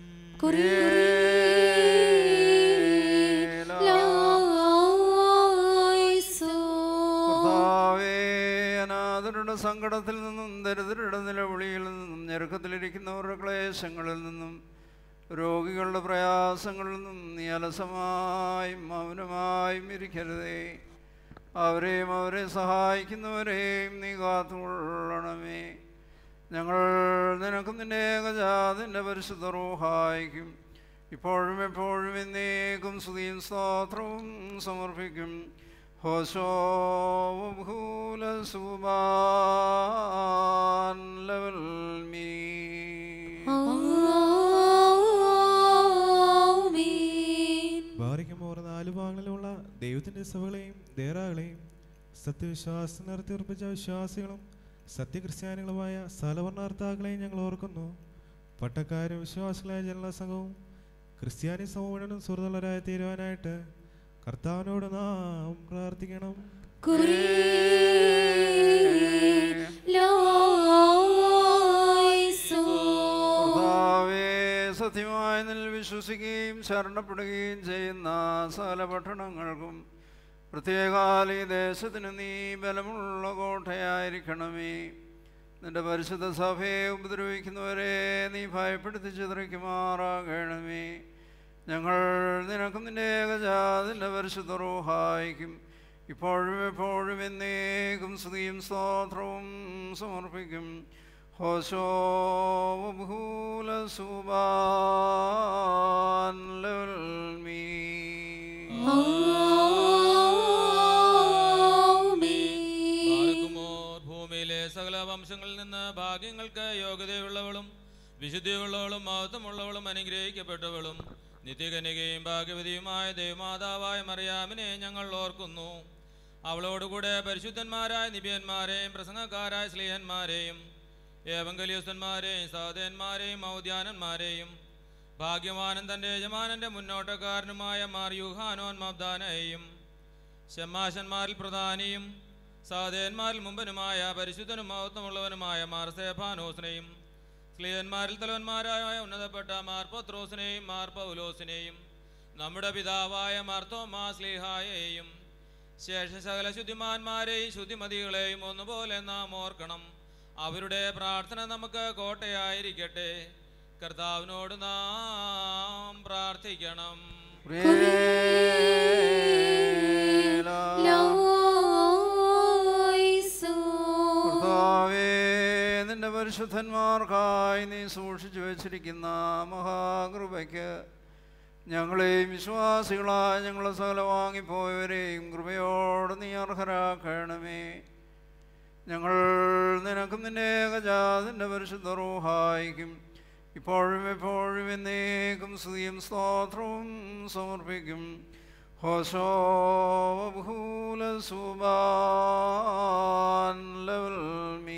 കർത്താവേ അനാഥരുടെ സങ്കടത്തിൽ നിന്നും ദരിദ്രരുടെ നിലവിളിയിൽ നിന്നും ഞെരുക്കത്തിലിരിക്കുന്നവരുടെ ക്ലേശങ്ങളിൽ നിന്നും രോഗികളുടെ പ്രയാസങ്ങളിൽ നിന്നും നീ അലസമായും മൗനമായും ഇരിക്കരുതേ അവരെയും അവരെ സഹായിക്കുന്നവരെയും നീ കാത്തുകൊള്ളണമേ ഞങ്ങൾ നിനക്കും നിന്റെ ഏകജാതിൻ്റെ പരിശുദ്ധ റൂഹായിക്കും ഇപ്പോഴും എപ്പോഴും എന്നേക്കും സ്തുതിയും സ്തോത്രവും സമർപ്പിക്കും ഹോശോ ഭൂല സുബാൻ ലവൽ മീ ബാറിക്കുമോർ നാല് ഭാഗങ്ങളിലുള്ള ദൈവത്തിന്റെ സഭകളെയും ദേറാകളെയും സത്യവിശ്വാസം നടത്തിയുറപ്പിച്ച വിശ്വാസികളും സത്യക്രിസ്ത്യാനികളുമായ സ്ഥലവർണ്ണാർത്ഥാക്കളെയും ഞങ്ങൾ ഓർക്കുന്നു പട്ടക്കാരും വിശ്വാസികളായ ജനസംഘവും ക്രിസ്ത്യാനി സമൂഹനും സുഹൃത്തുള്ളവരായി തീരുവാനായിട്ട് കർത്താവിനോട് നാം പ്രാർത്ഥിക്കണം കർത്താവേ സത്യമായി നിൽ വിശ്വസിക്കുകയും ശരണപ്പെടുകയും ചെയ്യുന്ന സകല പട്ടണങ്ങൾക്കും പ്രത്യേകാൽ ഈ ദേശത്തിന് നീ ബലമുള്ള കോട്ടയായിരിക്കണമേ നിന്റെ പരിശുദ്ധ സഭയെ ഉപദ്രവിക്കുന്നവരെ നീ ഭയപ്പെടുത്തി ചിതറിക്കുമാറാകണമേ ഞങ്ങൾ നിനക്കും നിന്റെ ഏകജാതിൻ്റെ പരിശുദ്ധ റൂഹായിക്കും ഇപ്പോഴും എപ്പോഴും എന്നേക്കും സ്തുതിയും സ്തോത്രവും സമർപ്പിക്കും ഹോശോ ഭൂല സുബാൻ ലൽമീ പാർക്കുമോർ ഭൂമിയിലെ സകല വംശങ്ങളിൽ നിന്ന് ഭാഗ്യങ്ങൾക്ക് യോഗ്യതയുള്ളവളും വിശുദ്ധിയുള്ളവളും മഹത്വമുള്ളവളും അനുഗ്രഹിക്കപ്പെട്ടവളും നിത്യകനികയും ഭാഗ്യവതിയുമായ ദൈവമാതാവായ മറിയാമിനെ ഞങ്ങൾ ഓർക്കുന്നു അവളോടുകൂടെ പരിശുദ്ധന്മാരായ നിബിയന്മാരെയും പ്രസംഗക്കാരായ സ്ലീഹന്മാരെയും ഏവങ്കലിയസ്തന്മാരെയും സഹോദയന്മാരെയും ഔദ്യാനന്മാരെയും ഭാഗ്യവാനൻ തൻ്റെ യജമാനൻ്റെ മുന്നോട്ടക്കാരനുമായ മാർ യുഹാനോൻ മബ്ദാനയെയും ഷമ്മാശന്മാരിൽ പ്രധാനിയും സാധേന്മാരിൽ മുമ്പനുമായ പരിശുദ്ധനും മഹത്വമുള്ളവനുമായ മാർ സേഫാനോസിനെയും സ്ലീഹന്മാരിൽ തലവന്മാരായ ഉന്നതപ്പെട്ട മാർ പത്രോസിനെയും മാർ പൗലോസിനെയും നമ്മുടെ പിതാവായ മാർ തോമാ സ്ലീഹായെയും ശേഷ സകല ശുദ്ധിമാന്മാരെയും ശുദ്ധിമതികളെയും ഒന്നുപോലെ നാം ഓർക്കണം അവരുടെ പ്രാർത്ഥന നമുക്ക് കോട്ടയായിരിക്കട്ടെ കർത്താവിനോട് നാം പ്രാർത്ഥിക്കണം കർത്താവേ നിന്റെ പരിശുദ്ധന്മാർക്കായി നീ സൂക്ഷിച്ചു വച്ചിരിക്കുന്ന മഹാകൃപയ്ക്ക് ഞങ്ങളെയും വിശ്വാസികളായ ഞങ്ങളെ സകല വാങ്ങിപ്പോയവരെയും കൃപയോട് നീ അർഹരാക്കണമേ ഞങ്ങൾ നിനക്കും നിന്റെ ഏകജാതിൻ്റെ പരിശുദ്ധ റൂഹായിക്കും ഇപ്പോഴും എപ്പോഴും എന്നേക്കും സ്തുതിയും സ്തോത്രവും സമർപ്പിക്കും ഹോശോ ഭൂല സുബാൻ ലവൽ മീ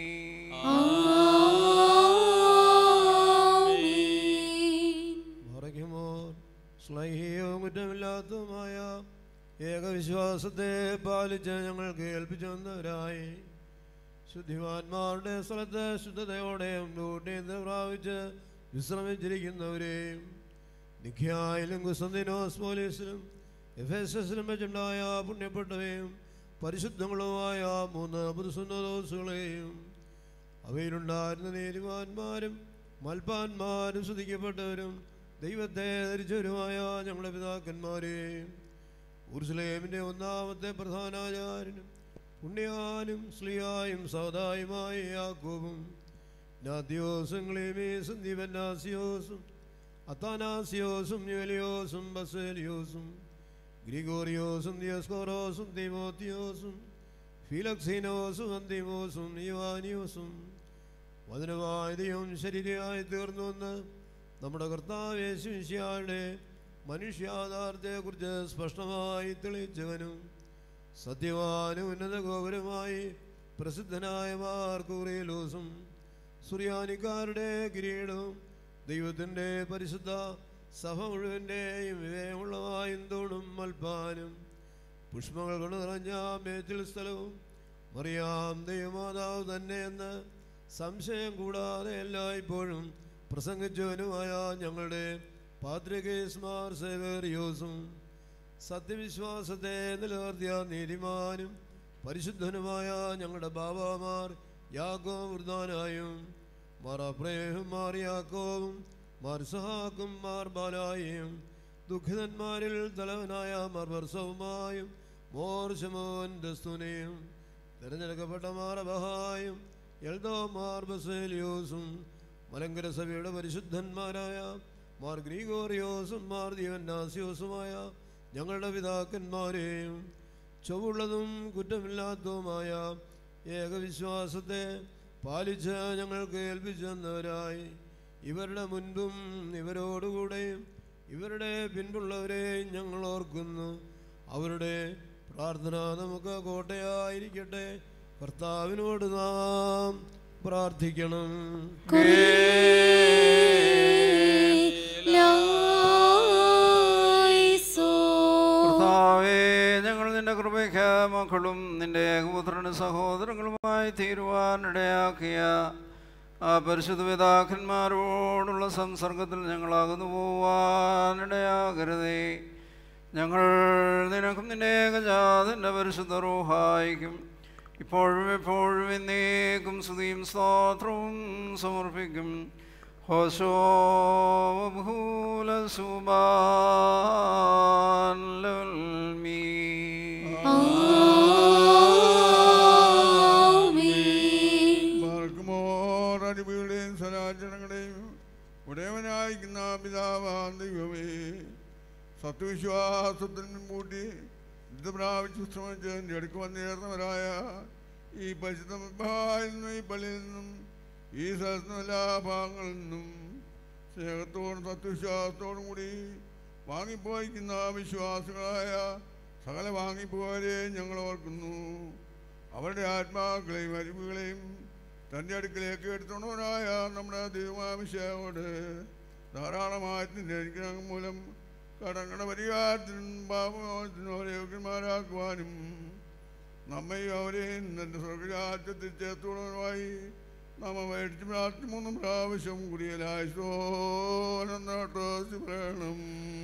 മറയ്ക്കുമോർ സ്ലൈഹികവും കുറ്റമില്ലാത്തതുമായ ഏകവിശ്വാസത്തെ പാലിച്ച് ഞങ്ങൾ കേൾപ്പിച്ചവരായി ശുദ്ധിമാന്മാരുടെ സ്ഥലത്ത് ശുദ്ധതയോടെയും ഡ്യൂട്ടിയും പ്രാപിച്ച് വിശ്രമിച്ചിരിക്കുന്നവരെയും നിഖ്യായിലും കുസന്തിനോസ് പോലീസിലും എഫ് എസ് എസിലും വെച്ചുണ്ടായ പുണ്യപ്പെട്ടവയും പരിശുദ്ധങ്ങളുമായ മൂന്ന് പുതുസുന്നതോസുകളെയും അവയിലുണ്ടായിരുന്ന നീതിമാന്മാരും മൽപ്പാന്മാരും സ്തുതിക്കപ്പെട്ടവരും ദൈവത്തെ ധരിച്ചവരുമായ ഞങ്ങളുടെ പിതാക്കന്മാരെയും ഉർസുലേമിൻ്റെ ഒന്നാമത്തെ പ്രധാനാചാര്യനും പുണ്യാനും സ്ലിയായും സൗദായുമായ യാക്കോബും നാദ്യോസും ക്ലീമീസും ദീപന്നാസിയോസും അത്താനാസിയോസും യുവലിയോസും ബസേലിയോസും ഗ്രിഗോറിയോസും ദിയസ്കോറോസും തിമോത്തിയോസും ഫിലക്സീനോസും അന്തിമോസും യുവാനിയോസും വചനവായതയും ശരീരമായി തീർന്നുവെന്ന് നമ്മുടെ കർത്താവേശുശിയായുടെ മനുഷ്യാധാരത്തെക്കുറിച്ച് സ്പഷ്ടമായി തെളിയിച്ചവനും സത്യവാനും ഉന്നത ഗോപുരമായി പ്രസിദ്ധനായ മാർക്കൂറിയലോസും സുറിയാനിക്കാരുടെ കിരീടവും ദൈവത്തിൻ്റെ പരിശുദ്ധ സഭ മുഴുവൻ്റെയും വിവേകമുള്ളവായും തൂണും മൽപ്പാനും പുഷ്പങ്ങൾ കൊണ്ട് നിറഞ്ഞ മേച്ചിൽ സ്ഥലവും മറിയാം ദൈവമാതാവ് തന്നെ എന്ന് സംശയം കൂടാതെ എല്ലായ്പ്പോഴും പ്രസംഗിച്ചവനുമായ ഞങ്ങളുടെ പാത്രികേസ്മാർ സേവേറിയോസും സത്യവിശ്വാസത്തെ നിലനിർത്തിയ നീതിമാനും പരിശുദ്ധനുമായ ഞങ്ങളുടെ ബാബാമാർ യാക്കോ വൃദ്ധാനായും മാർ അപ്രേഹും മാർ യാക്കോവും മാർ സഹാക്കും മാർ ബാലായും ദുഃഖിതന്മാരിൽ തലവനായ മാർ വർഷവുമായും മോർ ശമോൻ ദസ്തുനെയും തിരഞ്ഞെടുക്കപ്പെട്ട മാർ അബഹായും എൽദോ മാർ ബസേലിയോസും മലങ്കര സഭയുടെ പരിശുദ്ധന്മാരായ മാർ ഗ്രീഗോറിയോസും മാർ ദീവന്നാസിയോസുമായ ഞങ്ങളുടെ പിതാക്കന്മാരെയും ചൊവ്വുള്ളതും കുറ്റമില്ലാത്തതുമായ ഏകവിശ്വാസത്തെ പാലിച്ച് ഞങ്ങൾക്ക് ഏൽപ്പിച്ചെന്നവരായി ഇവരുടെ മുൻപും ഇവരോടുകൂടെയും ഇവരുടെ പിൻപുള്ളവരെയും ഞങ്ങൾ ഓർക്കുന്നു അവരുടെ പ്രാർത്ഥന നമുക്ക് കോട്ടയായിരിക്കട്ടെ കർത്താവിനോട് നാം പ്രാർത്ഥിക്കണം കർത്താവേ ഞങ്ങൾ നിന്റെ കൃപയ്ക്ക് മക്കളും നിന്റെ ഏകപുത്രന് സഹോദരങ്ങളുമായി തീരുവാനിടയാക്കിയ ആ പരിശുദ്ധ പിതാക്കന്മാരോടുള്ള സംസർഗത്തിൽ ഞങ്ങളാകുന്നു പോവാനിടയാകരുതേ ഞങ്ങൾ നിനക്കും നിന്റെ ഏകജാതന്റെ പരിശുദ്ധ റൂഹായിക്കും ഇപ്പോഴും എപ്പോഴും എന്നേക്കും സ്തുതിയും സ്തോത്രവും സമർപ്പിക്കും ഹോശോ ഭൂല സുബാൻ ലൽമീ പാർക്കുമോർ അടിവുകളെയും സനാചരണങ്ങളെയും ഉടയവനായിരിക്കുന്ന പിതാവാൻ ദൈവമേ സത്യവിശ്വാസത്തിൽ മുൻകൂട്ടി ഇത് പ്രാപിച്ച് ശ്രമിച്ച് എൻ്റെ അടുക്ക് വന്നേർന്നവരായ ഈ പരിശുദ്ധ മദ്ബഹായിൽ നിന്നും ഈ പള്ളിയിൽ നിന്നും ഈ സ്ഥലത്തും എല്ലാ ഭാഗങ്ങളിൽ നിന്നും സ്നേഹത്തോടും സത്യവിശ്വാസത്തോടും കൂടി വാങ്ങിപ്പോയിക്കുന്ന വിശ്വാസികളായ സകല വാങ്ങിപ്പോരെ ഞങ്ങൾ ഓർക്കുന്നു അവരുടെ ആത്മാക്കളെയും അരിവുകളെയും തൻ്റെ അടുക്കലേക്ക് എടുത്തുകൊണ്ടവനായ നമ്മുടെ ദൈവമാവിശ്യോട് ധാരാളമായി അനുഗ്രഹം മൂലം കടങ്ങളുടെ പരിഹാരത്തിനും പാപമോചനത്തിനും അവരെ യോഗ്യന്മാരാക്കുവാനും നമ്മയും അവരെയും തൻ്റെ സ്വർഗരാജ്യത്തിൽ ചേർത്തുകൊള്ളുവാനുമായി നാം മേടിച്ച് പ്രാർത്ഥന മൂന്നും പ്രാവശ്യം കുറിയലായി സോനോട്ടോ പറയണം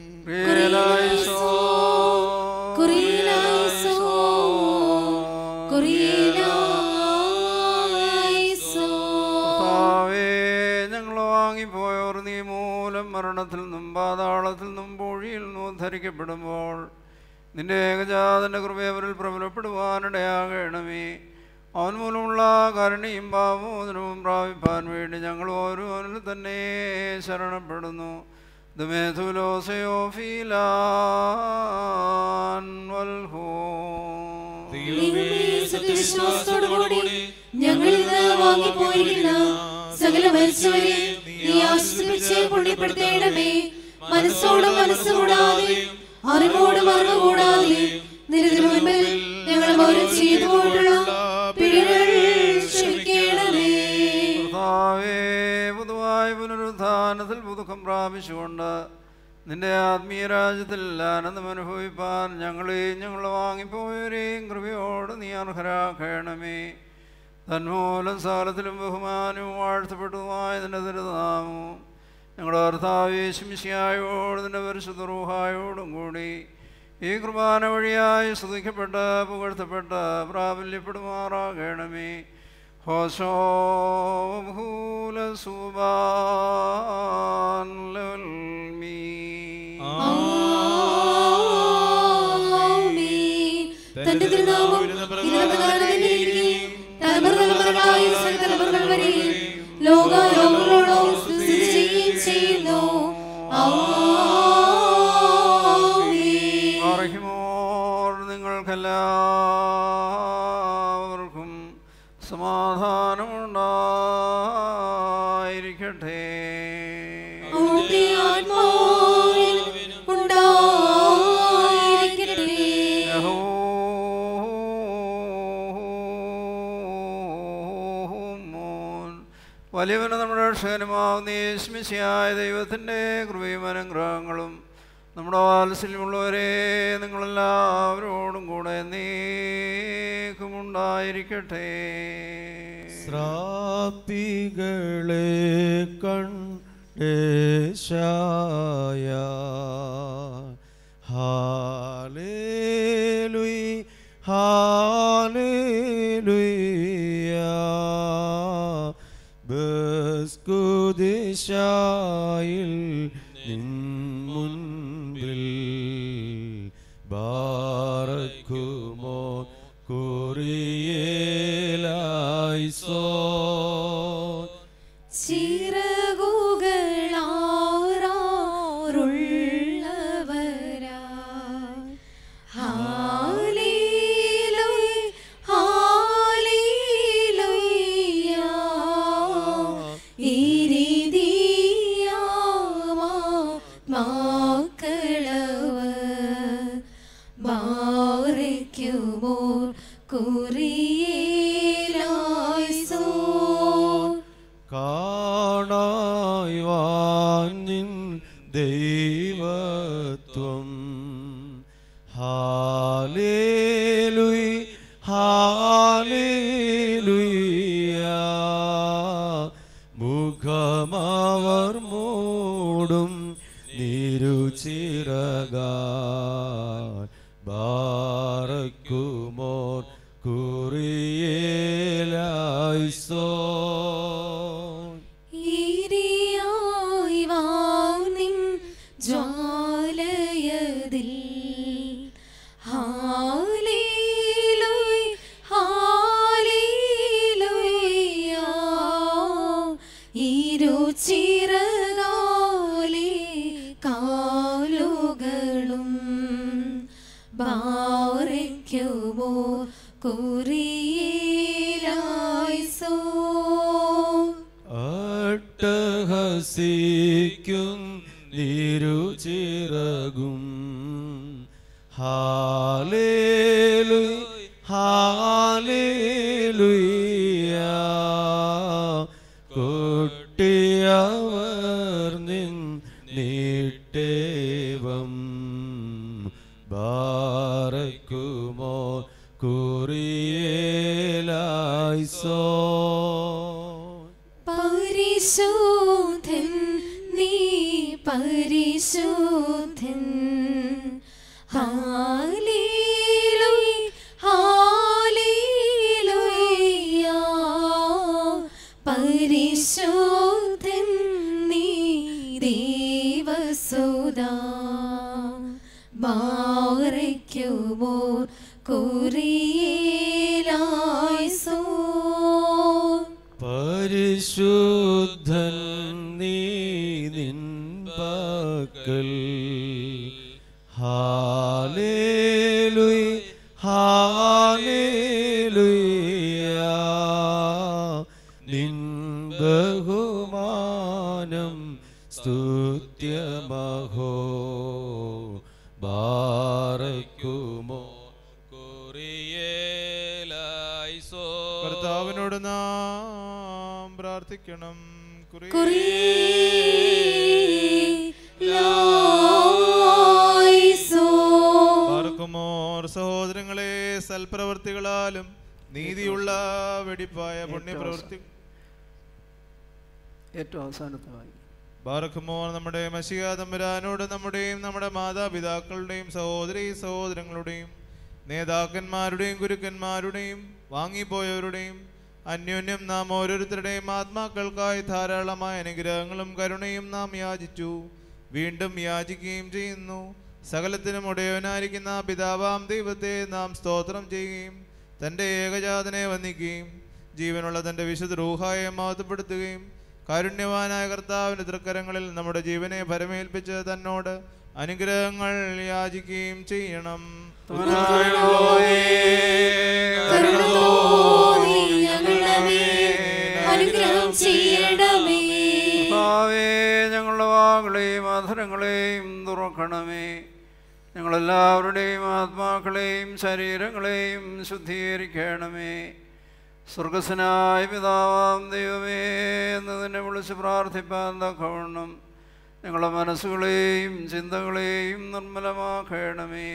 കർത്താവേ, ഞങ്ങൾ വാങ്ങിപ്പോയവർ നീ മൂലം മരണത്തിൽ നിന്നും പാതാളത്തിൽ നിന്നും പൂഴിയിൽ നിന്നും ഉദ്ധരിക്കപ്പെടുമ്പോൾ നിന്റെ ഏകജാതന്റെ കൃപയവരിൽ പ്രബലപ്പെടുവാനിടയാകണമേ അവൻ മൂലമുള്ള കരുണയും പാവമോചനവും പ്രാപിപ്പാൻ വേണ്ടി ഞങ്ങൾ ഓരോനിൽ തന്നെ ശരണപ്പെടുന്നു ദമേതുലോസയോ ഫീലാൻ വൽഹോ സത്യവിശ്വാസത്തോടുകൂടി ഞങ്ങളിൽ നിന്ന് വാങ്ങിപ്പോയിരിക്കുന്ന സകല മരിച്ചവരെ നീ ആശ്വസിപ്പിച്ച് പുണ്യപ്പെടുത്തേണമേ മനസ്സോടും മനസ്സുകൂടാതെ അറിവോടും അറിവ് കൂടാതെ നിരതിനു മുൻപിൽ ഞങ്ങൾ മൗനം ചെയ്തു പോയിട്ടുള്ള പിഴകൾ ക്ഷമിക്കണമേ കർത്താവേ പൊതുവായ പുനരുത്ഥാനത്തിൽ പുതുക്കം പ്രാപിച്ചുകൊണ്ട് നിന്റെ ആത്മീയ രാജ്യത്തിൽ ആനന്ദം അനുഭവിപ്പാൻ ഞങ്ങളെയും ഞങ്ങൾ വാങ്ങിപ്പോയവരെയും കൃപയോട് നീ അർഹരാക്കണമേ തന്മൂലം സകലത്തിലും ബഹുമാനവും വാഴ്ത്തപ്പെട്ടതുമായ നിന്റെ ദുരിതനാമവും ഞങ്ങളുടെ ഭർത്താവേശുമിശിയായോട് നിന്റെ പരിശുദ്ധ റൂഹായോടും കൂടി ഈ കുർബാന വഴിയായി സ്തുതിക്കപ്പെട്ട് പുകഴ്ത്തപ്പെട്ട് പ്രാബല്യപ്പെടുമാറാകണമേ ഹോശോ ഭൂല സുബാൻ ലൽമീ തന്റെ തിരുനാമം ഇതിനപ്രകാരം തന്നെ ഇരിക്കുകയും തലമുറ തലമുറകളായി തലമുറകൾ വരെ ലോകാലോകങ്ങളോളം സ്ഥിതി ചെയ്യുകയും ചെയ്യുന്നു ആമേൻ. അറിഹിമോർ നിങ്ങൾക്കെല്ലാവർക്കും സമാധാനമുണ്ടായിരിക്കട്ടെ അവിടുത്തെ ആത്മാവിൽ ഉണ്ടായിരിക്കട്ടെ യഹോമോൻ. വലിയവന് നമ്മുടെ രക്ഷകനുമാവുന്ന യേശുമിശിയായ ദൈവത്തിൻ്റെ കൃപയും അനുഗ്രഹങ്ങളും നമ്മുടെ വാത്സല്യമുള്ളവരെ നിങ്ങളെല്ലാവരോടും കൂടെ നീക്കുമുണ്ടായിരിക്കട്ടെ ശ്രാപ്പികളെ കണ്ടേശായ ഹാലേലുയ് ഹാലേലുയ ബസ്കുദിശായിൽ നിൻ മുൻപിൽ ബാറക്കുമോ കുറിയേലായി സോ ചിറകുകളാറുള്ളവരാ ഹാലേലൂയ ഹാലേലൂയ ഇരിദിയാമാ മാക്കളവ ബാറിക്കുമോ കുറിയേലായിസോ കാണായി വാഞ്ഞിൻ ദൈവത്വം ഹാലേലുയ് ഹാലേലുയ മുഖമവർ മൂടും നിരുചിറകാ ബാറക്കുമോർ കുറിയേലായിസോ ഈരിയായി വാനിൻ ജ്വാലയതിൽ ഹാലേലൂയ ഹാലേലൂയ ഇരുചിറകാലെ കാലുകളും ബാറയ്ക്കുമോ കുറിയേലായിസോ അട്ടഹസിക്കും നിരുചിറകും ഹാലേലു ഹാലേലുയ കൊട്ടിയവർ നിൻ നീട്ടേവം ബാറക്കുമോ കുറിയേലായിസോ പരിശോധൻ നീ പരിശോധൻ ഹാലേലൂയ ഹാലേലൂയ പരിശോധൻ നീ ദേവസുതാ ബാറയ്ക്കുമോ കുറിയേലായിസോ പരിശുദ്ധൻ നീ നിൻ പക്കൽ ഹാലേലുയ് ഹാലേലുയ നിൻ ബഹുമാനം സ്തുത്യമഹോ ബാറക്കുമോ കുറിയേലായിസോ കർത്താവിനോട് നാം പ്രാർത്ഥിക്കണം കുറി പാർക്കുമോർ സഹോദരങ്ങളെ സൽപ്രവർത്തികളാലും നീതിയുള്ള വെടിപ്പായ പുണ്യപ്രവൃത്തി ഏറ്റവും അവസാനത്തെ വായി ബാറക്കുമോർ നമ്മുടെ മഷിക തമ്പുരാനോട് നമ്മുടെയും നമ്മുടെ മാതാപിതാക്കളുടെയും സഹോദരി സഹോദരങ്ങളുടെയും നേതാക്കന്മാരുടെയും ഗുരുക്കന്മാരുടെയും വാങ്ങിപ്പോയവരുടെയും അന്യോന്യം നാം ഓരോരുത്തരുടെയും ആത്മാക്കൾക്കായി ധാരാളമായ അനുഗ്രഹങ്ങളും കരുണയും നാം യാചിച്ചു വീണ്ടും യാചിക്കുകയും ചെയ്യുന്നു സകലത്തിനും ഉടയവനായിരിക്കുന്ന പിതാവാം ദൈവത്തെ നാം സ്തോത്രം ചെയ്യുകയും തൻ്റെ ഏകജാതനെ വന്ദിക്കുകയും ജീവനുള്ള തൻ്റെ വിശുദ്ധ റൂഹായെ മഹത്വപ്പെടുത്തുകയും കാരുണ്യവാനായ കർത്താവിൻ്റെ തൃക്കരങ്ങളിൽ നമ്മുടെ ജീവനെ ഭരമേൽപ്പിച്ച് തന്നോട് അനുഗ്രഹങ്ങൾ യാചിക്കുകയും ചെയ്യണം അനുഗ്രഹം ചെയ്യണമേ കർത്താവേ ഞങ്ങളുടെ വാകളെയും അധരങ്ങളെയും തുറക്കണമേ ഞങ്ങളെല്ലാവരുടെയും ആത്മാക്കളെയും ശരീരങ്ങളെയും ശുദ്ധീകരിക്കണമേ സ്വർഗസ്വനായ പിതാവാം ദൈവമേ എന്ന് നിന്നെ വിളിച്ച് പ്രാർത്ഥിപ്പാൻ തക്കവണ്ണം ഞങ്ങളുടെ മനസ്സുകളെയും ചിന്തകളെയും നിർമ്മലമാക്കണമേ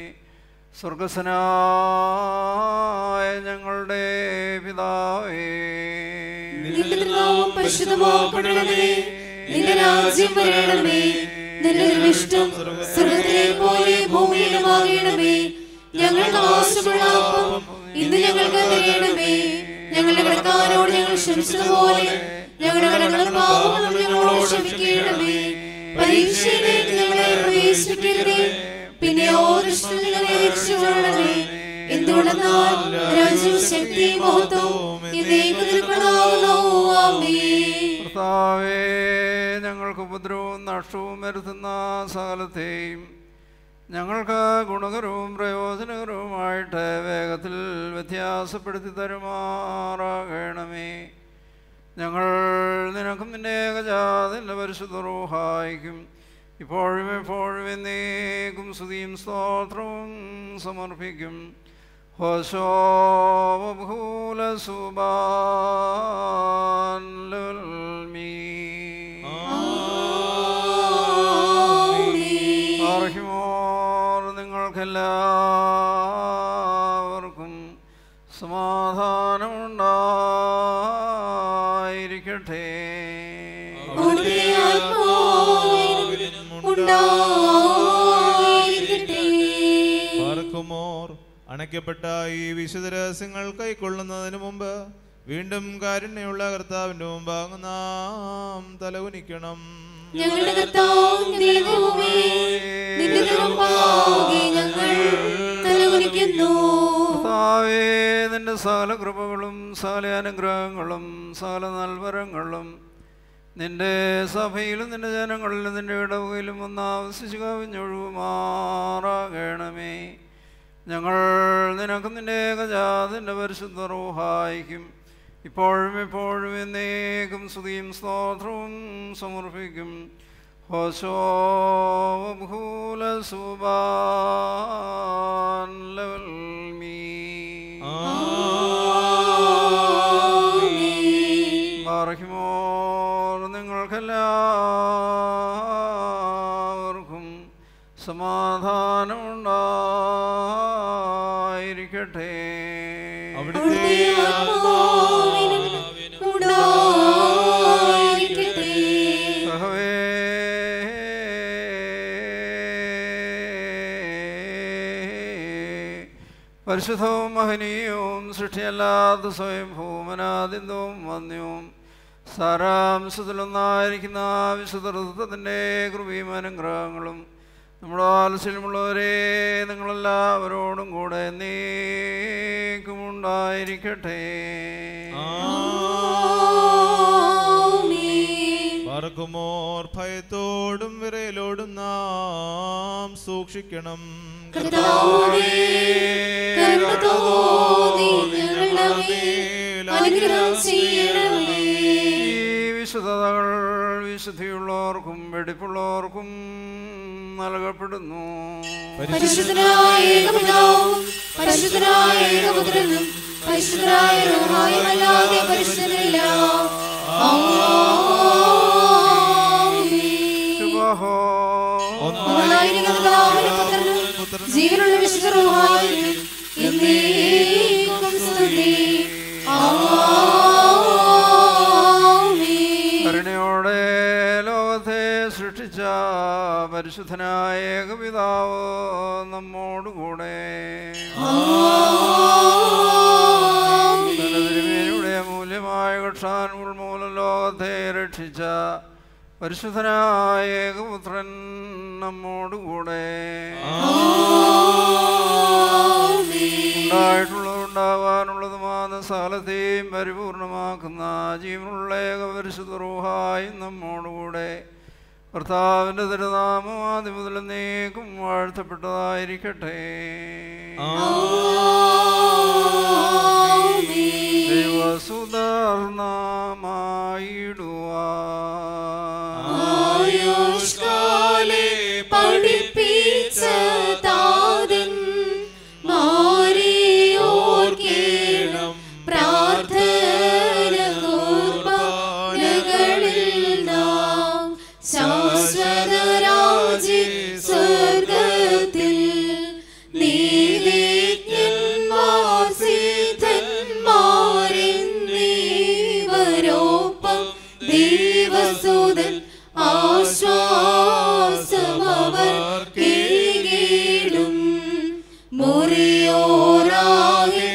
സ്വർഗസ്വനായ ഞങ്ങളുടെ പിതാവേ നിന്റെ നാമം പരിശുദ്ധമാക്കപ്പെടണമേ നിന്റെ രാജ്യം വരണമേ നിന്റെ ഇഷ്ടം സ്വർഗത്തിലെ പോലെ ഭൂമിയിലുമാകണമേ ഞങ്ങൾക്ക് ആവശ്യമുള്ള അപ്പം ഇന്ന് ഞങ്ങൾക്ക് തരണമേ ഞങ്ങളുടെ കടക്കാരോട് ഞങ്ങൾ ക്ഷമിച്ചതുപോലെ ഞങ്ങളുടെ കടങ്ങളും പാപങ്ങളും ഞങ്ങളോട് ക്ഷമിക്കണമേ പരീക്ഷയിലേക്ക് ഞങ്ങളെ പ്രവേശിപ്പിക്കരുതേ പിന്നെ ഓരോ ഞങ്ങളെ രക്ഷിക്കണമേ എന്തുകൊണ്ടെന്നാൽ രാജ്യവും ശക്തിയും മഹത്വവും എന്നേക്ക് നിൽക്കണമാകുന്നു ആമേൻ കർത്താവേ ഞങ്ങൾക്ക് ഉപദ്രവവും നഷ്ടവും വരുത്തുന്ന സകലത്തെയും ഞങ്ങൾക്ക് ഗുണകരവും പ്രയോജനകരവുമായിട്ട് വേഗത്തിൽ വ്യത്യാസപ്പെടുത്തി തരുമാറാകണമേ ഞങ്ങൾ നിനക്കും നിന്റെ ഏകജാതിൻ്റെ പരിശുദ്ധ റൂഹായിക്കും ഇപ്പോഴും എപ്പോഴും എന്നേക്കും സ്തുതിയും സ്തോത്രവും സമർപ്പിക്കും ഹോശോഭൂല സുബാൻ ആർഹിമോർ നിങ്ങൾക്കെല്ലാവർക്കും സമാധാനമുണ്ടായിരിക്കട്ടെ അവിടുത്തെ ആത്മാവിനും ഉണ്ടായിരിക്കട്ടെ പാർക്കുമോ അണയ്ക്കപ്പെട്ട ഈ വിശുദ്ധ രഹസ്യങ്ങൾ കൈക്കൊള്ളുന്നതിന് മുമ്പ് വീണ്ടും കാരുണ്യമുള്ള കർത്താവിന്റെ മുമ്പാകെ നാം തലകുനിക്കണം ഞങ്ങളുടെ കർത്താവും ദൈവവുമേ നിന്റെ തിരുമുമ്പാകെ ഞങ്ങൾ തലകുനിക്കുന്നു കർത്താവേ നിന്റെ സകല കൃപകളും സകല അനുഗ്രഹങ്ങളും സകല നൽവരങ്ങളും നിന്റെ സഭയിലും നിന്റെ ജനങ്ങളിലും നിന്റെ ഇടവകയിലും ഒന്നാവശിച്ചു കവിഞ്ഞൊഴുകുമാറാകണമേ ഞങ്ങൾ നിനക്ക് നിന്റെ ഏകജാതിൻ്റെ പരിശുദ്ധ റൂഹായിക്കും ഇപ്പോഴും എപ്പോഴും എന്നേക്കും സ്തുതിയും സ്തോത്രവും സമർപ്പിക്കും ഹോശോ ഭൂല സുബാൻ ലവൽ മീ ബാറഹിമോർ നിങ്ങൾക്കെല്ലാവർക്കും സമാധാനമുണ്ടായിരിക്കട്ടെ അവിടുത്തെ ആത്മാവിനും ഉണ്ടായിരിക്കട്ടെ സഹവേ പരിശുദ്ധവും മഹനീയവും സൃഷ്ടിയല്ലാത്ത സ്വയം ഭൂമനാദിന്തവും വന്യവും സാരാംശത്തിലൊന്നായിരിക്കുന്ന വിശുദ്ധത്തിൻ്റെ കൃപയും അനുഗ്രഹങ്ങളും നമ്മുടെ ആലസ്യമുള്ളവരെ നിങ്ങളെല്ലാവരോടും കൂടെ നീക്കും ഉണ്ടായിരിക്കട്ടെ പറക്കുമോർ ഭയത്തോടും വിറയലോടും നാം സൂക്ഷിക്കണം കർത്താവേ, കരുണ തോന്നി ഞങ്ങളുടെ മേൽ അനുഗ്രഹം ചെയ്യണമേ. ഈ വിശുദ്ധതകൾ വിശുദ്ധിയുള്ളവർക്കും വെടിപ്പുള്ളവർക്കും നൽകപ്പെടുന്നു പരിശുദ്ധനായ ഏകപിതാവും പരിശുദ്ധനായ ഏകപുത്രനും പരിശുദ്ധനായ റൂഹായുമല്ലാതെ പരിശുദ്ധനില്ല ഒന്നായിരിക്കുന്ന പിതാവിനും പുത്രനും ജീവനുള്ള വിശുദ്ധ റൂഹായും എന്നേക്കും സ്തുതി ആമേൻ കരുണയോടെ ലോകത്തെ സൃഷ്ടിച്ച പരിശുദ്ധനായ ഏകപിതാവ് നമ്മോടുകൂടെ തിരുമേനിയുടെ മൂല്യമായ കക്ഷാൻ ഉൾമൂലം ലോകത്തെ രക്ഷിച്ച പരിശുദ്ധനായ ഏകപുത്രൻ നമ്മോടുകൂടെ ഉണ്ടായിട്ടുള്ളത് ഉണ്ടാവാനുള്ളതുമാണ് സകലത്തെയും പരിപൂർണമാക്കുന്ന ജീവനുള്ള ഏക പരിശുദ്ധ റൂഹായും നമ്മോടുകൂടെ കർത്താവിൻ്റെ തിരുനാമം ആദ്യം മുതൽ നീക്കും വാഴ്ത്തപ്പെട്ടതായിരിക്കട്ടെ ആയുഷ്കാലേ പഠിപ്പിച്ച താതൻ മാരെ ഓർക്കേണം പ്രാർത്ഥന കുർബാനകളിൽ നാം ശാശ്വത രാജ്യ സ്വർഗത്തിൽ നീതിജ്ഞന്മാർ സിദ്ധന്മാരെന്നീവരോപ്പം ദൈവസുതൻ ആശ്വാസമവർ കീഴും മുറിയോറാകെ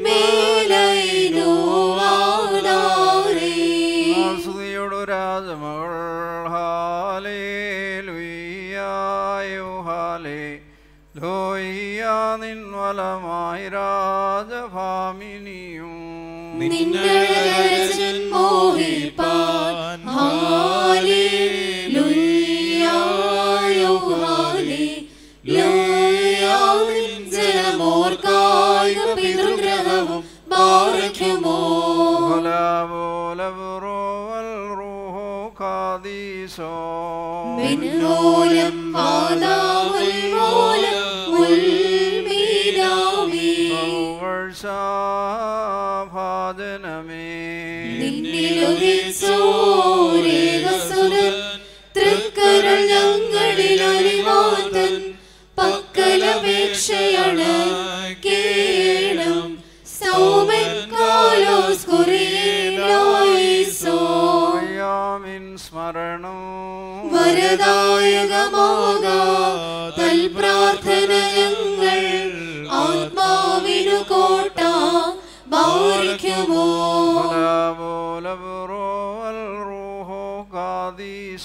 മേലൈനുവാടാറേ സ്തുതിയോടു രാജമകൾ ഹാലേ ലുയ്യായോ ഹാലേ ലോയ്യ നിൻവലമായി രാജഭാമിനിയും നിന്നഴകരജൻ മോഹിപ്പാൻ ഹാലേലൂയ്യായോ ഹാലേലൂയാ നിൻ ജനമോർക്കായ പിതൃഗ്രഹവും ബാറയ്ക്കുമോ മിന്നോലം വാദാമുൽ മൂലം ഉൽമീനാമി നിന്നിലുദിച്ചോരേകസുരൻ തൃക്കരൾ ഞങ്ങളിൽ അരിവാതൻ പക്കലപേക്ഷയാണ് കേണം സൗമൻ കാലോസ് കുറിയേലായിസോ സ്മരണം വരദായകമാകാ തൽ പ്രാർത്ഥന ഞങ്ങൾ ആത്മാവിൽ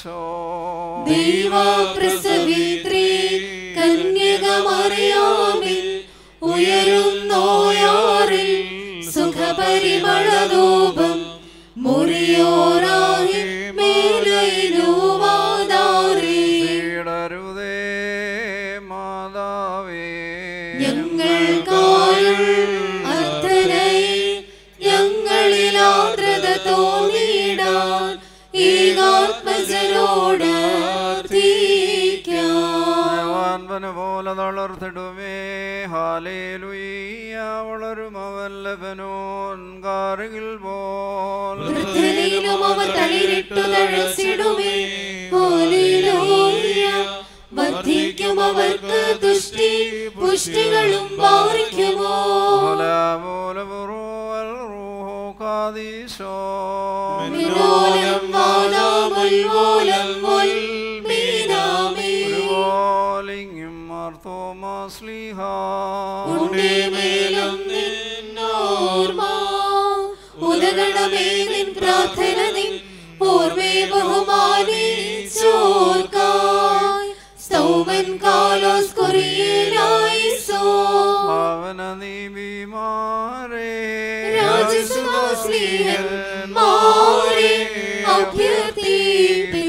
ഈശോ ദൈവപ്രസവിത്രീ കന്യകമറിയാമിൽ ഉയരുന്നോയാറിൽ സുഖപരിമളധൂപം മുറിയോറായി മേലയിലുവാതാറി ഇടരുതേ മാതാവേ ഞങ്ങൾക്കായും അർത്ഥനയിൽ ഞങ്ങളിൽ ആർദ്രത തോന്നിയിടാൻ ഏകാത്മജനോട് അർത്ഥിക്കാം വാൻപന പോലെ തളർത്തിടുമേ ഹാലേലുയ്യ വളരും അവൻ ലബനോൻ കാറുകിൽ പോൽ വൃദ്ധനിലും അവർ തളിരിട്ടു തഴച്ചിടുമേ ഹല്ലേലൂയ വർദ്ധിക്കും അവർക്ക് ദുഷ്ടി പുഷ്ടികളും വാറിക്കുമോ മിന്നോലം വാദാമുൽമൂലം മുൽമീനാമേ ഉണ്ണിമേലും നിന്നോർമ്മ ഉദകണമേ നിൻ പ്രാർത്ഥന നിൻ ഓർമ്മേ ബഹുമാനിച്ചോർക്കായി സ്തൗമൻ കാലോസ് കൊറിയലായി സോ അവന നീബിമാരേ രാജസുമാസ്ലിഹൻ മാരെ അഭ്യർത്ഥിപ്പിൻ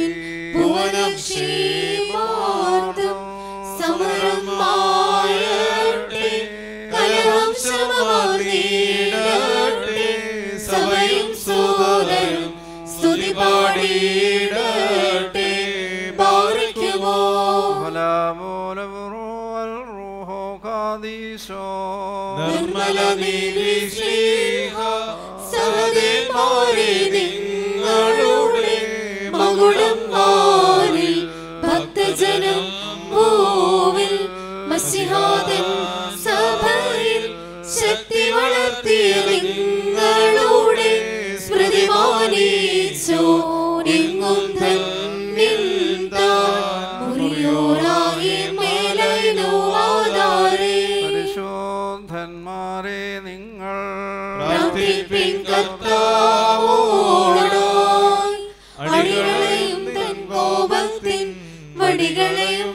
ഭുവനക്ഷേമാർദ്ദം സമരം മായട്ടെ കലഹം ശ്രമമാർന്നീടട്ടെ സഭയും സോദരും സ്തുതി പാടിയിടട്ടെ ബാറിക്കുമോ നിർമ്മല നീതിശ്രീഹ സഹദേവന്മാരെ നിങ്ങളുടെ മകുടം വാനിൽ ഭക്തജനം ഭൂവിൽ മസിഹാദൻ സഭയിൽ ശക്തി വളർത്തിയ നിങ്ങളുടെ സ്മൃതി മാനിച്ചോ എങ്ങും ധന്യന്താൻ മുറിയോറായി മേലയിലോ ആധാരേ പരിശോധന്മാരെ നിങ്ങൾ പ്രാർത്ഥിപ്പിൻ കർത്താവോടായി അടികളെയും തൻ കോപത്തിൻ വടികളെയും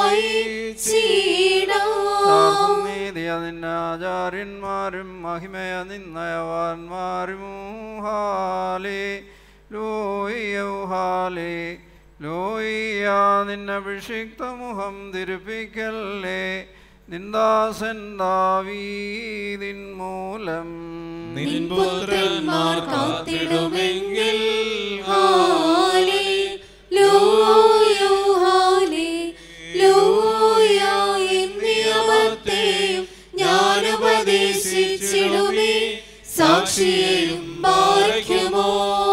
മായിച്ചിടാം നീതിയ നിന്നാചാര്യന്മാരും മഹിമയ നിന്നയവാന്മാരും ഹാലേ ലോയ്യൗ ഹാലേ ലോയ്യ നിന്നഭിഷിക്ത മുഖം തിരുപ്പിക്കല്ലേ നിന്ദാസൻ ദാവീതിൻ മൂലം നിൻ പുത്രന്മാർ കാത്തിടുമെങ്കിൽ ഹാലേ ലൂയോ ഹാലേ ലൂയ നിയമത്തെയും ഞാൻ ഉപദേശിച്ചിടുമേ സാക്ഷിയെയും ബാധിക്കുമോ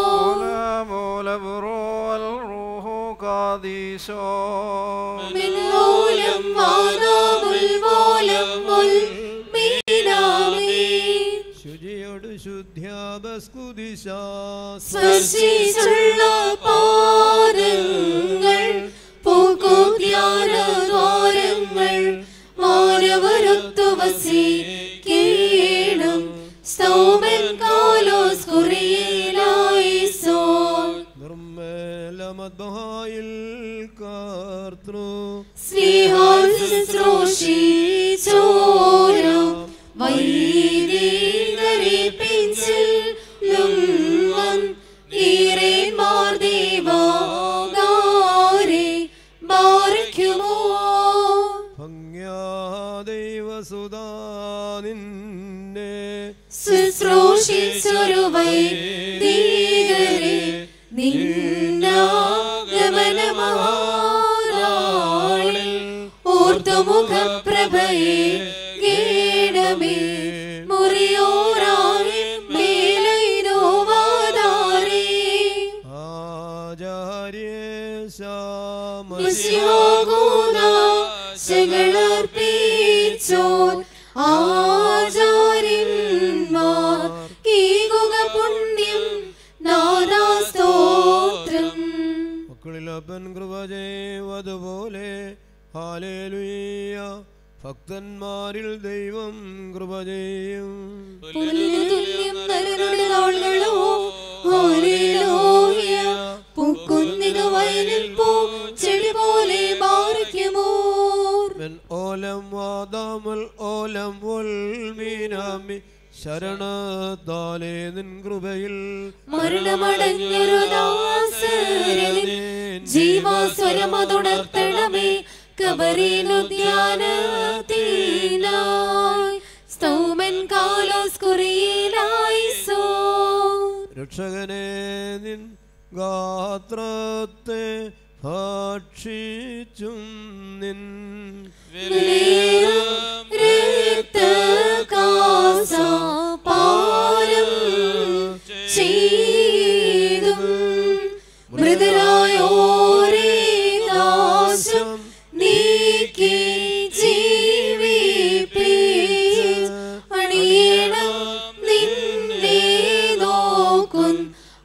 മിന്നോലം വാദാമുൽമൂലം മുൽമീനാമേ ശുചിയോട് ശുദ്ധ്യാപസ്കുദിശാ സ്പർശിച്ചുള്ള പാദങ്ങൾ പൂക്കും ധ്യാനദ്വാരങ്ങൾ മാനവരൊത്തു വസിക്കേണം സ്തോമൻ കാലോസ് കുറിയിലായി സോ നിർമ്മലമദ്ബഹായിൽ കർത്തൃ സ്നേഹാൽ ശുശ്രൂഷിച്ചോരം വൈദികരെ പെഞ്ചിലും വൻ ഈറേന്മാർ ദേവാകാരെ ബാധിക്കുമോ ഭംഗ്യാ ദൈവസുതാ നിന്നെ ശുശ്രൂഷിച്ചൊരു വൈദികരെ നിന്നാഗമനമഹാനാളിൽ ഓർത്തുമുഖപ്രഭയെ ഗീണമേ മുറിയോറായി മേലൈനോവാദാരേ ശകളർപ്പിച്ചോൻ ആചാര്യന്മാർ കീകുക പുണ്യം നാദാസ്തോത്രം മക്കളിലപ്പൻ കൃപ ചെയ്യുവതുപോലെ ഹാലേലുയ്യ ഭക്തന്മാരിൽ ദൈവം കൃപ ചെയ്യും പുല്ലിനു തുല്യം നരനുടെ നാളുകളോ ഹല്ലേലൂയ പൂക്കുന്നിതു വയലിൽ പൂ ചെടി പോലെ ബാറിക്കുമോ من أولم وضام الأولم والمينام ശരണത്താലേ നിൻ കൃപയിൽ മരണമടഞ്ഞൊരു ദാസരനിൽ ജീവാസ്വരമതുണർത്തണമേ കബറിനുദ്യാനത്തിനായി സ്തൗമൻ കാലോസ് കുറിയിലായി സോ രക്ഷകനെ നിൻ ഗാത്രത്തെ ഭക്ഷിച്ചും നിൻ പാരം ചെയ്തും മൃദരായോരേ ദാസം നീക്കി ജീവിപ്പി അണിയണം നിന്നെ നോക്കും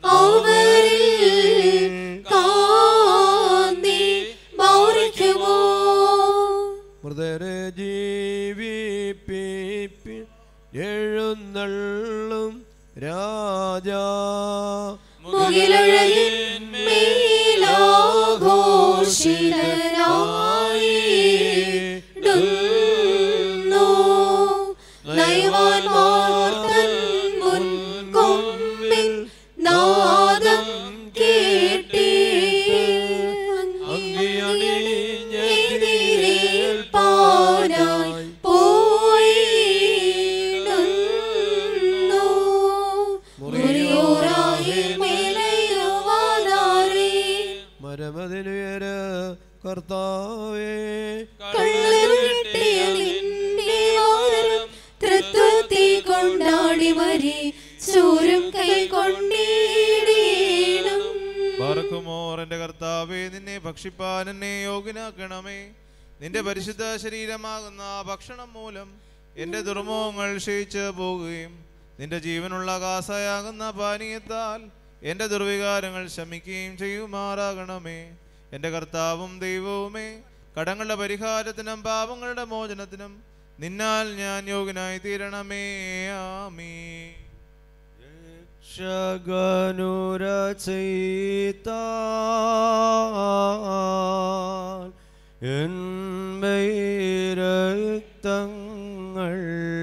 അവരിൽ കാന്തി മൗരിക്കുമോ മൃതരെ ജീവിപ്പിപ്പി എഴുന്നള്ളും രാജാ മുകിലഴകിൻ മേലാഘോഷിതനായിടുന്നു. നയവാൻമാർ തൻ മുൻകൊമ്പിൽ നാദം കേട്ടി എതിരേൽപ്പാനായി പോയിടുന്നു. മുറിയോറായി മേലയുവാനാരേ മരമതിലുയര കർത്താവേ കള്ളറുകിട്ടിയ നിന്റെ വാരം തൃത്വത്തെ കൊണ്ടാടി മരി ചൂരും കൈ കൊണ്ടിടേണം ബാറക്കുമോർ എന്റെ കർത്താവേ നിന്നെ ഭക്ഷിപ്പാൻ എന്നെ യോഗ്യനാക്കണമേ നിന്റെ പരിശുദ്ധ ശരീരമാകുന്ന ആ ഭക്ഷണം മൂലം എന്റെ ദുർമോഹങ്ങൾ ക്ഷയിച്ച് പോകുകയും നിന്റെ ജീവനുള്ള കാസയാകുന്ന പാനീയത്താൽ എന്റെ ദുർവികാരങ്ങൾ ശമിക്കുകയും ചെയ്യുമാറാകണമേ എന്റെ കർത്താവും ദൈവവുമേ കടങ്ങളുടെ പരിഹാരത്തിനും പാപങ്ങളുടെ മോചനത്തിനും നിന്നാൽ ഞാൻ യോഗ്യനായി തീരണമേ ആമീ ഷഗനുര എന്മൈരക്തങ്ങൾ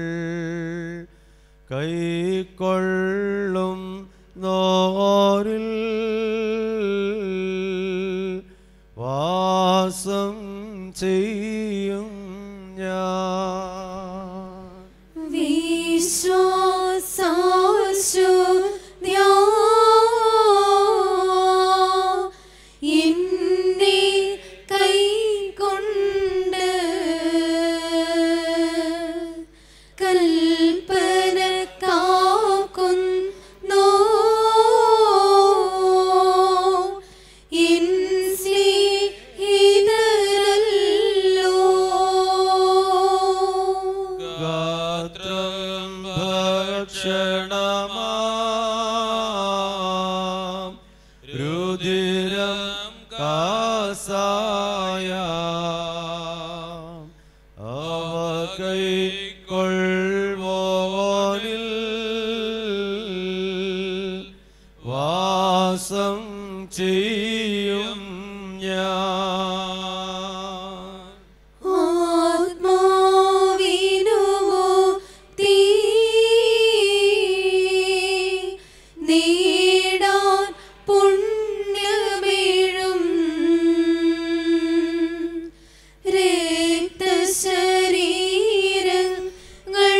കൈക്കൊള്ളും നോരിൽ വാസം ചെയ്യും ഞാൻ വിശ്വാസാശു എന്നെ കൈകൊണ്ട് കൽപ്പന കാക്കുന്നോ എൻ സ്നേഹിതരല്ലോ ഗാത്രം ഭക്ഷണമാം രുതിരം കാസായ അവ കൈക്കൊള്ളുവോനിൽ വാസം ചെയ്യും ഞാൻ ആത്മാവിനുമുക്തി നേടാൻ പുണ്യമേഴും രക്തശരീരങ്ങൾ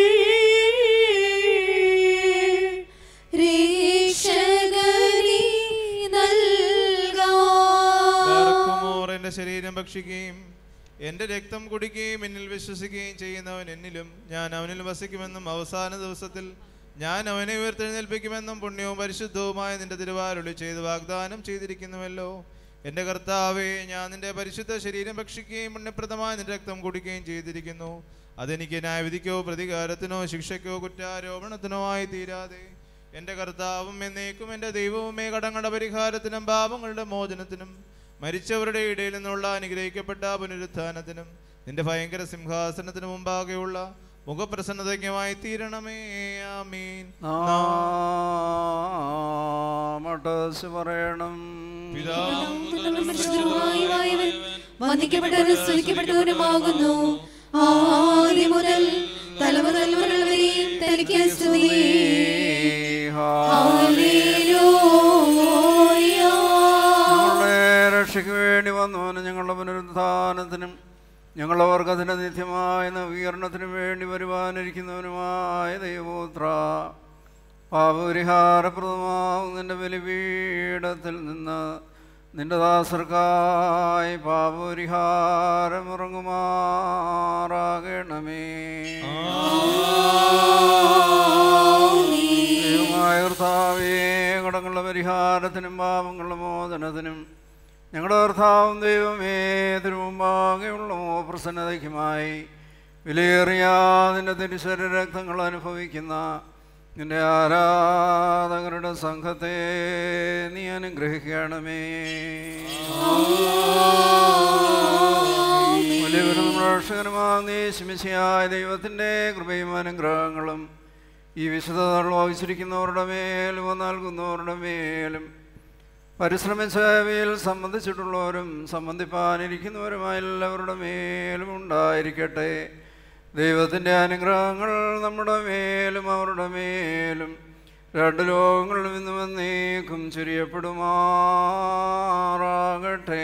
രക്ഷകനെ നൽകാം ബാറക്കുമോർ എന്റെ ശരീരം ഭക്ഷിക്കുകയും എന്റെ രക്തം കുടിക്കുകയും എന്നിൽ വിശ്വസിക്കുകയും ചെയ്യുന്നവൻ എന്നിലും ഞാൻ അവനിൽ വസിക്കുമെന്നും അവസാന ദിവസത്തിൽ ഞാൻ അവനെ ഉയർത്തെഴുന്നേൽപ്പിക്കുമെന്നും പുണ്യവും പരിശുദ്ധവുമായ നിന്റെ തിരുവാരുളി ചെയ്ത് വാഗ്ദാനം ചെയ്തിരിക്കുന്നുവല്ലോ എന്റെ കർത്താവേ ഞാൻ നിന്റെ പരിശുദ്ധ ശരീരം ഭക്ഷിക്കുകയും പുണ്യപ്രദമായ നിന്റെ രക്തം കുടിക്കുകയും ചെയ്തിരിക്കുന്നു അതെനിക്ക് ന്യായവിധിക്കോ പ്രതികാരത്തിനോ ശിക്ഷയ്ക്കോ കുറ്റാരോപണത്തിനോ ആയി തീരാതെ എന്റെ കർത്താവും എന്നേക്കും എന്റെ ദൈവവുമേ കടങ്ങളുടെ പരിഹാരത്തിനും പാപങ്ങളുടെ മോചനത്തിനും മരിച്ചവരുടെ ഇടയിൽ നിന്നുള്ള അനുഗ്രഹിക്കപ്പെട്ട പുനരുത്ഥാനത്തിനും നിന്റെ ഭയങ്കര സിംഹാസനത്തിന് മുമ്പാകെയുള്ള മുഖപ്രസന്നതയ്ക്കുമായി തീരണമേ ആമീൻ മട്ടസ് പറയണം പരിശുദ്ധനുമായവൻ വന്ദിക്കപ്പെട്ടവരും സ്തുതിക്കപ്പെട്ടവരുമാകുന്നു ആദ്യം മുതൽ തലമുറ തലമുറകൾ വരെയും തനിക്ക് സ്തുതി ഹല്ലേലൂയ. ഞങ്ങളുടെ രക്ഷയ്ക്ക് വേണ്ടി വന്നവനും ഞങ്ങളുടെ പുനരുദ്ധാനത്തിനും ഞങ്ങളുടെ വർഗത്തിന്റെ നിത്യമായ നവീകരണത്തിനും വേണ്ടി വരുവാനിരിക്കുന്നവനുമായ ദൈവപുത്ര പാപപരിഹാരപ്രദമാവും നിന്റെ ബലിപീഠത്തിൽ നിന്ന് നിന്റെ ദാസർക്കായി പാപപരിഹാരം ഇറങ്ങുമാറാകണമേ ദൈവമായ കർത്താവേ കടങ്ങളുടെ പരിഹാരത്തിനും പാപങ്ങളുടെ മോചനത്തിനും ഞങ്ങളുടെ കർത്താവും ദൈവമേ തിരുമുമ്പാകെയുള്ള പ്രസന്നതയ്ക്കുമായി വിലയേറിയ നിന്റെ തിരുശര രക്തങ്ങൾ അനുഭവിക്കുന്ന നിന്റെ ആരാധകരുടെ സംഘത്തെ നീ അനുഗ്രഹിക്കണമേ വലിയവരും രക്ഷകനുമാം നീ ശിമിശയായ ദൈവത്തിൻ്റെ കൃപയും അനുഗ്രഹങ്ങളും ഈ വിശുദ്ധതകൾ വഹിച്ചിരിക്കുന്നവരുടെ മേലും നൽകുന്നവരുടെ മേലും പരിശ്രമിച്ച സേവയിൽ സംബന്ധിച്ചിട്ടുള്ളവരും സംബന്ധിപ്പാനിരിക്കുന്നവരുമായ എല്ലാവരുടെ മേലും ഉണ്ടായിരിക്കട്ടെ ദൈവത്തിൻ്റെ അനുഗ്രഹങ്ങൾ നമ്മുടെ മേലും അവരുടെ മേലും രണ്ട് ലോകങ്ങളിലും ഇന്നും എന്നേക്കും ചുരിയപ്പെടുമാറാകട്ടെ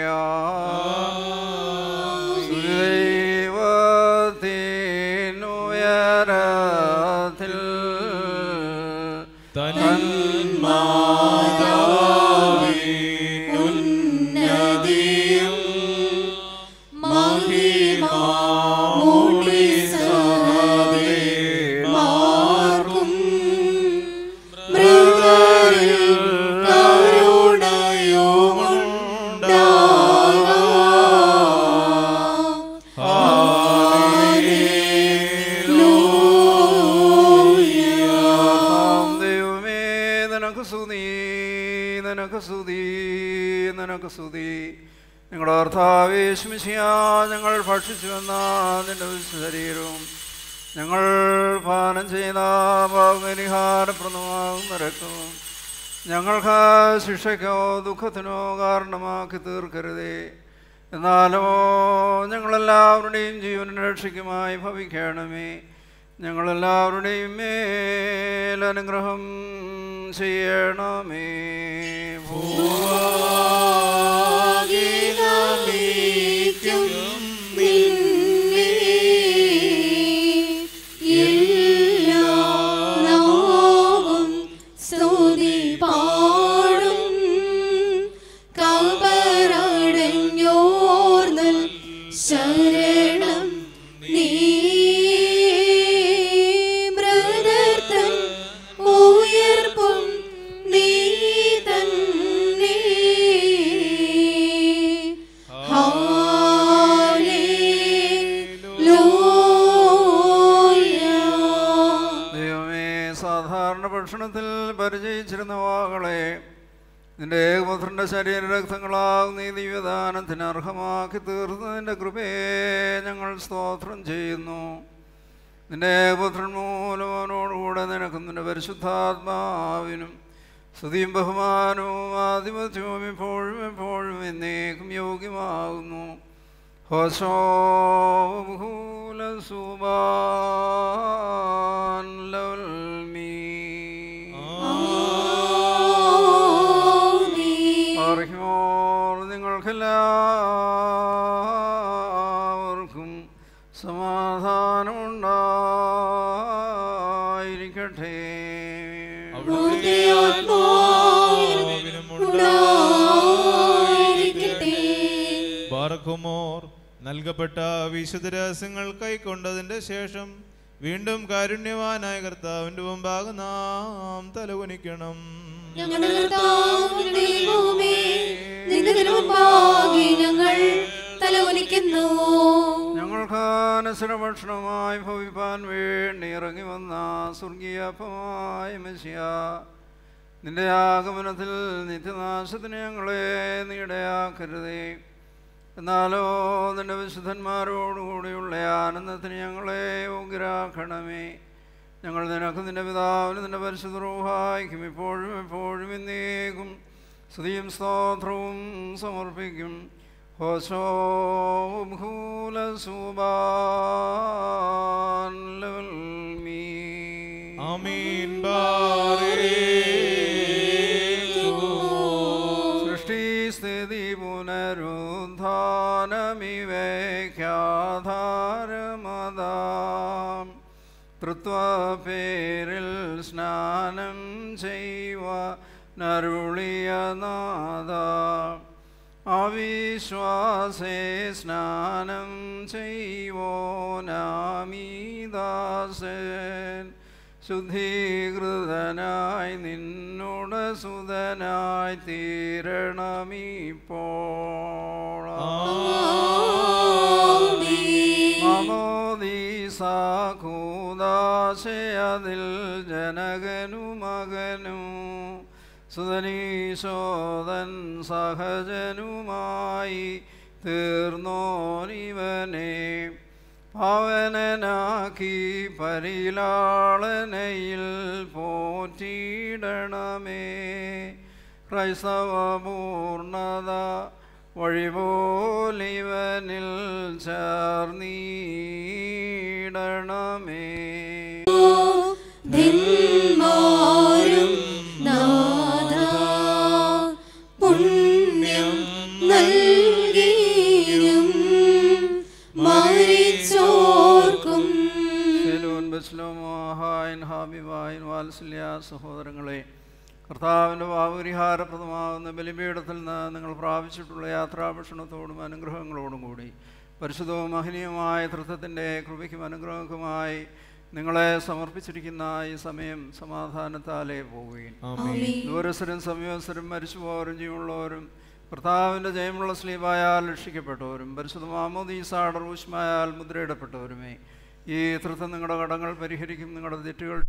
ദൈവത്തിനുയരത്തിൽ ഉന്നതിയും മഹിമാമൂടി സഹദേ മാർക്കും മൃഗരിൽ കരുണയുമുണ്ടാകാം കർത്താവ് ദൈവമേ നിനക്ക് സ്തുതി നിനക്ക് സ്തുതി നിനക്ക് സ്തുതി ഞങ്ങളുടെ കർത്താവേശ്മിശിയ ഞങ്ങൾ ഭക്ഷിച്ചു വന്ന നിന്റെ ശരീരവും ഞങ്ങൾ പാനം ചെയ്ത പാപപരിഹാരപ്രദമാകുന്ന രക്തവും ഞങ്ങൾക്ക് ശിക്ഷയ്ക്കോ ദുഃഖത്തിനോ കാരണമാക്കി തീർക്കരുതേ എന്നാലോ ഞങ്ങളെല്ലാവരുടെയും ജീവനും രക്ഷയ്ക്കുമായി ഭവിക്കണമേ ഞങ്ങളെല്ലാവരുടെയും മേലനുഗ്രഹം ചെയ്യണമേ ഭൂവാഗീതമേക്കും നിന്നെ എല്ലാ നാവും സ്തുതി പാടും കബറടഞ്ഞോർന്നൽ ശരണം നീ ബ്രദർത്തൻ ഉയർപ്പും നീ തന്നെ ഹല്ലേലൂയ ദൈവമേ സാധാരണ ഭക്ഷണത്തിൽ പരിചയിച്ചിരുന്ന വാകളെ നിന്റെ ഏകപുത്രന്റെ ശരീര രക്തങ്ങളാകുന്ന ഈ ദിവ്യദാനത്തിന് അർഹമാക്കി തീർന്നതിൻ്റെ കൃപയെ ഞങ്ങൾ സ്തോത്രം ചെയ്യുന്നു നിന്റെ ഏകപുത്രൻ മൂലം അവനോടുകൂടെ നിനക്കും നിന്റെ പരിശുദ്ധാത്മാവിനും സ്തുതിയും ബഹുമാനവും ആധിപത്യവും ഇപ്പോഴും എപ്പോഴും എന്നേക്കും യോഗ്യമാകുന്നു ഹോശോ ബഹൂല സുബാൻ ലൗൽമീ അറിയുമോർ നിങ്ങൾക്കെല്ലാവർക്കും സമാധാനമുണ്ടായിരിക്കട്ടെ അവിടുത്തെ ആത്മാവിനും ഉണ്ടായിരിക്കട്ടെ. ബാറക്കുമോർ നൽകപ്പെട്ട വിശുദ്ധ രഹസ്യങ്ങൾ കൈക്കൊണ്ടതിന്റെ ശേഷം വീണ്ടും കാരുണ്യവാനായ കർത്താവിന്റെ മുമ്പാകെ നാം തലകുനിക്കണം ഞങ്ങളുടെ കർത്താവിന്റെ ദൈവമേ, നിന്റെ തിരുമുമ്പാകെ ഞങ്ങൾ തലകുനിക്കുന്നു ഞങ്ങൾക്ക് അനശ്വര ഭക്ഷണമായി ഭവിപ്പാൻ വേണ്ടി ഇറങ്ങി വന്ന സ്വർഗീയപ്പമായ മെസ്സിയ നിന്റെ ആഗമനത്തിൽ നിത്യനാശത്തിന് ഞങ്ങളെ നീടയാക്കരുതേ എന്നാലോ നിന്റെ വിശുദ്ധന്മാരോടുകൂടിയുള്ള ആനന്ദത്തിന് ഞങ്ങളെ യോഗ്യരാക്കണമേ ഞങ്ങൾ നിനക്ക് നിന്റെ പിതാവിന് നിന്റെ പരിശുദ്ധ റൂഹായിക്കും ഇപ്പോഴും എപ്പോഴും എന്നേക്കും സ്തുതിയും സ്തോത്രവും സമർപ്പിക്കും ഹോശോ ആമീൻ സൃഷ്ടിസ്ഥിതി പുനരുദ്ധാനമിവയ്ക്കാധാരമതാം തൃത്വപേരിൽ സ്നാനം ചെയ്യുവ നരുളിയ നാദ അവിശ്വാസേ സ്നാനം ചെയ്യുവോനാമീദാസൻ ശുദ്ധീകൃതനായി നിന്നോട് സുതനായി തീരണമിപ്പോൾ മമോദീസാകൂദാശയതിൽ ജനകനു മകനു സുതനീശോദൻ സഹജനുമായി തീർന്നോനിവനെ പവനനാക്കി പരിലാളനയിൽ പോറ്റിയിടണമേ ക്രൈസ്തവപൂർണത വഴിപോലിവനിൽ ചേർന്നീടണമേ ധിന്മാരും നാഥ പുണ്യം നൽകിയും മരിച്ചോർക്കും ശലോൻ ബസ്ലോമോഹായൻ ഹാബിബായൻ വാത്സല്യ സഹോദരങ്ങളെ കർത്താവിൻ്റെ വാപരിഹാരപ്രദമാകുന്ന ബലിപീഠത്തിൽ നിന്ന് നിങ്ങൾ പ്രാപിച്ചിട്ടുള്ള യാത്രാഭക്ഷണത്തോടും അനുഗ്രഹങ്ങളോടും കൂടി പരിശുദ്ധവും മഹനീയമായ തൃത്വത്തിൻ്റെ കൃപയ്ക്കും അനുഗ്രഹങ്ങൾക്കുമായി നിങ്ങളെ സമർപ്പിച്ചിരിക്കുന്ന ഈ സമയം സമാധാനത്താലേ പോവുകയും ദൂരസ്ഥരും സമീപസ്ഥരും മരിച്ചുപോയവരും ജീവനുള്ളവരും കർത്താവിൻ്റെ ജയമുള്ള സ്ലീപായാൽ രക്ഷിക്കപ്പെട്ടവരും പരിശുദ്ധ മാമോദീസാടർ ഊഷ്മായാൽ മുദ്രയിടപ്പെട്ടവരുമേ ഈ തൃത്വം നിങ്ങളുടെ കടങ്ങൾ പരിഹരിക്കും നിങ്ങളുടെ തെറ്റുകൾ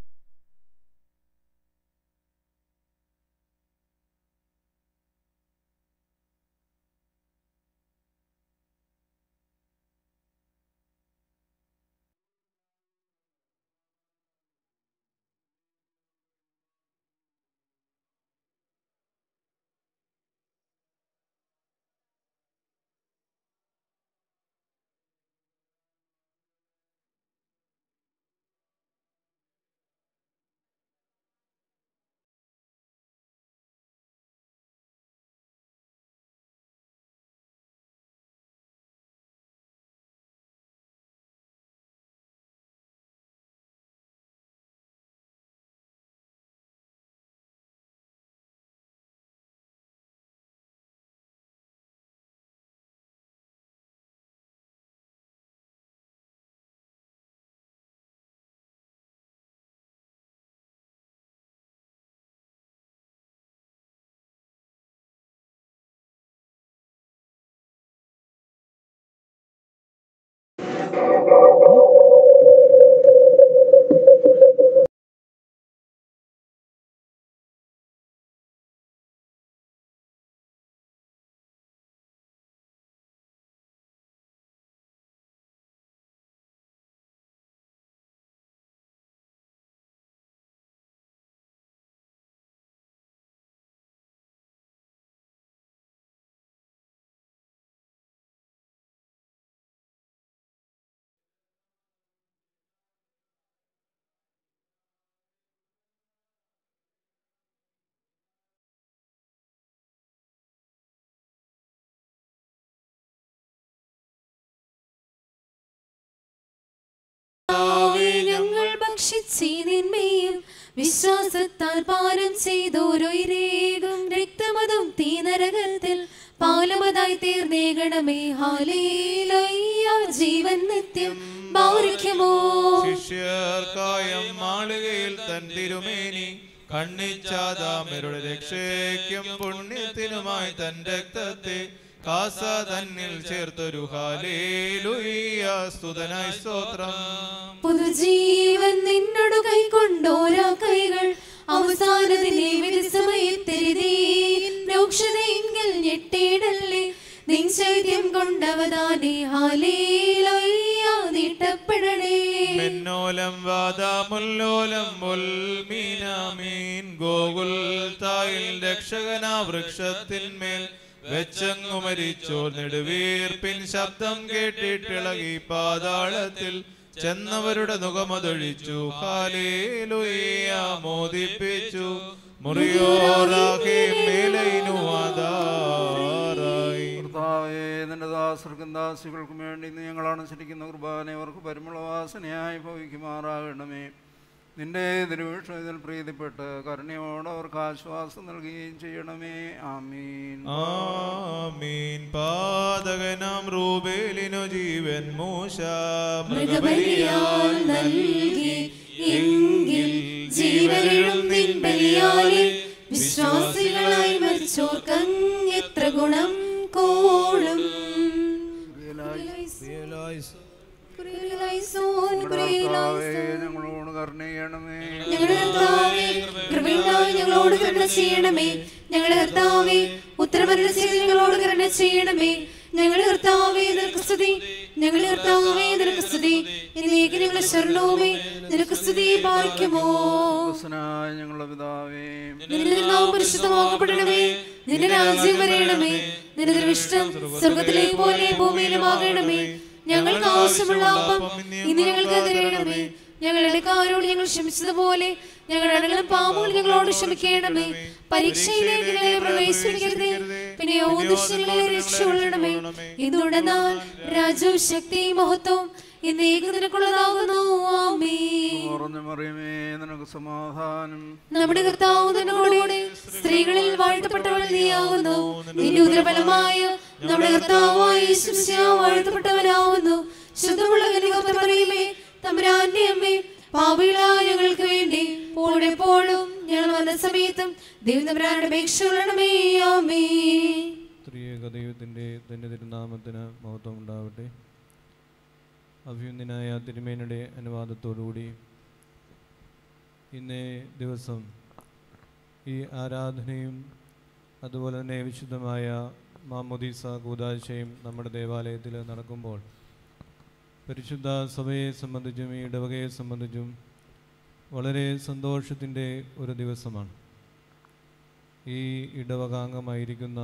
കർത്താവേ, ഞങ്ങൾ ഭക്ഷിച്ചീതിന്മേയും വിശ്വാസത്താൽ പാനം ചെയ്തോരൊരേകം രക്തമതും തീനരകത്തിൽ പാലമതായി തീർന്നേകണമേ ഹാലേലയ്യ ജീവൻ നിത്യം പൗരുഖ്യമോ ശിഷ്യർക്കായം മാളികയിൽ തൻ തിരുമേനി കണ്ണിച്ചാതാമരുടെ രക്ഷയ്ക്കും പുണ്യത്തിനുമായി തൻ രക്തത്തെ കാസ തന്നിൽ ചേർത്തൊരു ഹാലേലുയ്യ സ്തുതനായി സ്തോത്രം പുതുജീവൻ നിന്നോട് കൈക്കൊണ്ടോരാ കൈകൾ അവസാനത്തിലെ വിരസമയത്തെരുതീൻ രൂക്ഷതയെങ്കിൽ ഞെട്ടിയിടല്ലേ നിൻ ശൈത്യം കൊണ്ടവതാനെ ഹാലേലൊയ്യ നീട്ടപ്പെടണേ മെന്നോലം വാദാമുല്ലോലം മുൽമീനാമീൻ ഗോകുൽ തായിൽ രക്ഷ രക്ഷകനാ വൃക്ഷത്തിന്മേൽ വെച്ചങ്ങു മരിച്ചോർ നെടുവീർപ്പിൻ ശബ്ദം കേട്ടിട്ടിളകി പാതാളത്തിൽ ചെന്നവരുടെ മുഖമതൊഴിച്ചു ഹാലേലുയ മോദിപ്പിച്ചു മുറിയോറാകെ മേലൈനു ആധാറായി കർത്താവേ നിന്റെ ദാസർക്കും ദാസികൾക്കും വേണ്ടി നീ ഞങ്ങളാണ് ശരിക്കുന്ന കുർബാന അവർക്ക് പരിമളവാസനയായി ഭവിക്കുമാറാകണമേ നിന്റെ തിരുവിഷം ഇതിൽ പ്രീതിപ്പെട്ട് കരുണയോട് അവർക്ക് ആശ്വാസം നൽകുകയും ചെയ്യണമേ ആമീൻ ആമീൻ പാതകനാം റൂബേലിനു ജീവൻ മൂശ മൃഗബലിയാൽ നൽകി എങ്കിൽ ജീവനെഴും നിൻ ബലിയാലെ വിശ്വാസികളായി മരിച്ചോർക്കങ്ങെത്ര ഗുണം കോളും കുറിയലായിസോൻ, കർത്താവേ കുറിയലായിസോൻ. ഞങ്ങളോട് കരുണ ചെയ്യണമേ ഞങ്ങളുടെ കർത്താവേ കൃപയുണ്ടായി ഞങ്ങളോട് കരുണ ചെയ്യണമേ ഞങ്ങളുടെ കർത്താവേ ഉത്തരമരുള ചെയ്ത് ഞങ്ങളോട് കരുണ ചെയ്യണമേ ഞങ്ങളുടെ കർത്താവേ നിനക്ക് സ്തുതി ഞങ്ങളുടെ കർത്താവേ നിനക്ക് സ്തുതി എന്നേക്ക് ഞങ്ങളുടെ ശരണവുമേ നിനക്ക് സ്തുതി പാലിക്കുമോ ക്രിസ്തുനായ ഞങ്ങളുടെ പിതാവേ നിന്റെ നാമം പരിശുദ്ധമാകപ്പെടണമേ നിന്റെ രാജ്യം വരയണമേ നിന്റെ ദൃഷ്ടം സ്വർഗത്തിലെ പോലെ ഭൂമിയിലുമാകണമേ ഞങ്ങൾക്ക് ആവശ്യമുള്ള അപ്പം ഇന്ന് ഞങ്ങൾക്ക് തരണമേ ഞങ്ങളുടെ കാരോട് ഞങ്ങൾ ക്ഷമിച്ചതുപോലെ ഞങ്ങളുടെ അടകളും പാപങ്ങൾ ഞങ്ങളോട് ക്ഷമിക്കണമേ പരീക്ഷയിലേക്ക് ഞങ്ങളെ പ്രവേശിപ്പിക്കരുതേ പിന്നെ ഓദിശങ്ങളെ രക്ഷകൊള്ളണമേ എന്തുകൊണ്ടെന്നാൽ രാജ്യവും ശക്തിയും മഹത്വവും എന്നേക്ക് നിനക്കുള്ളതാകുന്നു ആമേ കുറഞ്ഞ മറിയമേ നിനക്ക് സമാധാനം നമ്മുടെ കർത്താവ് തന്നോടെ സ്ത്രീകളിൽ വാഴ്ത്തപ്പെട്ടവൾ നീയാകുന്നു നിന്റെ ഉദരഫലമായ നമ്മുടെ കർത്താവായ യേശുമിശിഹ വാഴ്ത്തപ്പെട്ടവനാകുന്നു ശുദ്ധമുള്ള കനികർത്ത പറയുമേ തമ്പുരാന്റെ അമ്മേ പാപികളായ ഞങ്ങൾക്ക് വേണ്ടി എപ്പോഴും ഞങ്ങൾ വന്ന സമയത്തും ദൈവം തമ്പുരാനുടെ അപേക്ഷ കൊള്ളണമേ ആമേ ത്രിയേക ദൈവത്തിൻ്റെ തന്നെ തിരുനാമത്തിന് മഹത്വം ഉണ്ടാവട്ടെ അഭിനന്ദനായ തിരുമേനയുടെ അനുവാദത്തോടുകൂടി ഇന്നേ ദിവസം ഈ ആരാധനയും അതുപോലെ തന്നെ വിശുദ്ധമായ മാമോദീസ കൂതാശയും നമ്മുടെ ദേവാലയത്തിൽ നടക്കുമ്പോൾ പരിശുദ്ധ സഭയെ സംബന്ധിച്ചും ഈ ഇടവകയെ സംബന്ധിച്ചും വളരെ സന്തോഷത്തിൻ്റെ ഒരു ദിവസമാണ് ഈ ഇടവകാംഗമായിരിക്കുന്ന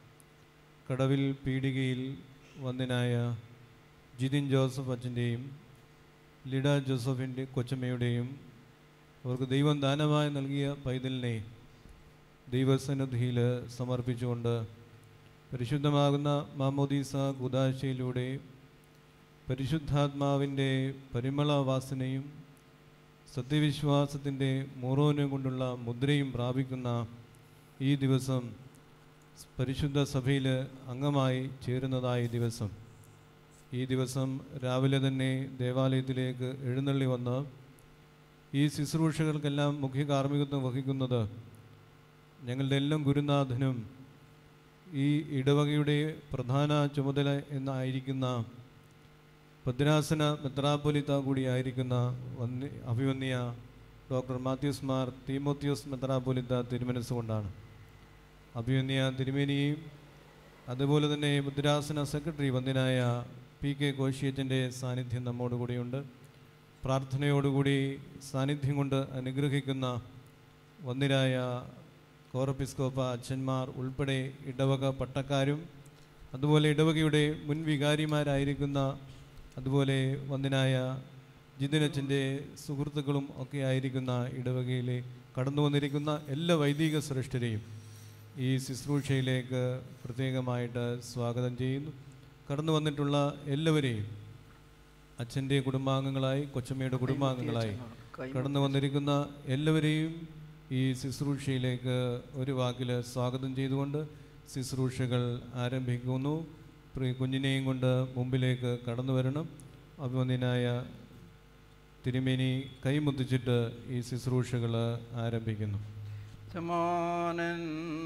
കടവിൽ പീടികയിൽ വന്ദനായ ജിതിൻ ജോസഫ് അച്ഛൻ്റെയും ലിഡ ജോസഫിൻ്റെ കൊച്ചമ്മയുടെയും അവർക്ക് ദൈവം ദാനമായി നൽകിയ പൈതലിനെ ദൈവസന്നിധിയിൽ സമർപ്പിച്ചുകൊണ്ട് പരിശുദ്ധമാകുന്ന മാമോദീസ കുദാശയിലൂടെ പരിശുദ്ധാത്മാവിൻ്റെ പരിമള വാസനയും സത്യവിശ്വാസത്തിൻ്റെ മൂറോനും കൊണ്ടുള്ള മുദ്രയും പ്രാപിക്കുന്ന ഈ ദിവസം പരിശുദ്ധ സഭയിൽ അംഗമായി ചേരുന്നതായ ദിവസം ഈ ദിവസം രാവിലെ തന്നെ ദേവാലയത്തിലേക്ക് എഴുന്നള്ളി വന്ന് ഈ ശുശ്രൂഷകൾക്കെല്ലാം മുഖ്യ കാർമ്മികത്വം വഹിക്കുന്നത് ഞങ്ങളുടെ എല്ലാം ഗുരുനാഥനും ഈ ഇടവകയുടെ പ്രധാന ചുമതല എന്നായിരിക്കുന്ന ഭദ്രാസന മെത്രാപ്പൊലിത്ത കൂടിയായിരിക്കുന്ന വന്യ അഭിവന്യ ഡോക്ടർ മാത്യൂസ് മാർ തീമോത്യോസ് മെത്രാപ്പൊലിത്ത തിരുമനസ്സുകൊണ്ടാണ് അഭിവന്യ തിരുമേനിയും അതുപോലെ തന്നെ ഭദ്രാസന സെക്രട്ടറി വന്യനായ പി കെ കോശിയച്ചൻ്റെ സാന്നിധ്യം നമ്മോട് കൂടിയുണ്ട് പ്രാർത്ഥനയോടുകൂടി സാന്നിധ്യം കൊണ്ട് അനുഗ്രഹിക്കുന്ന വന്യരായ കോറപ്പിസ്കോപ്പ അച്ഛന്മാർ ഉൾപ്പെടെ ഇടവക പട്ടക്കാരും അതുപോലെ ഇടവകയുടെ മുൻ വികാരിമാരായിരിക്കുന്ന അതുപോലെ വന്ദനായ ജിതിനച്ചൻ്റെ സുഹൃത്തുക്കളും ഒക്കെ ആയിരിക്കുന്ന ഇടവകയിലെ കടന്നു വന്നിരിക്കുന്ന എല്ലാ വൈദിക ശ്രേഷ്ഠരെയും ഈ ശുശ്രൂഷയിലേക്ക് പ്രത്യേകമായിട്ട് സ്വാഗതം ചെയ്യുന്നു കടന്നു വന്നിട്ടുള്ള എല്ലാവരെയും അച്ഛൻ്റെ കുടുംബാംഗങ്ങളായി കൊച്ചമ്മയുടെ കുടുംബാംഗങ്ങളായി കടന്നു വന്നിരിക്കുന്ന എല്ലാവരെയും ഈ ശുശ്രൂഷയിലേക്ക് ഒരു വാക്കിൽ സ്വാഗതം ചെയ്തുകൊണ്ട് ശുശ്രൂഷകൾ ആരംഭിക്കുന്നു പ്രിയ കുഞ്ഞിനെയും കൊണ്ട് മുമ്പിലേക്ക് കടന്നു വരണം അഭിമന്യനായ തിരുമേനി കൈമുത്തിച്ചിട്ട് ഈ ശുശ്രൂഷകൾ ആരംഭിക്കുന്നു ചമാനൻ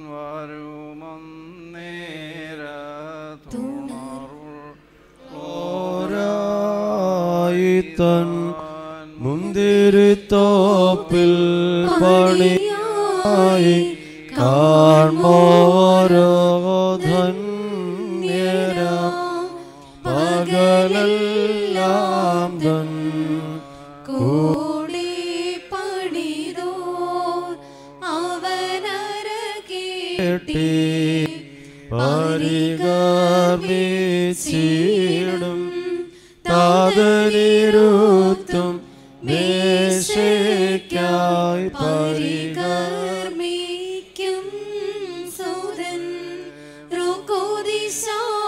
ഓരായിത്തൻ മുന്തിരിത്തോപ്പിൽ പണിയായി കാൺമോരോ ധന്യര പകലെല്ലാം തൻ കൂടി പണിതോ അവനരകേ കെട്ടി പരികർമ്മിച്ചിടും താതനിരുത്തും മേശയ്ക്കായി പരികർ പരികർമ്മിക്കും സൂതൻ റുക്കോദിശ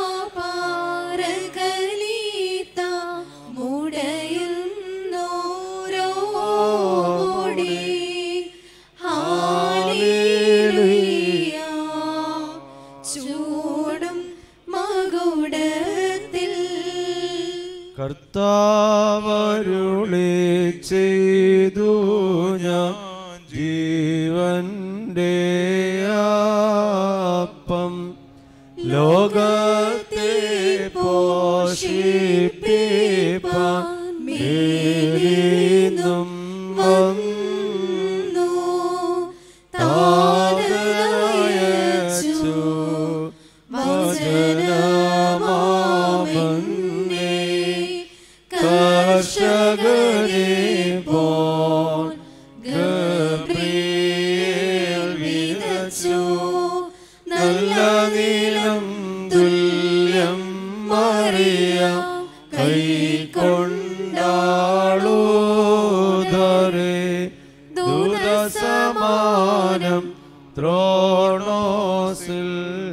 പാരകലീത്ത മുടയുന്നോരോടി ഹാലേലുയ ചൂടും മകുടത്തിൽ കർത്താവരുളി ചെയ്തു ഞാൻ ജീവന്റെ അപ്പം ലോകത്തെ പോഷിപ്പിപ്പാൻ മേലിന്നും വന്നു താതനയച്ചു വചനമാമന്നേ കർഷകരെ പോൽ ഗബ്രിയേൽ വിതച്ചു നല്ല നീളം തുല്യം മറിയാം കൈക്കൊണ്ടാളൂതരെ ദൂതസമാനം ത്രോണോസിൽ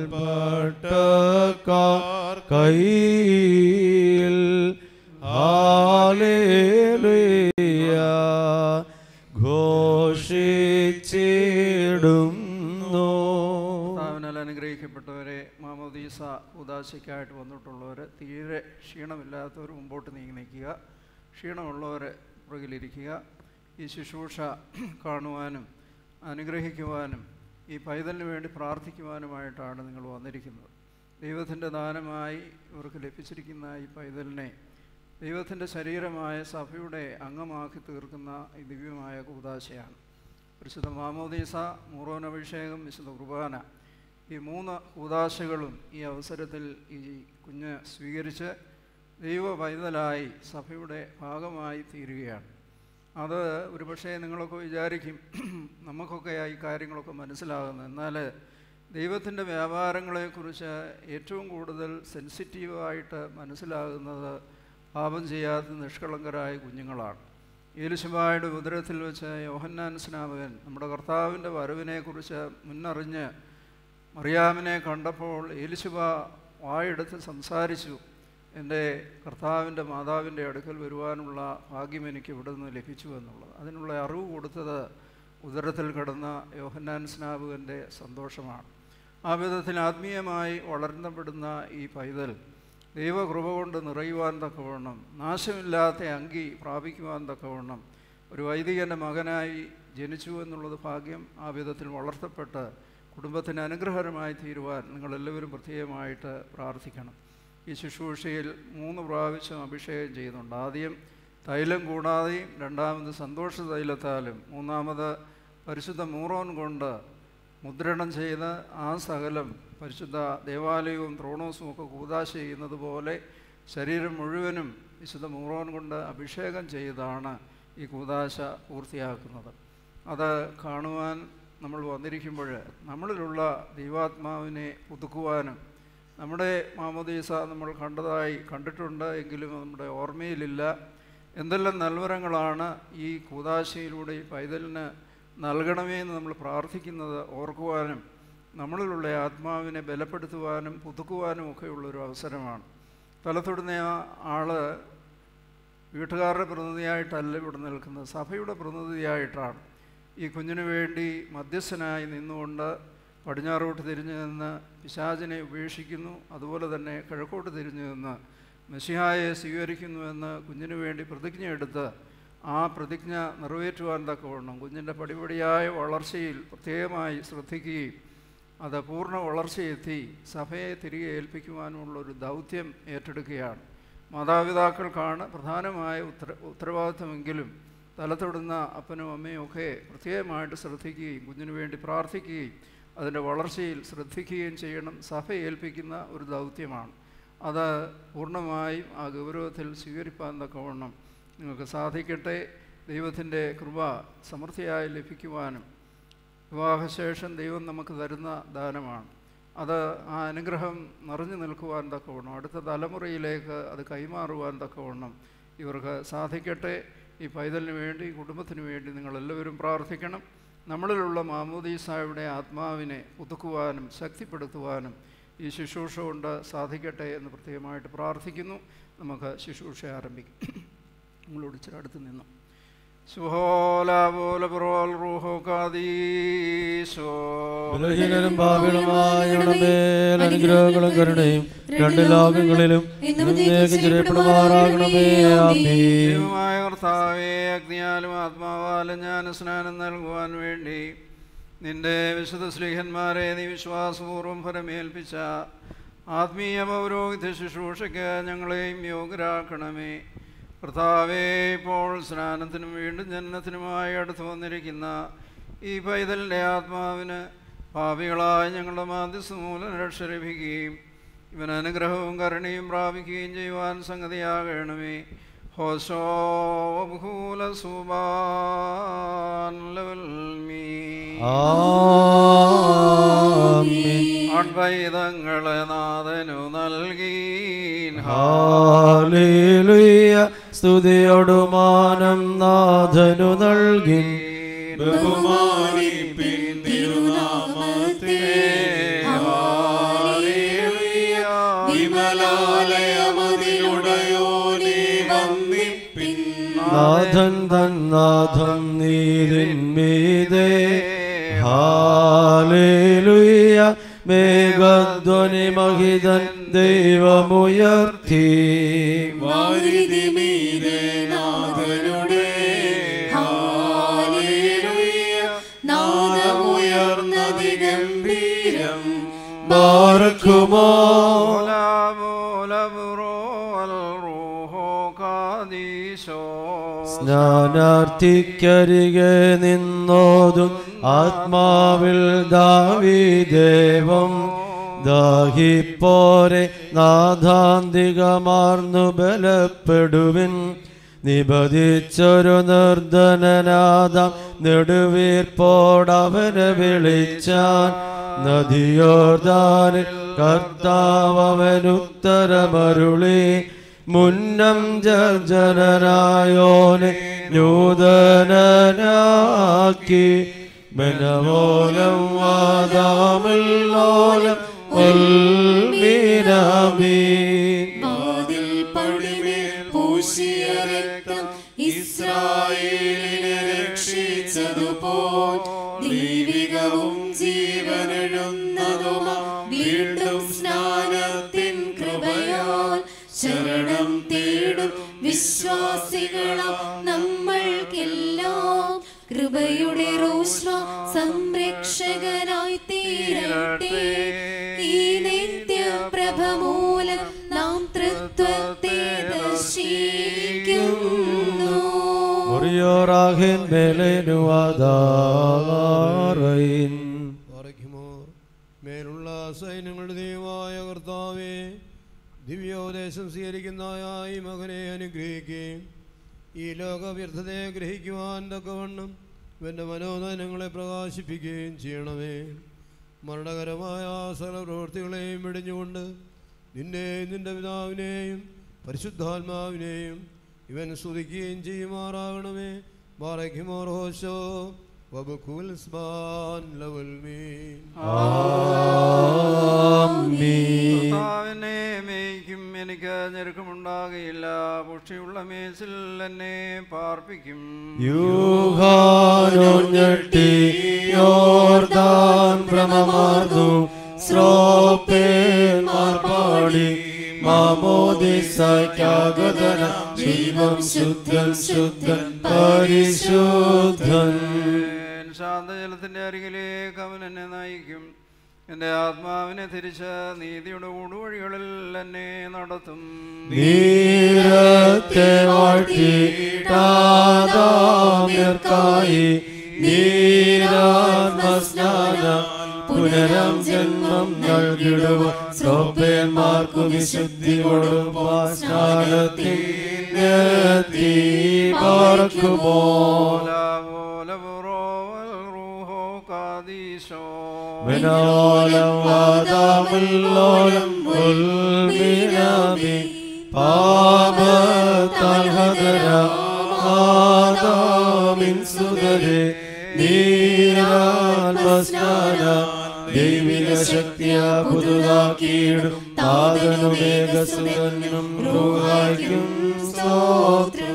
പട്ടക്കാർ കയ്യിൽ ഹാലേലുയ ഘോഷിച്ചിടുന്നു കർത്താവിനാൽ അനുഗ്രഹിക്കപ്പെട്ടവരെ മാമോദീസ ഉദാശയ്ക്കായിട്ട് വന്നിട്ടുള്ളവർ തീരെ ക്ഷീണമില്ലാത്തവർ മുമ്പോട്ട് നീങ്ങി നിൽക്കുക ക്ഷീണമുള്ളവർ പുറകിലിരിക്കുക ഈ ശുശ്രൂഷ കാണുവാനും അനുഗ്രഹിക്കുവാനും ഈ പൈതലിന് വേണ്ടി പ്രാർത്ഥിക്കുവാനുമായിട്ടാണ് നിങ്ങൾ വന്നിരിക്കുന്നത് ദൈവത്തിൻ്റെ ദാനമായി ഇവർക്ക് ലഭിച്ചിരിക്കുന്ന ഈ പൈതലിനെ ദൈവത്തിൻ്റെ ശരീരമായ സഭയുടെ അംഗമാക്കി തീർക്കുന്ന ഈ ദിവ്യമായ കൂതാശയാണ് പരിശുദ്ധ മാമോദീസ മൂറോൻ അഭിഷേകം വിശുദ്ധ കുർബാന ഈ മൂന്ന് കൂതാശകളും ഈ അവസരത്തിൽ ഈ കുഞ്ഞ് സ്വീകരിച്ച് ദൈവ പൈതലായി സഭയുടെ ഭാഗമായി തീരുകയാണ് അത് ഒരുപക്ഷേ നിങ്ങളൊക്കെ വിചാരിക്കും നമുക്കൊക്കെ ഈ കാര്യങ്ങളൊക്കെ മനസ്സിലാകുന്നത് എന്നാൽ ദൈവത്തിൻ്റെ വ്യാപാരങ്ങളെക്കുറിച്ച് ഏറ്റവും കൂടുതൽ സെൻസിറ്റീവായിട്ട് മനസ്സിലാകുന്നത് പാപം ചെയ്യാത്ത നിഷ്കളങ്കരായ കുഞ്ഞുങ്ങളാണ് ഏലുശുബായുടെ ഉദരത്തിൽ വെച്ച് യോഹന്നാൻ സ്നാപകൻ നമ്മുടെ കർത്താവിൻ്റെ വരവിനെക്കുറിച്ച് മുന്നറിഞ്ഞ് മറിയാമിനെ കണ്ടപ്പോൾ ഏലിശുബ വായെടുത്ത് സംസാരിച്ചു എൻ്റെ കർത്താവിൻ്റെ മാതാവിൻ്റെ അടുക്കൽ വരുവാനുള്ള ഭാഗ്യം എനിക്ക് ഇവിടെ നിന്ന് ലഭിച്ചു എന്നുള്ളത് അതിനുള്ള അറിവ് കൊടുത്തത് ഉദരത്തിൽ കിടന്ന യോഹന്നാൻ സ്നാപകൻ്റെ സന്തോഷമാണ് ആ വിധത്തിൽ ആത്മീയമായി വളർന്നപ്പെടുന്ന ഈ പൈതൽ ദൈവകൃപ കൊണ്ട് നിറയുവാൻ തക്കവണ്ണം നാശമില്ലാത്ത അങ്കി പ്രാപിക്കുവാൻ തക്കവണ്ണം ഒരു വൈദികൻ്റെ മകനായി ജനിച്ചു എന്നുള്ളത് ഭാഗ്യം ആ വിധത്തിൽ വളർത്തപ്പെട്ട് കുടുംബത്തിന് അനുഗ്രഹകരമായി തീരുവാൻ നിങ്ങളെല്ലാവരും പ്രത്യേകമായിട്ട് പ്രാർത്ഥിക്കണം ഈ ശുശ്രൂഷയിൽ മൂന്ന് പ്രാവശ്യം അഭിഷേകം ചെയ്യുന്നുണ്ട് ആദ്യം തൈലം കൂടാതെയും രണ്ടാമത് സന്തോഷ തൈലത്താലും മൂന്നാമത് പരിശുദ്ധ മൂറോൻ കൊണ്ട് മുദ്രണം ചെയ്ത് ആ സകലം പരിശുദ്ധ ദേവാലയവും ത്രോണോസും ഒക്കെ കൂതാശ ചെയ്യുന്നത് പോലെ ശരീരം മുഴുവനും വിശുദ്ധ മൂറോൻ കൊണ്ട് അഭിഷേകം ചെയ്താണ് ഈ കൂതാശ പൂർത്തിയാക്കുന്നത് അത് കാണുവാൻ നമ്മൾ വന്നിരിക്കുമ്പോൾ നമ്മളിലുള്ള ദൈവാത്മാവിനെ പുതുക്കുവാനും നമ്മുടെ മാമോദീസ നമ്മൾ കണ്ടതായി കണ്ടിട്ടുണ്ട് എങ്കിലും നമ്മുടെ ഓർമ്മയിലില്ല എന്തെല്ലാം നൽവരങ്ങളാണ് ഈ കൂതാശയിലൂടെ ഈ പൈതലിന് നൽകണമേ എന്ന് നമ്മൾ പ്രാർത്ഥിക്കുന്നത് ഓർക്കുവാനും നമ്മളിലുള്ള ആത്മാവിനെ ബലപ്പെടുത്തുവാനും പുതുക്കുവാനും ഒക്കെയുള്ളൊരു അവസരമാണ് തലത്തൊടുന്ന ആള് വീട്ടുകാരുടെ പ്രതിനിധിയായിട്ടല്ല ഇവിടെ നിൽക്കുന്നത് സഭയുടെ പ്രതിനിധിയായിട്ടാണ് ഈ കുഞ്ഞിന് വേണ്ടി മധ്യസ്ഥനായി നിന്നുകൊണ്ട് പടിഞ്ഞാറോട്ട് തിരിഞ്ഞു നിന്ന് പിശാചിനെ ഉപേക്ഷിക്കുന്നു അതുപോലെ തന്നെ കിഴക്കോട്ട് തിരിഞ്ഞു നിന്ന് മെസ്സിഹായെ സ്വീകരിക്കുന്നുവെന്ന് കുഞ്ഞിന് വേണ്ടി പ്രതിജ്ഞ എടുത്ത് ആ പ്രതിജ്ഞ നിറവേറ്റുവാൻ തക്കവണ്ണം കുഞ്ഞിൻ്റെ പടിപടിയായ വളർച്ചയിൽ പ്രത്യേകമായി ശ്രദ്ധിക്കുകയും അത് പൂർണ്ണ വളർച്ചയെത്തി സഭയെ തിരികെ ഏൽപ്പിക്കുവാനുമുള്ള ഒരു ദൗത്യം ഏറ്റെടുക്കുകയാണ് മാതാപിതാക്കൾക്കാണ് പ്രധാനമായ ഉത്തര ഉത്തരവാദിത്വമെങ്കിലും തലത്തൊടുന്ന അപ്പനും അമ്മയും ഒക്കെ പ്രത്യേകമായിട്ട് ശ്രദ്ധിക്കുകയും കുഞ്ഞിന് വേണ്ടി പ്രാർത്ഥിക്കുകയും അതിൻ്റെ വളർച്ചയിൽ ശ്രദ്ധിക്കുകയും ചെയ്യണം സഭ ഏൽപ്പിക്കുന്ന ഒരു ദൗത്യമാണ് അത് പൂർണ്ണമായും ആ ഗൗരവത്തിൽ സ്വീകരിപ്പാൻ തക്കവണ്ണം നിങ്ങൾക്ക് സാധിക്കട്ടെ ദൈവത്തിൻ്റെ കൃപ സമൃദ്ധിയായി ലഭിക്കുവാനും വിവാഹശേഷം ദൈവം നമുക്ക് തരുന്ന ദാനമാണ് അത് ആ അനുഗ്രഹം നിറഞ്ഞു നിൽക്കുവാൻ തക്കവണ്ണം അടുത്ത തലമുറയിലേക്ക് അത് കൈമാറുവാൻ തക്കവണ്ണം ഇവർക്ക് സാധിക്കട്ടെ ഈ പൈതലിന് വേണ്ടി കുടുംബത്തിന് വേണ്ടി നിങ്ങളെല്ലാവരും പ്രാർത്ഥിക്കണം നമ്മളിലുള്ള മാമോദീസായുടെ ആത്മാവിനെ പുതുക്കുവാനും ശക്തിപ്പെടുത്തുവാനും ഈ ശുശ്രൂഷ കൊണ്ട് സാധിക്കട്ടെ എന്ന് പ്രത്യേകമായിട്ട് പ്രാർത്ഥിക്കുന്നു നമുക്ക് ശുശ്രൂഷ ആരംഭിക്കും നമ്മളോട് ഇച്ചിരി അടുത്ത് നിന്നു ബലഹീനരും പാപികളുമായ മേൽ അനുഗ്രഹങ്ങളും കരുണയും രണ്ട് ലോകങ്ങളിലും എന്നേക്കും ചിരപ്പെടുമാറാകണമേ ആമീൻ ദൈവമായ കർത്താവേ അഗ്നിയാലും ആത്മാവാലും ഞാൻ സ്നാനം നൽകുവാൻ വേണ്ടി നിന്റെ വിശുദ്ധ സ്ലീഹന്മാരെ നീ വിശ്വാസപൂർവ്വം ഫലമേൽപ്പിച്ച ആത്മീയ പൗരോഹിത്യ ശുശ്രൂഷയ്ക്ക് ഞങ്ങളെയും യോഗ്യരാക്കണമേ കർത്താവേ ഇപ്പോൾ സ്നാനത്തിനും വീണ്ടും ജനനത്തിനുമായി അടുത്ത് വന്നിരിക്കുന്ന ഈ പൈതലിൻ്റെ ആത്മാവിന് പാപികളായ ഞങ്ങളുടെ മാധ്യസ്ഥ മൂലം രക്ഷ ലഭിക്കുകയും ഇവൻ അനുഗ്രഹവും കരുണയും പ്രാപിക്കുകയും ചെയ്യുവാൻ സംഗതിയാകണമേ ഹോസോ ബഹൂല സുബാൻ ലവൽ മീ ആമീൻ അദ്വൈതങ്ങളെ നാഥനു നൽകി ഹാലേലുയ സ്തുതിയൊടുമാനം നാഥനു നൽകി ബഹുമാനിപ്പിൻ തിരുനാമത്തെ ഹാലേലുയ വിമലാലയമതിലുടയോനെ വന്ദിപ്പിൻ നാഥൻ തൻ നാഥം നീരിന്മീതേ ഹാലേലുയ മേഘധ്വനി മഹിതൻ ദൈവമുയർത്തി വാരിധി മീതെ നാഥനുടെ ഹാലേലുയ നാദമുയർന്നതി ഗംഭീരം ബാർക്കുമോ സ്നാനാർത്ഥിക്കരികെ നിന്നോതും ആത്മാവിൽ ദാവിദേവം ദാഹിപ്പോരെ നാഥാന്തികമാർന്നു ബലപ്പെടുവിൻ നിബദിച്ചൊരു നിർധനനാദം നെടുവീർപ്പോടവനെ വിളിച്ചാൻ നദിയോർദാനിൽ കർത്താവനുത്തരമരുളി മുന്നം ജർജനനായോനെ നൂതനനാക്കി ബലമോലം വാദാമില്ലോലം വാതിൽ പടിമേൽ പൂശിയ രക്തം ഇസ്രായേലിനെ രക്ഷിച്ചതുപോൽ ദൈവികവും ജീവനെഴുന്നതുമാ വീണ്ടും സ്നാനത്തിൻ കൃപയാൽ ശരണം തേടും വിശ്വാസികളാം നമ്മൾക്കെല്ലാം കൃപയുടെ റോഷ്മ സംരക്ഷകനായി തീരട്ടെ ഈ നിത്യപ്രഭ മൂലം നാം തൃത്വത്തെ ദർശിക്കുന്നു മുറിയോറാഹിൻ ബലനുവാദാറയിൻ പാറയ്ക്കുമോർ മേലുള്ള സൈന്യങ്ങളുടെ ദൈവമായ കർത്താവെ ദിവ്യോപദേശം സ്വീകരിക്കുന്നതായ ഈ മകനെ അനുഗ്രഹിക്കുകയും ഈ ലോക വ്യർത്ഥതയെ ഗ്രഹിക്കുവാൻ തക്കവണ്ണം ഇവൻ്റെ മനോദനങ്ങളെ പ്രകാശിപ്പിക്കുകയും ചെയ്യണമേ മരണകരമായ സകല പ്രവൃത്തികളെയും വെടിഞ്ഞുകൊണ്ട് നിന്നെയും നിന്റെ പിതാവിനെയും പരിശുദ്ധാത്മാവിനെയും ഇവൻ സ്തുതിക്കുകയും ചെയ്യുമാറാകണമേ ബാറയ്ക്കുമോർ ഹോശോ വബുക്കുൽ സ്ബാൻ ലവൽ മീൻ കർത്താവിനെ മേയ്ക്കും എനിക്ക് ഞെരുക്കമുണ്ടാകുകയില്ല പുഷ്ടിയുള്ള മേച്ചിൽ എന്നെ പാർപ്പിക്കും യൂഹാനോ ഞെട്ടി യോർദാൻ ഭ്രമമാർന്നു ശ്രോപ്പേന്മാർ പാടി മാമോദിസാഗതന ദൈവം ശുദ്ധൻ ശുദ്ധൻ പരിശുദ്ധൻ ശാന്തജലത്തിൻ്റെ അരികിലേക്ക് അവൻ എന്നെ നയിക്കും എൻ്റെ ആത്മാവിനെ തിരിച്ച് നീതിയുടെ ഊടുവഴികളിൽ എന്നെ നടത്തും നീരത്തെ വാഴ്ത്തിട്ടാദാമ്യർക്കായി നീരാത്മസ്നാന പുനരം ജന്മം നൽകിടുക ശ്രോപ്പേന്മാർക്കു വിശുദ്ധി കൊടുപ്പാസ്നാനത്തിൽ എത്തി പാർക്കുമോ മനോലം വാദമുല്ലോലം ഉൽമിനാമി പാപത്താൽ ഹതരാമിൻ സുതരെ നീരാത്മസ്നാന ദൈവിക ശക്തിയ പുതുതാക്കിയിടും താതനുമേകസുതനും റൂഹായ്ക്കും സ്തോത്രം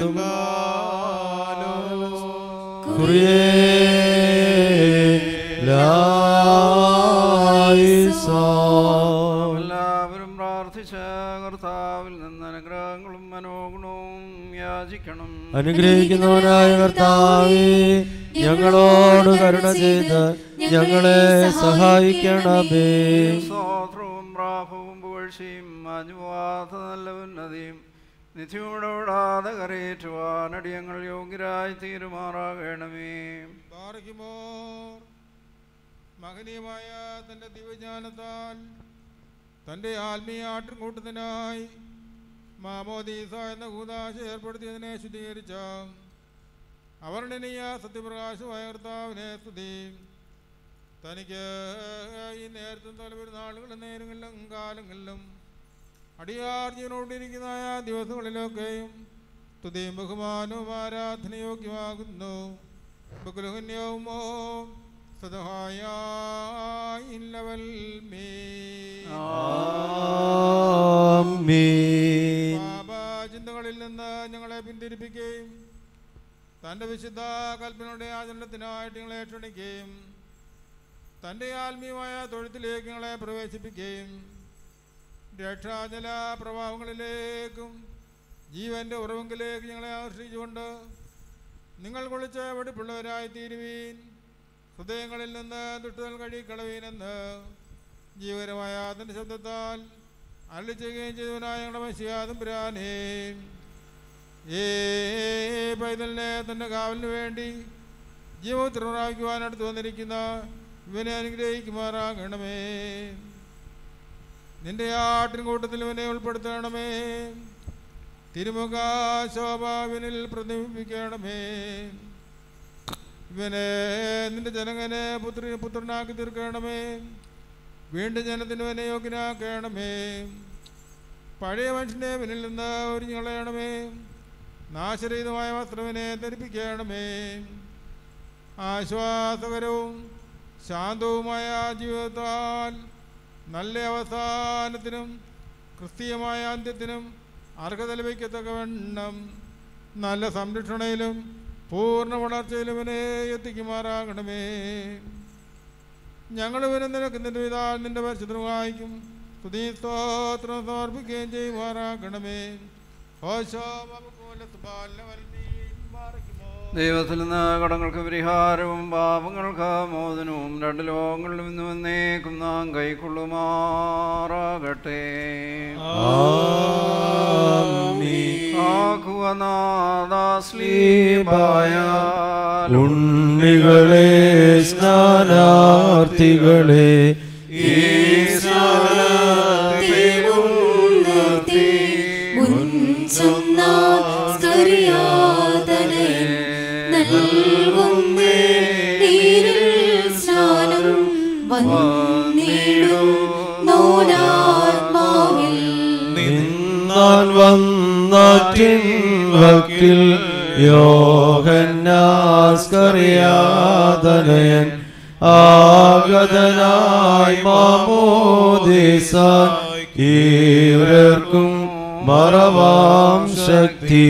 എല്ലാവരും പ്രാർത്ഥിച്ച കർത്താവിൽ നിന്ന് അനുഗ്രഹങ്ങളും മനോഗുണവും യാചിക്കണം അനുഗ്രഹിക്കുന്നവനായ കർത്താവേ ഞങ്ങളോട് കരുണ ചെയ്ത് ഞങ്ങളെ സഹായിക്കണമേ സ്തോത്രവും പ്രാഭവും പുകഴ്ചയും മാഞ്ഞുപോവാത്ത നല്ല ഉന്നതിയും നിധിയോടോടാതെ കരയേറ്റുവാൻ അടിയങ്ങൾ യോഗ്യരായി തീരുമാറാകണമേ മഹനീയമായ തന്റെ ദിവ്യജ്ഞാനത്താൽ തന്റെ ആത്മീയ ആട്ടിൻകൂട്ടത്തിനായി മാമോദീസ എന്ന കൂതാശ ഏർപ്പെടുത്തിയതിനെ ശുദ്ധീകരിച്ച അവർണനീയ സത്യപ്രകാശമായ കർത്താവിനെ സ്തുതി തനിക്ക് ഈ നേരത്തും തലപെരുന്നാളുകളും നേരങ്ങളിലും കാലങ്ങളിലും അടിയാർ ജീവനോടിരിക്കുന്ന ദിവസങ്ങളിലൊക്കെയും സ്തുതിയും ബഹുമാനവും ആരാധനയോഗ്യമാകുന്നു ബകുലഹന്യവുമോ സദഹായ ഇല്ലവൽ മേ പാപചിന്തകളിൽ നിന്ന് ഞങ്ങളെ പിന്തിരിപ്പിക്കുകയും തൻ്റെ വിശുദ്ധ കൽപ്പനയുടെ ആചരണത്തിനായിട്ട് ഞങ്ങളെ ക്ഷണിക്കുകയും തൻ്റെ ആത്മീയമായ തൊഴുത്തിലേക്ക് ഞങ്ങളെ പ്രവേശിപ്പിക്കുകയും രക്ഷാജല പ്രഭാവങ്ങളിലേക്കും ജീവന്റെ ഉറവെങ്കിലേക്ക് ഞങ്ങളെ ആകർഷിച്ചുകൊണ്ട് നിങ്ങൾ കുളിച്ച് വെടിപ്പുള്ളവരായി തീരുവീൻ ഹൃദയങ്ങളിൽ നിന്ന് ദുഷ്ടതൽ കഴിക്കളവീനെന്ന് ജീവകരമായ അതിൻ്റെ ശബ്ദത്താൽ അരളി ചെയ്യുകയും ചെയ്തവനായ ഞങ്ങളുടെ മസിയാതും പുരാനേ ഏ പൈതലിനെ തൻ്റെ കാവലിന് വേണ്ടി ജീവോത്തരവാക്കുവാൻ അടുത്ത് വന്നിരിക്കുന്ന ഇവനെ അനുഗ്രഹിക്കുമാറാകണമേ നിന്റെ ആട്ടിൻകൂട്ടത്തിൽ ഇവനെ ഉൾപ്പെടുത്തണമേ തിരുമുഖ ശോഭാവിനിൽ പ്രതിബിംബിക്കണമേ ഇവനെ നിന്റെ ജനങ്ങനെ പുത്രി പുത്രനാക്കി തീർക്കണമേ വീണ്ടും ജനത്തിന് ഇവനെ യോഗ്യനാക്കണമേ പഴയ മനുഷ്യനെ ഇവനിൽ നിന്ന് ഒരിഞ്ഞു കളയണമേ നാശരഹിതമായ വസ്ത്രവിനെ ധരിപ്പിക്കണമേ ആശ്വാസകരവും ശാന്തവുമായ ജീവിതത്താൽ നല്ല അവസാനത്തിനും ക്രിസ്തീയമായ അന്ത്യത്തിനും അർഹത ലഭിക്കത്തക്കവണ്ണം നല്ല സംരക്ഷണയിലും പൂർണ്ണ വളർച്ചയിലും ഇവനെ എത്തിക്കുമാറാകണമേ ഞങ്ങൾ ഇവനെ നിനക്ക് നിന്റെ പിതാ നിന്റെ പരിശുദ്ധമായിക്കും സ്തുതി സ്തോത്രം സമർപ്പിക്കുകയും ചെയ്യുമാറാകണമേ ഓശോ ദൈവത്തിൽ നിന്ന് കടങ്ങൾക്ക് പരിഹാരവും പാപങ്ങൾക്ക് മോചനവും രണ്ട് ലോകങ്ങളിലും ഇന്ന് വന്നേക്കും നാം കൈക്കൊള്ളുമാറാകട്ടെ ആക്കുവനാദാസ്ലീപായ ഉണ്ണികളെ സ്നാനാർത്ഥികളെ ഈ നിന്നാൻ വന്നാറ്റിൻ വക്കിൽ യോഹന്നാസ്കറിയാതനയൻ ആഗതനായി മാമോദിസ ഈവർക്കും മറവാം ശക്തി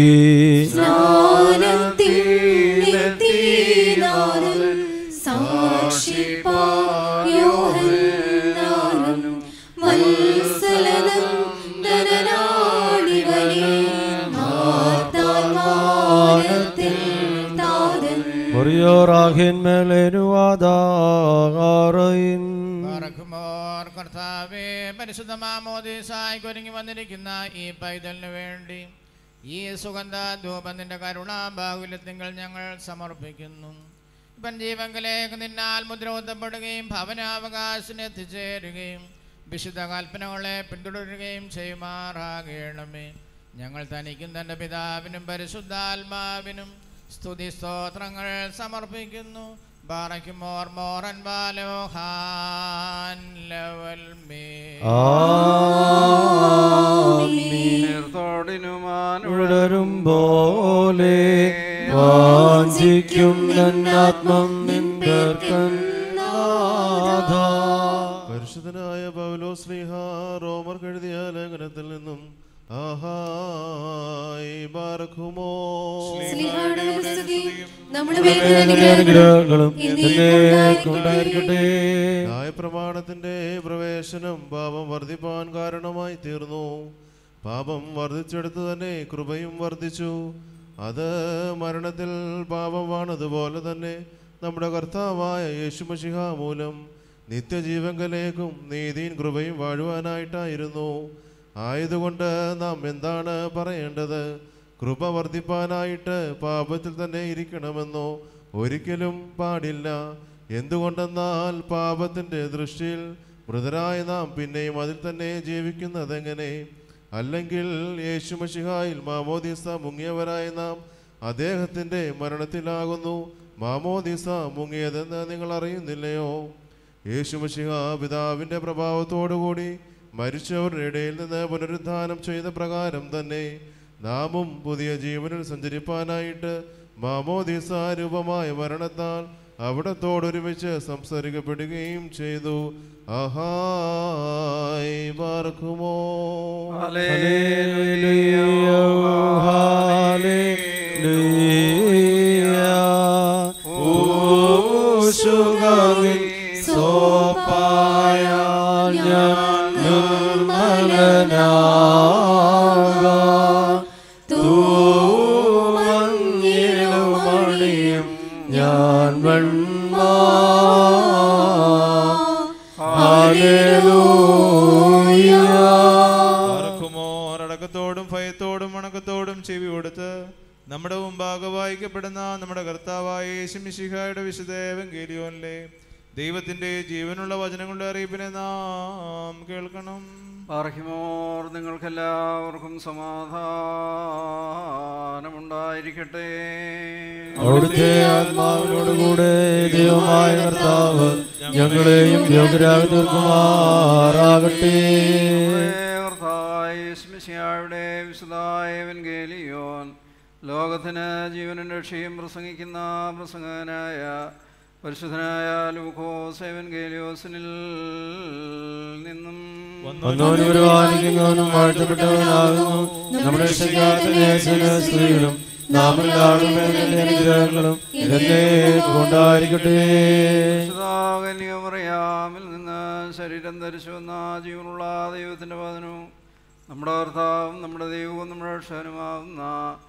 മുറിയോറാഹിന്മേലേനുവാദാറയിൻ ബറക്കുമോർ കർത്താവേ പരിശുദ്ധ മാമോദീസായി ഒരുങ്ങി വന്നിരിക്കുന്ന ഈ പൈതലിന് വേണ്ടി ഈ സുഗന്ധ ധൂപം നിന്റെ കരുണാബാഹുല്യത്തിങ്കൾ ഞങ്ങൾ സമർപ്പിക്കുന്നു ഇവൻ ജീവങ്കിലേക്ക് നിന്നാൽ മുദ്രകുത്തപ്പെടുകയും ഭവനാവകാശത്തിന് എത്തിച്ചേരുകയും വിശുദ്ധ കൽപ്പനകളെ പിന്തുടരുകയും ചെയ്യുമാറാകണമേ ഞങ്ങൾ തനിക്കും തൻ്റെ പിതാവിനും പരിശുദ്ധാത്മാവിനും സ്തുതി സ്തോത്രങ്ങൾ സമർപ്പിക്കുന്നു ബാറയ്ക്കുമോർ മോറൻ ബാലോഹാൻ ലവൽ മേ ഉടരും പോലെ വാഞ്ചിക്കും നന്നാത്മം നിൻപേർക്കന്നാഥ പരിശുദ്ധനായ പൗലോ ശ്രീഹ റോമർ എഴുതിയ ലേഖനത്തിൽ നിന്നും ആഹായി ബാറക്കുമോ സ്ലീഹായുടെ സ്തുതിയും നമ്മുടെ അനുഗ്രഹങ്ങളും എന്നേക്കും ഉണ്ടായിരിക്കട്ടെ ന്യായപ്രമാണത്തിന്റെ പ്രവേശനം പാപം വർദ്ധിപ്പാൻ കാരണമായി തീർന്നു പാപം വർദ്ധിച്ചെടുത്ത് തന്നെ കൃപയും വർദ്ധിച്ചു അത് മരണത്തിൽ പാപമാണതുപോലെ തന്നെ നമ്മുടെ കർത്താവായ യേശുമഷിഹ മൂലം നിത്യജീവങ്കലേക്കും നീതിയും കൃപയും വാഴുവാനായിട്ടായിരുന്നു ആയതുകൊണ്ട് നാം എന്താണ് പറയേണ്ടത് കൃപ വർദ്ധിപ്പാനായിട്ട് പാപത്തിൽ തന്നെ ഇരിക്കണമെന്നോ ഒരിക്കലും പാടില്ല എന്തുകൊണ്ടെന്നാൽ പാപത്തിൻ്റെ ദൃഷ്ടിയിൽ മൃതരായ നാം പിന്നെയും അതിൽ തന്നെ ജീവിക്കുന്നതെങ്ങനെ അല്ലെങ്കിൽ യേശുമഷിഹായിൽ മാമോദീസ മുങ്ങിയവരായ നാം അദ്ദേഹത്തിൻ്റെ മരണത്തിലാകുന്നു മാമോദീസ മുങ്ങിയതെന്ന് നിങ്ങൾ അറിയുന്നില്ലയോ യേശുമഷിഹ പിതാവിൻ്റെ പ്രഭാവത്തോടുകൂടി മരിച്ചവരുടെ ഇടയിൽ നിന്ന് പുനരുദ്ധാനം ചെയ്ത പ്രകാരം തന്നെ നാമും പുതിയ ജീവനിൽ സഞ്ചരിപ്പാനായിട്ട് മാമോദീസ രൂപമായ മരണത്താൽ അവിടത്തോടൊരുമിച്ച് സംസാരിക്കപ്പെടുകയും ചെയ്തു ആഹായി പാർക്കുമോ ഊശുകളിൽ സോപ്പായാൽ ഞാൻ നിർമ്മലനാകാം തൂമങ്ങിലും മണിയും ഞാൻ വെണ്മ പാർക്കുമോർ അടക്കത്തോടും ഭയത്തോടും വണക്കത്തോടും ചെവി കൊടുത്ത് നമ്മുടെ മുമ്പാകെ വായിക്കപ്പെടുന്ന നമ്മുടെ കർത്താവായ യേശുമിശിഹായുടെ വിശുദ്ധ ഏവങ്കേലിയോനിലെ ദൈവത്തിന്റെ ജീവനുള്ള വചനങ്ങളുടെ അറിയിപ്പിനെ നാം കേൾക്കണം പാർഹിമോർ നിങ്ങൾക്കെല്ലാവർക്കും സമാധാനമുണ്ടായിരിക്കട്ടെ അവിടുത്തെ ആത്മാവിനോടുകൂടെ ദൈവമായ കർത്താവ് ഞങ്ങളെയും യോഗ്യരായി തീർക്കുമാറാകട്ടെ കർത്തായുടെ വിശുദ്ധായ എവൻഗേലിയോൻ ലോകത്തിന് ജീവനും രക്ഷയും പ്രസംഗിക്കുന്ന പ്രസംഗനായ പരിശുദ്ധനായ ലൂക്കോസ് എവൻഗേലിയോസിനിൽ നിന്നും വന്നവനും ഒരുവാനിക്കുന്നവനും വാഴ്ത്തപ്പെട്ടവനാകുന്നു നമ്മുടെ രക്ഷകാത്തനേശന് സ്ത്രീകളും നാമെല്ലാവരും അനുഗ്രഹങ്ങളും ഇതന്നെ കൊണ്ടായിരിക്കട്ടെ കന്യമറിയാമിൽ നിന്ന് ശരീരം ധരിച്ചു വന്ന ജീവനുള്ള ദൈവത്തിൻ്റെ വചനവും നമ്മുടെ കർത്താവും നമ്മുടെ ദൈവവും നമ്മുടെ രക്ഷകനുമാവുന്ന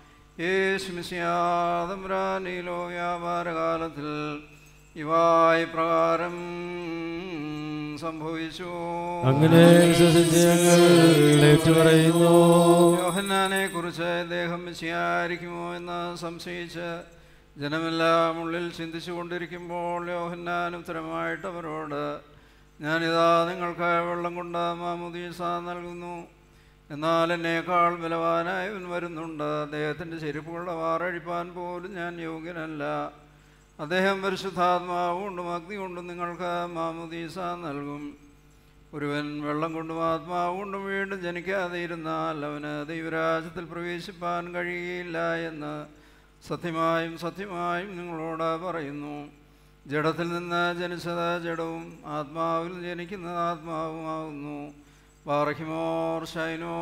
യേശുമിശിയാതമ്രാനിലോ വ്യാപാരകാലത്തിൽ ഇവായി പ്രകാരം സംഭവിച്ചു അങ്ങനെ വിശ്വസിച്ച് ഞങ്ങൾ ഏറ്റുപറയുന്നു യോഹന്നാനെ കുറിച്ച് അദ്ദേഹം മിശിയായിരിക്കുമോ എന്ന് സംശയിച്ച് ജനമെല്ലാം ഉള്ളിൽ ചിന്തിച്ചു കൊണ്ടിരിക്കുമ്പോൾ യോഹന്നാൻ ഉത്തരമായിട്ട് അവരോട് ഞാനിതാ നിങ്ങൾക്ക് വെള്ളം കൊണ്ട് മാമുദീസ നൽകുന്നു എന്നാൽ എന്നേക്കാൾ ബലവാനായവൻ വരുന്നുണ്ട് അദ്ദേഹത്തിൻ്റെ ചെരുപ്പുകളുടെ വാറഴിപ്പാൻ പോലും ഞാൻ യോഗ്യനല്ല അദ്ദേഹം പരിശുദ്ധാത്മാവ് കൊണ്ടും അഗ്നി കൊണ്ടും നിങ്ങൾക്ക് മാമുദീസ നൽകും ഒരുവൻ വെള്ളം കൊണ്ടും ആത്മാവ് കൊണ്ടും വീണ്ടും ജനിക്കാതെ ഇരുന്നാൽ അവന് ദൈവരാജ്യത്തിൽ പ്രവേശിപ്പാൻ കഴിയുകയില്ല എന്ന് സത്യമായും സത്യമായും നിങ്ങളോട് പറയുന്നു ജഡത്തിൽ നിന്ന് ജനിച്ചത് ജഡവും ആത്മാവിൽ ജനിക്കുന്നത് ആത്മാവുമാകുന്നു ബാറഹിമോർ ഷൈനോ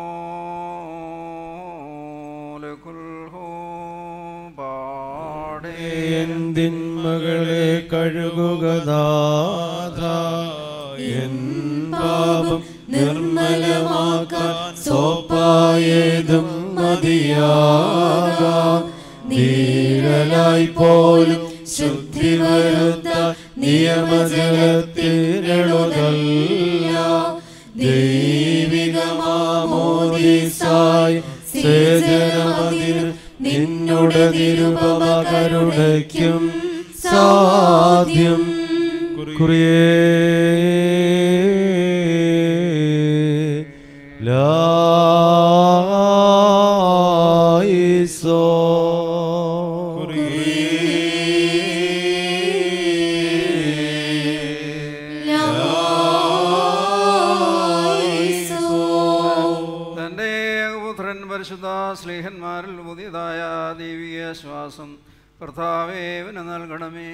ലകുൽഹോ പാടേ എന്തിന്മകളെ കഴുകുകദാഥ എൻ പാപം നിർമ്മലമാക്കാൻ സോപ്പായതും മതിയാകാം നീഴലായി പോലും ശുദ്ധി വരുത്ത നിയമജലത്തിരളുതല്ല ദൈവികമാമോദിസായി സേജനമതിന് നിന്നുടെ നിരുപമ കരുണയ്ക്കും സാധ്യം കുറിയേ ലായിസോ സ്ലേഹന്മാരിൽ പുതിയതായ ദൈവിക ശ്വാസം കർത്താവേവന് നൽകണമേ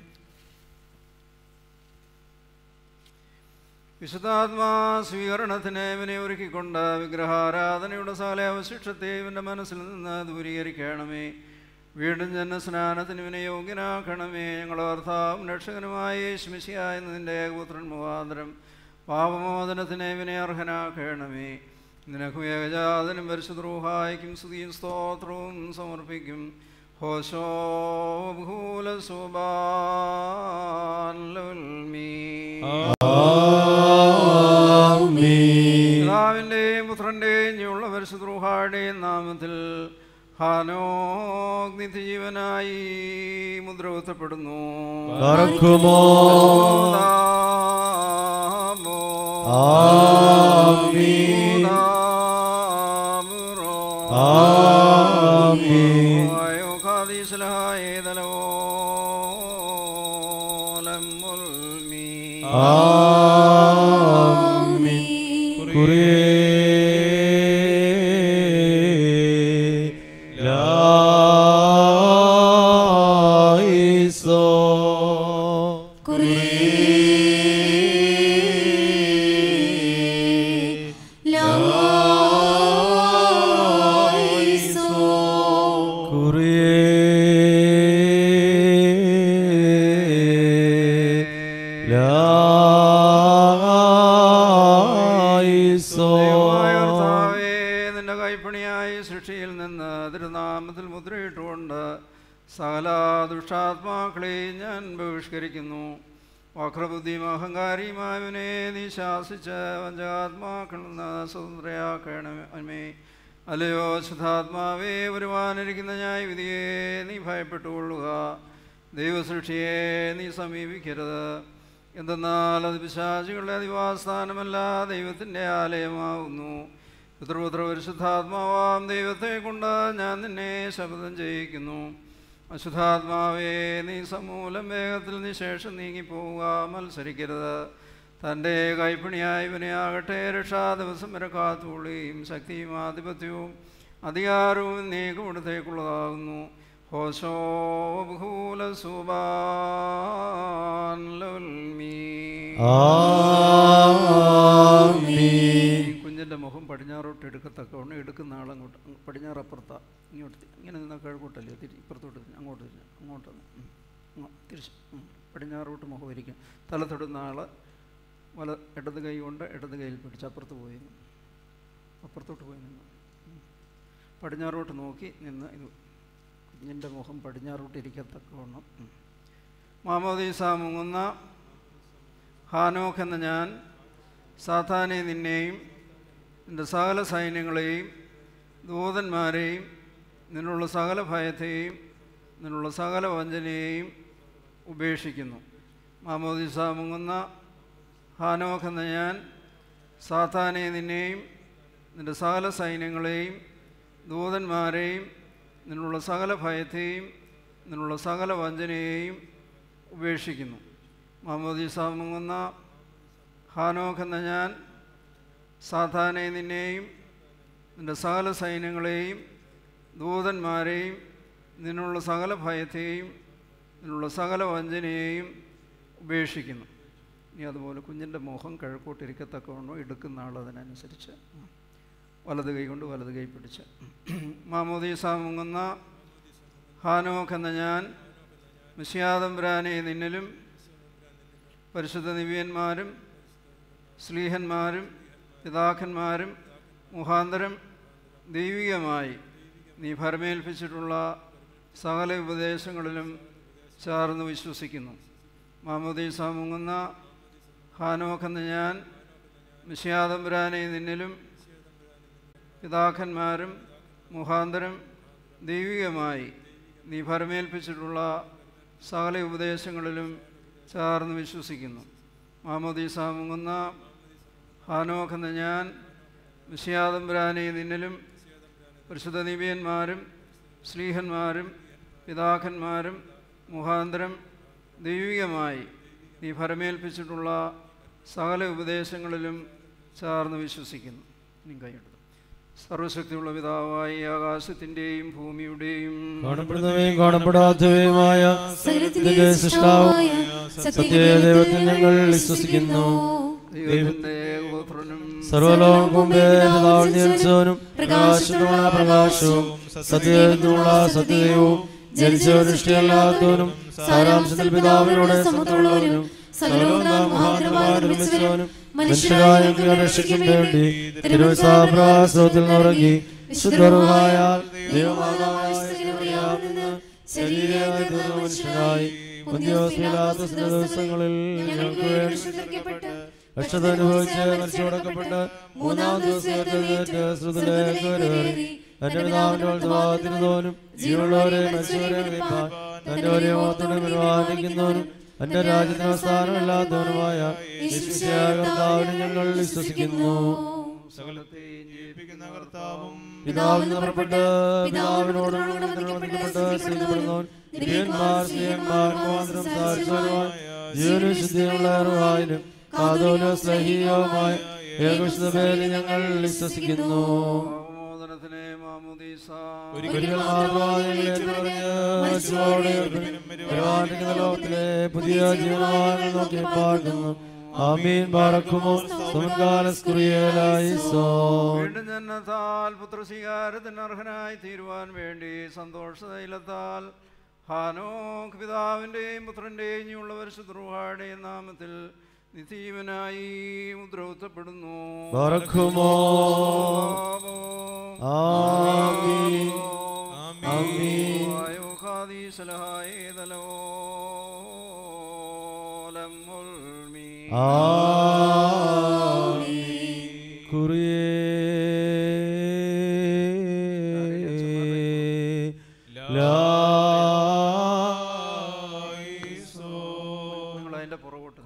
വിശുദ്ധാത്മാ സ്വീകരണത്തിന് ഇവനെ ഒരുക്കിക്കൊണ്ട് വിഗ്രഹാരാധനയുടെ സകല അവശിഷ്ടത്തെ ഇവൻ്റെ മനസ്സിൽ നിന്ന് ദൂരീകരിക്കണമേ വീണ്ടും ജന്മസ്നാനത്തിന് ഇവനെ യോഗ്യനാക്കണമേ ഞങ്ങളുടെ ഭർത്താവും രക്ഷകനുമായ യേശുമിശിയായ നിന്റെ ഏകപുത്രൻ മുഖാന്തരം പാപമോചനത്തിന് ഇവനെ അർഹനാക്കണമേ നിനക്ക് ഏകജാതനും പരിശുദ്രൂഹായിക്കും സ്തുതിയും സ്തോത്രവും സമർപ്പിക്കും ഹോശോ ഭൂല പിതാവിൻ്റെയും പുത്രൻ്റെയും ജീവനുള്ള പരിശുദ്രൂഹായുടെയും നാമത്തിൽ ഹാനോഗ് നിത്യജീവനായി മുദ്രകുത്തപ്പെടുന്നു പറക്കുമോ? ആമീൻ. ആമീൻ. ആമീൻ. കുറിയേ ലായിസോ ദൈവമായ കർത്താവേ, നിന്റെ കൈപ്പണിയായി സൃഷ്ടിയിൽ നിന്ന് തിരുനാമത്തിൽ മുദ്രയിട്ടുകൊണ്ട് സകല ദുഷ്ടാത്മാക്കളെയും ഞാൻ ബഹിഷ്കരിക്കുന്നു വക്രബുദ്ധിയും അഹങ്കാരിയുമായവനെ നീ ശാസിച്ച് വഞ്ചാത്മാക്കളിൽ നിന്ന് സ്വതന്ത്രയാക്കണമേ അല്ലയോ ശുദ്ധാത്മാവേ വരുവാനിരിക്കുന്ന ന്യായവിധിയെ നീ ഭയപ്പെട്ടുകൊള്ളുക ദൈവസൃഷ്ടിയെ നീ സമീപിക്കരുത് എന്തെന്നാൽ അത് പിശാചികളുടെ അധിവാസ്ഥാനമല്ല ദൈവത്തിൻ്റെ ആലയമാവുന്നു പിതൃപുത്ര പരിശുദ്ധാത്മാവാം ദൈവത്തെ കൊണ്ട് ഞാൻ നിന്നെ ശബ്ദം ചെയ്യിക്കുന്നു അശുദ്ധാത്മാവേ നീ സമൂലം വേഗത്തിൽ നീ ശേഷം നീങ്ങിപ്പോവുക മത്സരിക്കരുത് തൻ്റെ കൈപ്പണിയായി ഇവനെ ആകട്ടെ രക്ഷാ ദിവസം വരെ കാത്തുകൊള്ളുകയും ശക്തിയും ആധിപത്യവും അധികാരവും നീ കൊടുത്തേക്കുള്ളതാകുന്നു ഹോശോ ഭൂല സുബാൻ ആമീൻ. കുഞ്ഞിൻ്റെ മുഖം പടിഞ്ഞാറോട്ട് എടുക്കത്തക്കവണ്ണം എടുക്കുന്ന ആളങ്ങോട്ട് അങ്ങ് പടിഞ്ഞാറപ്പുറത്താ ഇങ്ങോട്ട് തി- ഇങ്ങനെ നിന്ന കിഴക്കോട്ടല്ലേ തിരി ഇപ്പുറത്തോട്ട് തിരിഞ്ഞ് അങ്ങോട്ട് തിരിഞ്ഞ് അങ്ങോട്ട് വന്ന്. ഉം. അങ്ങ് തിരിച്ച് ഉം. പടിഞ്ഞാറോട്ട് മുഖം ഇരിക്കും തല തൊടുന്ന ആൾ വല ഇടത് കൈ കൊണ്ട് ഇടത് കൈയിൽ പിടിച്ച് അപ്പുറത്ത് പോയി നിന്ന്. അപ്പുറത്തോട്ട് പോയി നിന്ന് ഉം. പടിഞ്ഞാറോട്ട് നോക്കി നിന്ന് ഇത് കുഞ്ഞിൻ്റെ മുഖം പടിഞ്ഞാറോട്ട് ഇരിക്കത്തക്കവണ്ണം ഉം. മാമോദീസ മുങ്ങുന്ന ഹാനോക്ക് എന്ന ഞാൻ സാത്താനെ നിന്നെയും നിൻ്റെ സകല സൈന്യങ്ങളെയും ദൂതന്മാരെയും നിന്നുള്ള സകല ഭയത്തെയും നിന്നുള്ള സകല വഞ്ചനയെയും ഉപേക്ഷിക്കുന്നു മാമോദിസ മുങ്ങുന്ന ഹാനോക്ക് എന്ന ഞാൻ സാത്താനെ നിന്നെയും നിൻ്റെ സകല സൈന്യങ്ങളെയും ദൂതന്മാരെയും നിന്നുള്ള സകല ഭയത്തെയും നിന്നുള്ള സകല വഞ്ചനയെയും ഉപേക്ഷിക്കുന്നു മാമോദിസ മുങ്ങുന്ന ഹാനോക്ക് എന്ന ഞാൻ സാധാനെ നിന്നെയും നിൻ്റെ സകല സൈന്യങ്ങളെയും ദൂതന്മാരെയും നിന്നുള്ള സകല ഭയത്തെയും നിന്നുള്ള സകല വഞ്ചനയെയും ഉപേക്ഷിക്കുന്നു ഇനി അതുപോലെ കുഞ്ഞിൻ്റെ മുഖം കിഴക്കോട്ടിരിക്കത്തക്കവണ്ണോ എടുക്കുന്ന ആൾ അതിനനുസരിച്ച് വലത് കൈ കൊണ്ട് വലത് കൈ പിടിച്ച് മാമോദീസ മുങ്ങുന്ന ഹാനോക്ക് എന്ന ഞാൻ മിശിയാതംബ്രാനെ നിന്നിലും പരിശുദ്ധ നിവ്യന്മാരും സ്ലീഹന്മാരും പിതാക്കന്മാരും മുഖാന്തരം ദൈവികമായി നീ ഭരമേൽപ്പിച്ചിട്ടുള്ള സകല ഉപദേശങ്ങളിലും ചേർന്ന് വിശ്വസിക്കുന്നു മാമോദീസ മുങ്ങുന്ന ഹാനോക്കെന്ന് ഞാൻ മിശിയാതമ്പുരാനെ നിന്നിലും പിതാക്കന്മാരും മുഖാന്തരം ദൈവികമായി നീ ഭരമേൽപ്പിച്ചിട്ടുള്ള സകല ഉപദേശങ്ങളിലും ചേർന്ന് വിശ്വസിക്കുന്നു മാമോദീസ മുങ്ങുന്ന ഹാനോക്കെന്ന ഞാൻ വിഷയാതമ്പുരാനെ നിന്നിലും പരിശുദ്ധ നിവ്യന്മാരും സ്ലീഹന്മാരും പിതാക്കന്മാരും മുഖാന്തരം ദൈവികമായി നീ ഫലമേൽപ്പിച്ചിട്ടുള്ള സകല ഉപദേശങ്ങളിലും ചേർന്ന് വിശ്വസിക്കുന്നു നീ കൈയെടുത്തു സർവശക്തിയുള്ള പിതാവായി ആകാശത്തിൻ്റെയും ഭൂമിയുടെയും കാണപ്പെടുന്നവയും കാണപ്പെടാത്തവയുമായ സകലത്തിന്റെ സൃഷ്ടാവായ സത്യദൈവത്തിൽ ഞങ്ങൾ വിശ്വസിക്കുന്നു ദൈവത്തിന്റെ ഏകപുത്രനും സർവലോകം ജനിച്ചവനും പ്രകാശത്തിനുള്ള പ്രകാശവും സത്യത്തിനുള്ള സത്യദൈവവും ജനിച്ചവരിഷ്ടയല്ലാത്തവനും സാരാംശത്തിൽ പിതാവിനോട് സമത്തുള്ളവനും സകലവും നാം മഹാന്തരമായി നിർമ്മിച്ചവനും മനുഷ്യരായ ഞങ്ങളെ രക്ഷിക്കും വേണ്ടി തിരുവസാപ്രാസത്തിൽ നിറങ്ങി വിശുദ്ധറുമായാൽ ദൈവമാതാവായ നിന്ന് ശരീരമായി തീർന്ന മനുഷ്യനായി പൊന്തിയോസിലാത്ത ദിവസങ്ങളിൽ ഞങ്ങൾക്ക് വേണ്ടി കഷ്ടത അനുഭവിച്ച് മരിച്ചുടക്കപ്പെട്ട് മൂന്നാം ദിവസം എഴുന്നേറ്റ് ശ്രുതിലേക്ക് കയറി തന്റെ പിതാവിന്റെ വത്സവാതിരുന്നവനും ജീവനുള്ളവരെ മരിച്ചവരെ വിളിപ്പാൻ തന്റെ വലിയ മോത്തോടെ പരിപാലിക്കുന്നവനും തന്റെ രാജ്യത്തിന് അവസാനമില്ലാത്തവനുമായ കർത്താവിനെ ഞങ്ങൾ വിശ്വസിക്കുന്നു സകലത്തെയും ജീവിപ്പിക്കുന്ന കർത്താവും പിതാവിൽ നിന്ന് പുറപ്പെട്ട് പിതാവിനോട് ബന്ധിക്കപ്പെട്ട് സ്ഥിതിപ്പെടുന്നവൻ ദിവ്യന്മാർ സ്ത്രീയന്മാർ മുഖാന്തരം സാരിച്ചവരുമായ ജീവനും ശുദ്ധിയുള്ള അറിവായാലും കാതോലോ സ്ലഹീയവുമായ ഏകവിശുദ്ധ പേരിൽ ഞങ്ങൾ വിശ്വസിക്കുന്നു മോദനത്തിനെ മാമുദീസ ഒരിക്കൽ മാത്രമേ ലോകത്തിലെ പുതിയ ജീവനങ്ങൾ നോക്കി പാടുന്നു ആമീൻ ബാറക്കുമോ സുമൻകാലസ്കുറിയലായി സോ വീണ്ടും ജന്മത്താൽ പുത്രസ്വീകാരത്തിന് അർഹനായി തീരുവാൻ വേണ്ടി സന്തോഷതൈലത്താൽ ഹാനോക്ക് പിതാവിൻ്റെയും പുത്രൻ്റെയും ഇനിയുള്ള പരിശുദ്രൂഹാടെയും നാമത്തിൽ നിതീവനായി മുദ്രവുത്തപ്പെടുന്നു ബാറക്കുമോ ആമീൻ ആമീൻ ആമീൻ കുറിയേ നിങ്ങൾ അതിൻ്റെ പുറകോട്ട്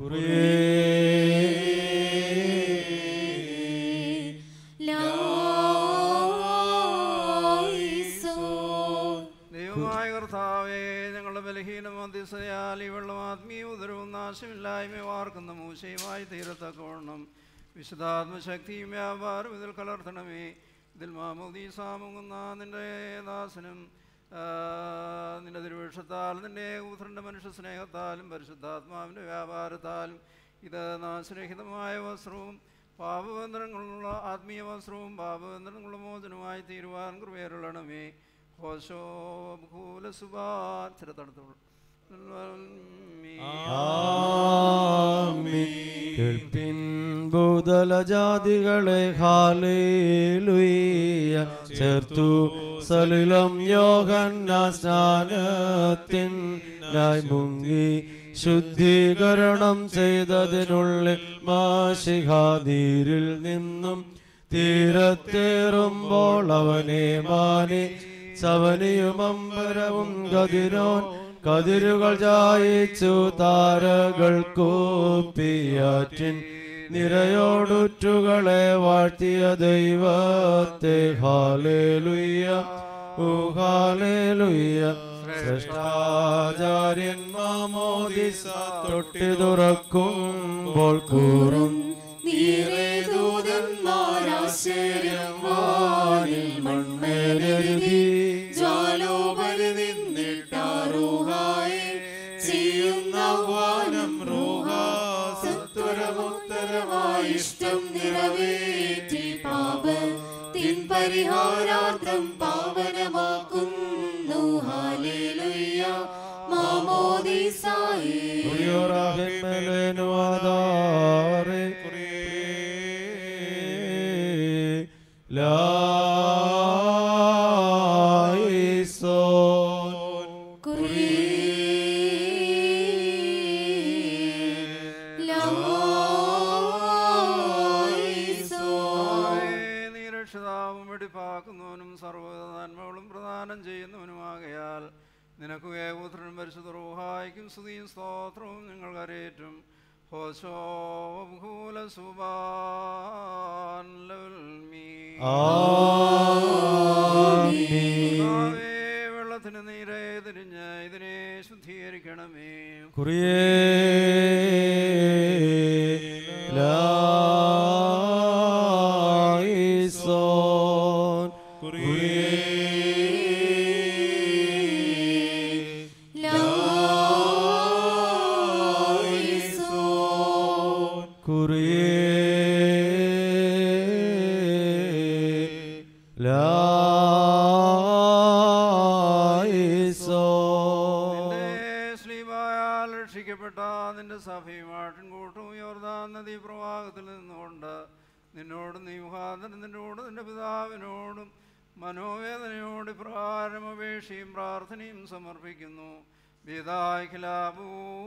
ദൈവമായ കർത്താവേ ഞങ്ങളുടെ ബലഹീന മധ്യസ്ഥയാൽ ഈ വെള്ളം ആത്മീയ ഉദരവും നാശമില്ലായ്മ വാർക്കുന്ന മൂശയുമായി തീരത്തക്കവണ്ണം വിശുദ്ധാത്മശക്തിയും വ്യാപാരം ഇതിൽ കലർത്തണമേ ഇതിൽ മാമോദീസാമുങ്ങുന്ന നിന്റെ ദാസനും ആ, നിന്റെ തിരുവക്ഷത്താൽ നിന്റെ പുത്രൻ്റെ മനുഷ്യ സ്നേഹത്താലും പരിശുദ്ധാത്മാവിൻ്റെ വ്യാപാരത്താലും ഇത് നാശരഹിതമായ വസ്ത്രവും പാപബന്ധനങ്ങളുള്ള ആത്മീയ വസ്ത്രവും പാപബന്ധനങ്ങളുടെ മോചനമായി തീരുവാൻ കൃപയരുളണമേ ഹോശോ ഭൂല സുബാൻ ചിരത്തടത്തോളം ആമീൻ കേൾപ്പിൻ ഭൂതലജാതികളെ ഹാലേലുയ്യ ചേർത്തു സലിലം യോഹന്ന സ്നാനത്തിൻ മുങ്ങി ശുദ്ധീകരണം ചെയ്തതിനുള്ളിൽ മാഷിഹാദീരിൽ നിന്നും തീരത്തേറുമ്പോൾ അവനെ മാനി സവനിയും അമ്പരവും കതിരോൻ കതിരുകൾ ചായിച്ചു താരകൾ കൂപ്പിയാറ്റിൻ നിരയോടുറ്റുകളെ വാഴ്ത്തിയ ദൈവത്തെ ഹാലേലുയ്യ ഓ ഹാലേലുയ്യ ശ്രേഷ്ഠാചാര്യൻ മാമോദിസ തൊട്ടി തുറക്കുമ്പോൾ കൂറും നീരേതൂതന്മാരാശ്ചര്യം വാനിൽ മൺമേലെഴുതി ജ്വാലോപരി നിന്നിട്ടാറൂഹായി ചെയ്യുന്ന വാനം റൂഹ സത്വരമുത്തരമായി ഇഷ്ടം നിറവേറ്റി പാപ തിൻ പരിഹാരാർത്ഥം പാവനമാക്കുന്നു ഹാലേലുയ്യ മാമോദീസായി മെലേനുവാദാറെ ലായിസോൻ നീ രക്ഷിതാവും വെടിപ്പാക്കുന്നവനും സർവ്വ നന്മകളും പ്രദാനം ചെയ്യുന്നവനുമാകയാൽ നിനക്ക് ഏകപുത്രനും പരിശുദ്ധ റൂഹായിക്കും സ്തുതിയും സ്തോത്രവും ഞങ്ങൾ കരയേറ്റും ഹോശോ ഭൂല സുബാൻ ലവൽമീ. കർത്താവേ, വെള്ളത്തിന് നീരേ തിരിഞ്ഞ് ഇതിനെ ശുദ്ധീകരിക്കണമേ കുറിയേ ലായിസോൻ നിന്റെ സ്ലീവായാൽ രക്ഷിക്കപ്പെട്ട നിന്റെ സഭയും ആട്ടിൻകൂട്ടും യോർദാൻ നദീ പ്രവാഹത്തിൽ നിന്നുകൊണ്ട് നിന്നോട് നീ മുഖാന്തരം നിന്നോട് നിന്റെ പിതാവിനോടും മനോവേദനയോട് ഇപ്രകാരം അപേക്ഷയും പ്രാർത്ഥനയും സമർപ്പിക്കുന്നു ബിദായ് ഖിലാബൂ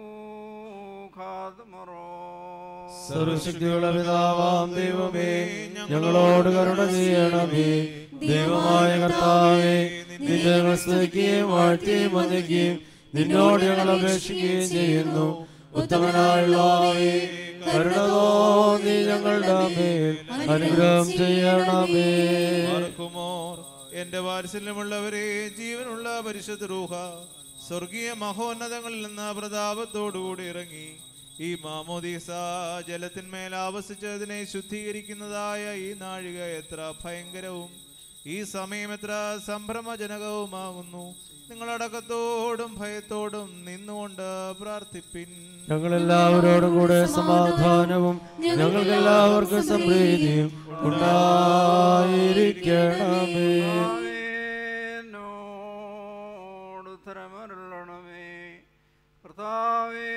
ഖാദ്മറോ സർവശക്തിയുള്ള പിതാവാം ദൈവമേ ഞങ്ങളോട് കരുണ ചെയ്യണമേ ദൈവമായ കർത്താവേ നിന്നെ ഞങ്ങൾ സ്തുതിക്കുകയും വാഴ്ത്തുകയും വന്ദിക്കുകയും നിന്നോട് ഞങ്ങൾ അപേക്ഷിക്കുകയും ചെയ്യുന്നു ഉത്തമനായുള്ളവേ കരുണ തോന്നി ഞങ്ങളുടെ മേൽ അനുഗ്രഹം ചെയ്യണമേ പാർക്കുമോർ എന്റെ വാത്സല്യമുള്ളവരെ ജീവനുള്ള പരിശുദ്ധ റൂഹ സ്വർഗീയ മഹോന്നതങ്ങളിൽ നിന്ന് പ്രതാപത്തോടുകൂടി ഇറങ്ങി ഈ മാമോദീസ ജലത്തിന്മേൽ ആവസിച്ചതിനെ ശുദ്ധീകരിക്കുന്നതായ ഈ നാഴിക എത്ര ഭയങ്കരവും ഈ സമയം എത്ര സംഭ്രമജനകവുമാകുന്നു നിങ്ങളടക്കത്തോടും ഭയത്തോടും നിന്നുകൊണ്ട് പ്രാർത്ഥിപ്പിൻ ഞങ്ങളെല്ലാവരോടും കൂടെ സമാധാനവും ഞങ്ങൾക്കെല്ലാവർക്കും സംപ്രീതിയും ഉണ്ടായിരിക്കണമേ എന്നോട് ഉത്തരമരുളണമേ കർത്താവേ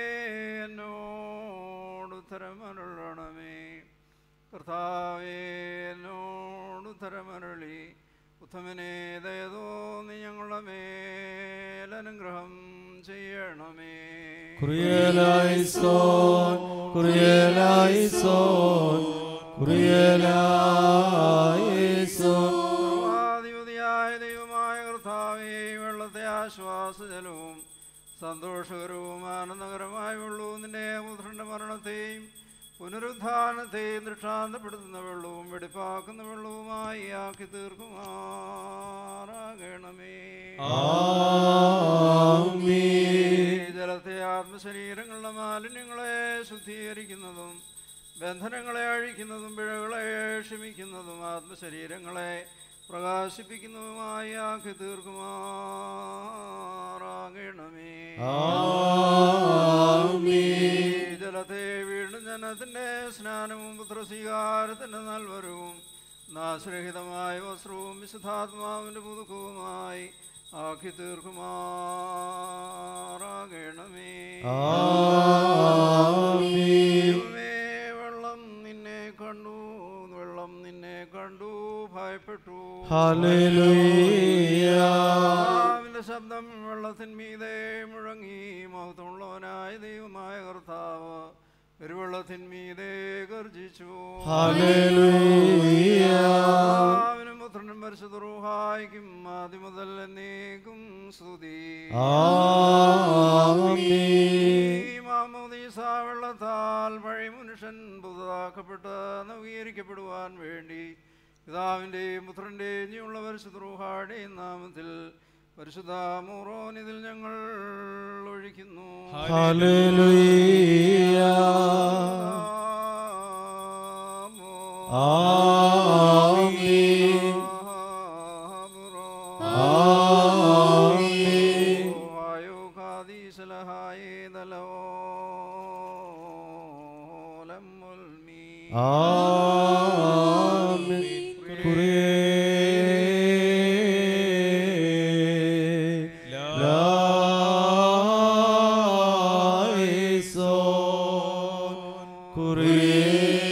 എന്നോട് ഉത്തരമരുളണമേ കർത്താവേ എന്നോട് ഉത്തരമരുളി ഉത്തമനെ ദയതോന്നി ഞങ്ങളുടെ മേലനുഗ്രഹം ചെയ്യണമേ കുറിയലായിസോൻ കുറിയലായിസോൻ കുറിയലായിസോൻ സർവാധിപതിയായ ദൈവമായ കർത്താവേ വെള്ളത്തെ ആശ്വാസജലവും സന്തോഷകരവും ആനന്ദകരമായ വെള്ളവും നിന്റെ പുത്രന്റെ മരണത്തെയും പുനരുദ്ധാനത്തെയും ദൃഷ്ടാന്തപ്പെടുത്തുന്ന വെള്ളവും വെടിപ്പാക്കുന്ന വെള്ളവുമായി ആക്കി തീർക്കുമാറാകണമേ ആമീൻ. ഈ ജലത്തെ ആത്മശരീരങ്ങളുടെ മാലിന്യങ്ങളെ ശുദ്ധീകരിക്കുന്നതും ബന്ധനങ്ങളെ അഴിക്കുന്നതും പിഴകളെ ക്ഷമിക്കുന്നതും ആത്മശരീരങ്ങളെ പ്രകാശിപ്പിക്കുന്നതുമായി ആക്കി തീർക്കുമാറാകണമേ ആമീൻ. ഈ ജലത്തെ വീണ്ടും ജനത്തിന്റെ സ്നാനവും പുത്രസ്വീകാരത്തിന്റെ നൽവരവും നാശരഹിതമായ വസ്ത്രവും വിശുദ്ധാത്മാവിന്റെ പുതുക്കവുമായി ആക്കി തീർക്കുമാറാകണമേ ആമീൻ. ദൈവമേ, വെള്ളം നിന്നെ കണ്ടു വെള്ളം നിന്നെ കണ്ടു ഭയപ്പെട്ടു ഹല്ലേലൂയ. കർത്താവിന്റെ ശബ്ദം വെള്ളത്തിന്മീതെ മുഴങ്ങി മഹത്വമുള്ളവനായ ദൈവമായ കർത്താവ് പെരുവെള്ളത്തിന്മീതെ ഗർജിച്ചു ഹല്ലേലൂയ. കർത്താവിനും പുത്രനും പരിശുദ്ധ റൂഹായിക്കും ആദ്യം മുതൽ എന്നേക്കും സ്തുതി ആമീൻ. ഈ മാമോദീസ വെള്ളത്താൽ പഴയ മനുഷ്യൻ പുതുതാക്കപ്പെട്ട് നവീകരിക്കപ്പെടുവാൻ വേണ്ടി പിതാവിൻ്റെയും പുത്രൻ്റെയും ജീവനുള്ള പരിശുദ്ധ റൂഹായുടെയും നാമത്തിൽ പരിശുദ്ധ മൂറോൻ ഇതിൽ ഞങ്ങൾ ഒഴിക്കുന്നു ഹല്ലേലൂയ. ആമീൻ. ആമീൻ. ആമീൻ. കുറിയലായിസോൻ.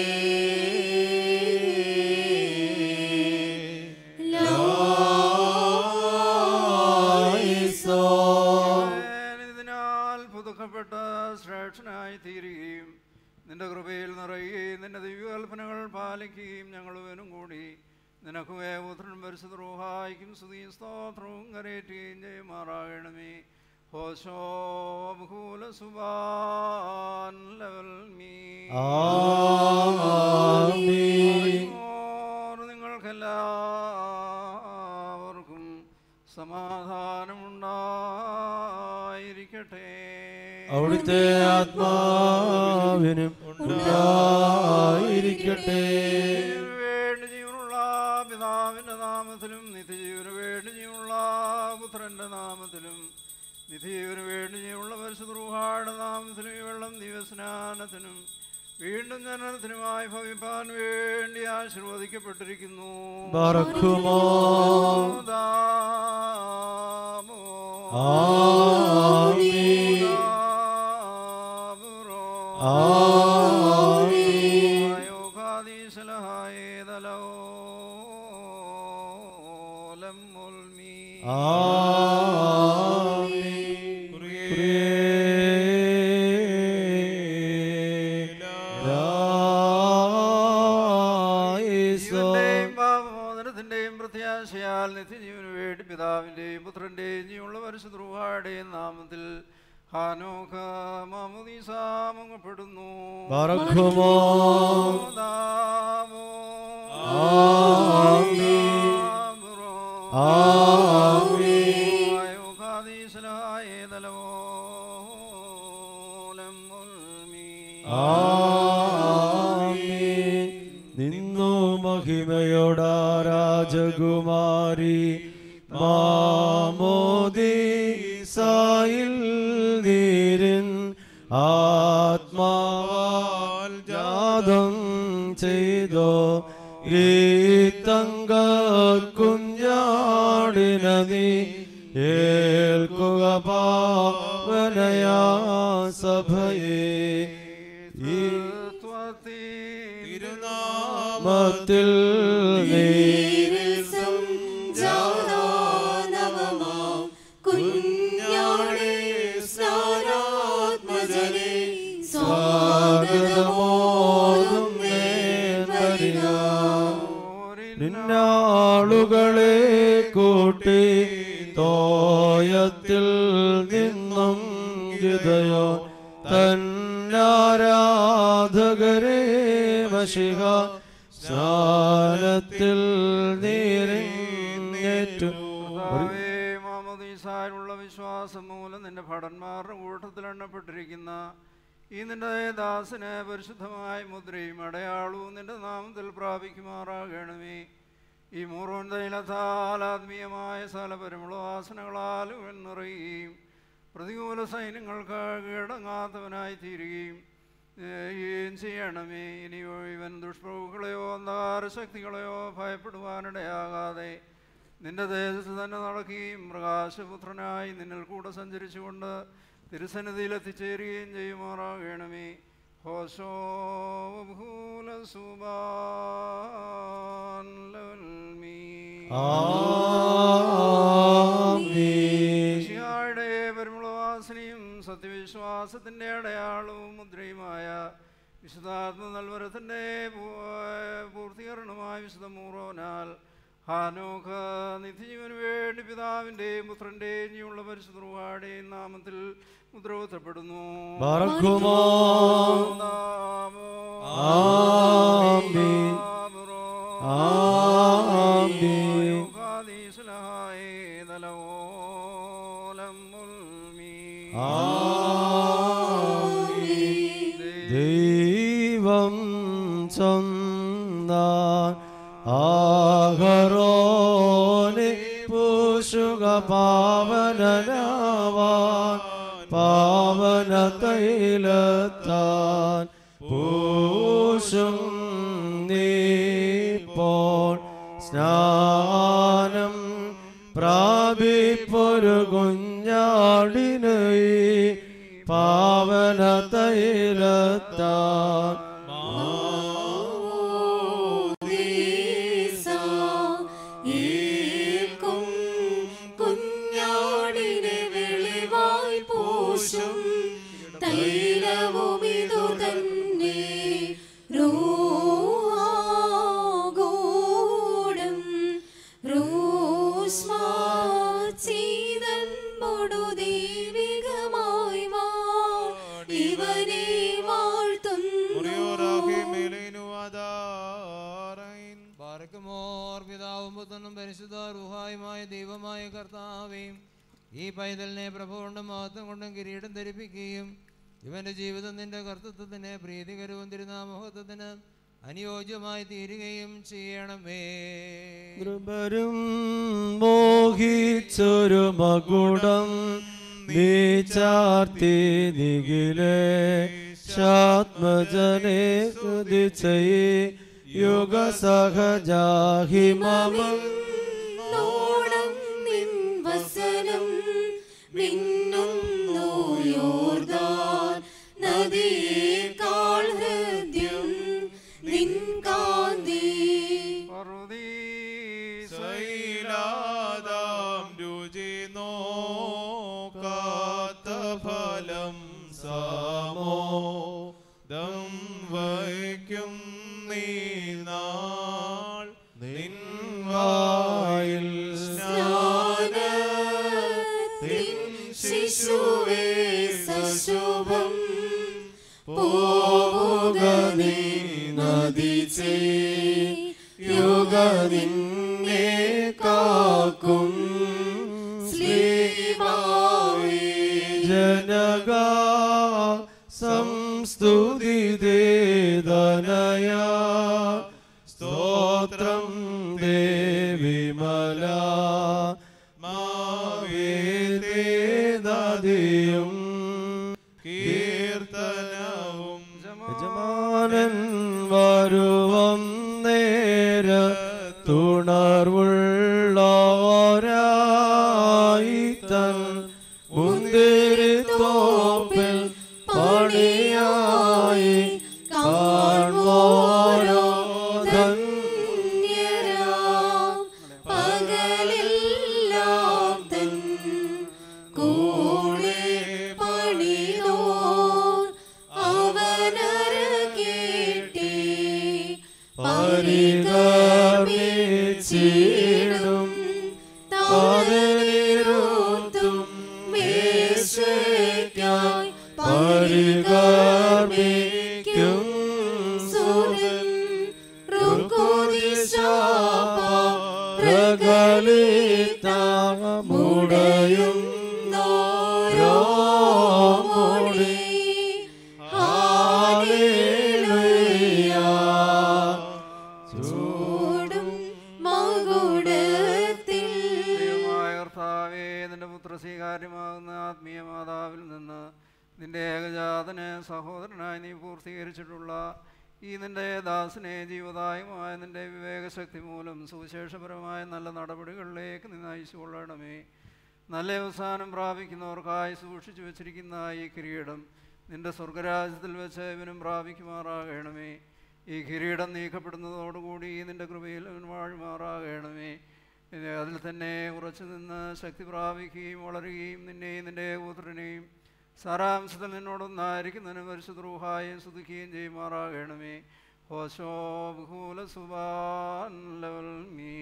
കുറിയലായിസോൻ. ഇതിനാൽ പുതുക്കപ്പെട്ട് ശ്രേഷ്ഠനായി തീരുകയും നിന്റെ കൃപയിൽ നിറയുകയും നിന്റെ ദിവ്യകൽപ്പനകൾ പാലിക്കുകയും ഞങ്ങളുവനും കൂടി നിനക്കുമേ പുത്രൻ പരിശുദ്ധ റൂഹായിക്കും സ്തുതിയും സ്തോത്രവും കരയേറ്റുകയും ചെയ്യുമാറാകണമേ ഹോശോ ബഹൂല സുബാൻ ലെവൽ മീ ആമീൻ. നിങ്ങൾക്കെല്ലാവർക്കും സമാധാനമുണ്ടായിരിക്കട്ടെ അവിടുത്തെ ആത്മാവിനും ഉണ്ടായിരിക്കട്ടെ ജീവന് വേണ്ടി ജീവനുള്ള പിതാവിന്റെ നാമത്തിലും നിത്യജീവന് വേണ്ടി ജീവനുള്ള പുത്രന്റെ നാമത്തിലും നിത്യജീവന് വേണ്ടി ജീവനുള്ള പരിശുദ്ധ റൂഹായുടെ നാമത്തിലും ഈ വെള്ളം ദിവസ്നാനത്തിനും വീണ്ടും ജനനത്തിനുമായി ഭവിപ്പാൻ വേണ്ടി ആശീർവദിക്കപ്പെട്ടിരിക്കുന്നു ബറക്കുമോ. ദാമോ. ആമീൻ ആമീൻ ആമീൻ ജീവന്റെയും പാപമോചനത്തിന്റെയും പ്രത്യാശയാൽ നിത്യജീവന് വേണ്ടി പിതാവിന്റെയും പുത്രന്റെയും ജീവനുള്ള പരിശുദ്രൂഹായുടെയും നാമത്തിൽ ഹാനോഖ മാമുദീസാമങ്ങപ്പെടുന്നു ബറക്കുമോ. ആമീൻ. ആമീൻ. ആമീൻ. നിന്നു മഹിമയോടാ രാജകുമാരി മാമോദി സായിൽ നീരിൻ ആത്മാവാൽ ജാതം ചെയ്തോ ഗീതങ്ക കുഞ്ഞാടിന നീ ഏൽക്കുക പാവനയാ സഭയെ ഈ മത്തിൽ നീ സ്വാഗതമോദം നേരിക നിന്നാളുകളെ കൂട്ടി തോയത്തിൽ നിന്നും ഹൃദയോ തന്നാരാധകരെ മഷിക സ്നാനത്തിൽ നീരിഞ്ഞേറ്റു മാമോദീസായുള്ള വിശ്വാസം മൂലം നിന്റെ ഭടന്മാരുടെ കൂട്ടത്തിൽ എണ്ണപ്പെട്ടിരിക്കുന്ന ഈ നിന്റെ ദാസന് പരിശുദ്ധമായ മുദ്രയും അടയാളവും നിന്റെ നാമത്തിൽ പ്രാപിക്കുമാറാകണമേ ഈ മൂറോൻ തൈലത്താൽ ആത്മീയമായ സകലപരമുള്ള വാസനകളാൽ ഇവൻ നിറയുകയും പ്രതികൂല സൈന്യങ്ങൾക്ക് കീഴടങ്ങാത്തവനായി തീരുകയും ചെയ്യുകയും ചെയ്യണമേ ഇനിയോ ഇവൻ ദുഷ്പ്രഭുക്കളെയോ അന്ധകാര ശക്തികളെയോ ഭയപ്പെടുവാനിടയാകാതെ നിന്റെ ദേശത്ത് തന്നെ നടക്കുകയും പ്രകാശപുത്രനായി നിന്നിൽ കൂടെ സഞ്ചരിച്ചുകൊണ്ട് തിരുസന്നിധിയിൽ എത്തിച്ചേരുകയും ചെയ്യുമാറാകണമേ ഹോശോ ഭൂല സുബാൻ ലൽമീ. ആമീൻ. മിശിഹായുടെ പരിമളവാസനയും സത്യവിശ്വാസത്തിന്റെ അടയാളവും മുദ്രയുമായ വിശുദ്ധാത്മ നൽവരത്തിന്റെ പൂർത്തീകരണമായ വിശുദ്ധ മൂറോനാൽ ഹാനോഖ നിത്യജീവന് വേണ്ടി പിതാവിന്റെയും പുത്രന്റെയും ജീവനുള്ള പരിശുദ്ധരുവാടെയും നാമത്തിൽ മുദ്രവത്തപ്പെടുന്നു ബറക്കുമോ. ആമീൻ. ആമീൻ. ആമീൻ. ദൈവം ചൊന്നാൻ ആഹരോനെ പൂശുക പാവനനാവാൻ പാവന തൈലത്താൻ പൂശും നീപ്പോൾ സ്നാനം പ്രാപിപ്പൊരു കുഞ്ഞാടിന് ഈ പാവന തൈലത്താൻ ഏൽക്കും കുഞ്ഞാടിനെ വെളിവായി പൂശും തൈലവും ഇതു തന്നെ റൂഹാഗൂഢം റൂസ്മാചീതൻപൊടു ദൈവികമായി വാ ഇവനെ വാഴ്ത്തുന്നു ബാറക്കുമോർ പിതാവും പുത്രനും പരിശുദ്ധ റുഹായുമായ ദൈവമായ കർത്താവേയും ഈ പൈതലിനെ പ്രഭ കൊണ്ടും മഹത്വം കൊണ്ടും കിരീടം ധരിപ്പിക്കുകയും ഇവന്റെ ജീവിതം നിന്റെ കർത്തൃത്വത്തിന് പ്രീതികരവും തിരുനാമഹത്വത്തിന് അനുയോജ്യമായി തീരുകയും ചെയ്യണമേ കൃപരും മോഹിച്ചൊരു മകുടം നീ ചാർത്തി നികിലേ ശാത്മജനെ കുതിച്ചയി യുഗ സഹജാഹിമമം നോണം നിൻ വസനം മിന്നുന്നു യോർദാൻ നദിയേക്കാൾ ഹൃദ്യം നിൻ കാന്തി ശൈലാദാം രുചി നോക്കാത്ത ഫലം സാമോ ദം വയ്ക്കും നീ നാൾ നിൻ വായിൽ സ്നാനത്തിൻ ശിശുവേ സശുഭം പോവുക നീ നദി യോഗ നിന്നെ കാക്കും ശ്രീമാവേ ജനക സംസ്തുതിദേതനയ സ്തോത്രം ദേവിമല മാവേദേദയും കീർത്തനവും യജമാനൻ വരുവം നേര തുണർവുള്ളോരായി തൻ മുന്തിരി തോപ്പിൽ പണിയായി കാൺമോരോ ധന്യരാം പകലെല്ലാം തൻ കൂടെ പണിതോർ അവനര കേട്ടേ പരികർമ്മിച്ചിടും താതനിരുത്തും മേശയ്ക്കായി പരികർമ്മിക്കും സുരൻ മുടയും ോരോമോടെ ചൂടും മകുടത്തിൽ ദൈവമായ കർത്താവേ നിന്റെ പുത്ര സ്വീകാര്യമാകുന്ന ആത്മീയ മാതാവിൽ നിന്ന് നിന്റെ ഏകജാതന് സഹോദരനായി നീ പൂർത്തീകരിച്ചിട്ടുള്ള ഈ നിന്റെ ദാസനെ ജീവദായകമായ നിന്റെ വിവേകശക്തി മൂലം സുവിശേഷപരമായ നല്ല നടപടികളിലേക്ക് നീ നയിച്ചുകൊള്ളണമേ നല്ല അവസാനം പ്രാപിക്കുന്നവർക്കായി സൂക്ഷിച്ചു വച്ചിരിക്കുന്ന ഈ കിരീടം നിന്റെ സ്വർഗരാജ്യത്തിൽ വെച്ച് ഇവനും പ്രാപിക്കുമാറാകണമേ ഈ കിരീടം നീക്കപ്പെടുന്നതോടുകൂടി നിന്റെ കൃപയിൽ അവൻ വാഴുമാറാകണമേ ഇത് അതിൽ തന്നെ ഉറച്ചു നിന്ന് ശക്തി പ്രാപിക്കുകയും വളരുകയും നിന്നെയും നിന്റെ പുത്രനെയും സാരാംശത്തിൽ നിന്നോടൊന്നായിരിക്കുന്നതിന് പരിശുദ്ധ റൂഹായും സ്തുതിക്കുകയും ചെയ്യുമാറാകണമേ ഹോശോ ബഹൂല സുബാൻ ലവൽ മീ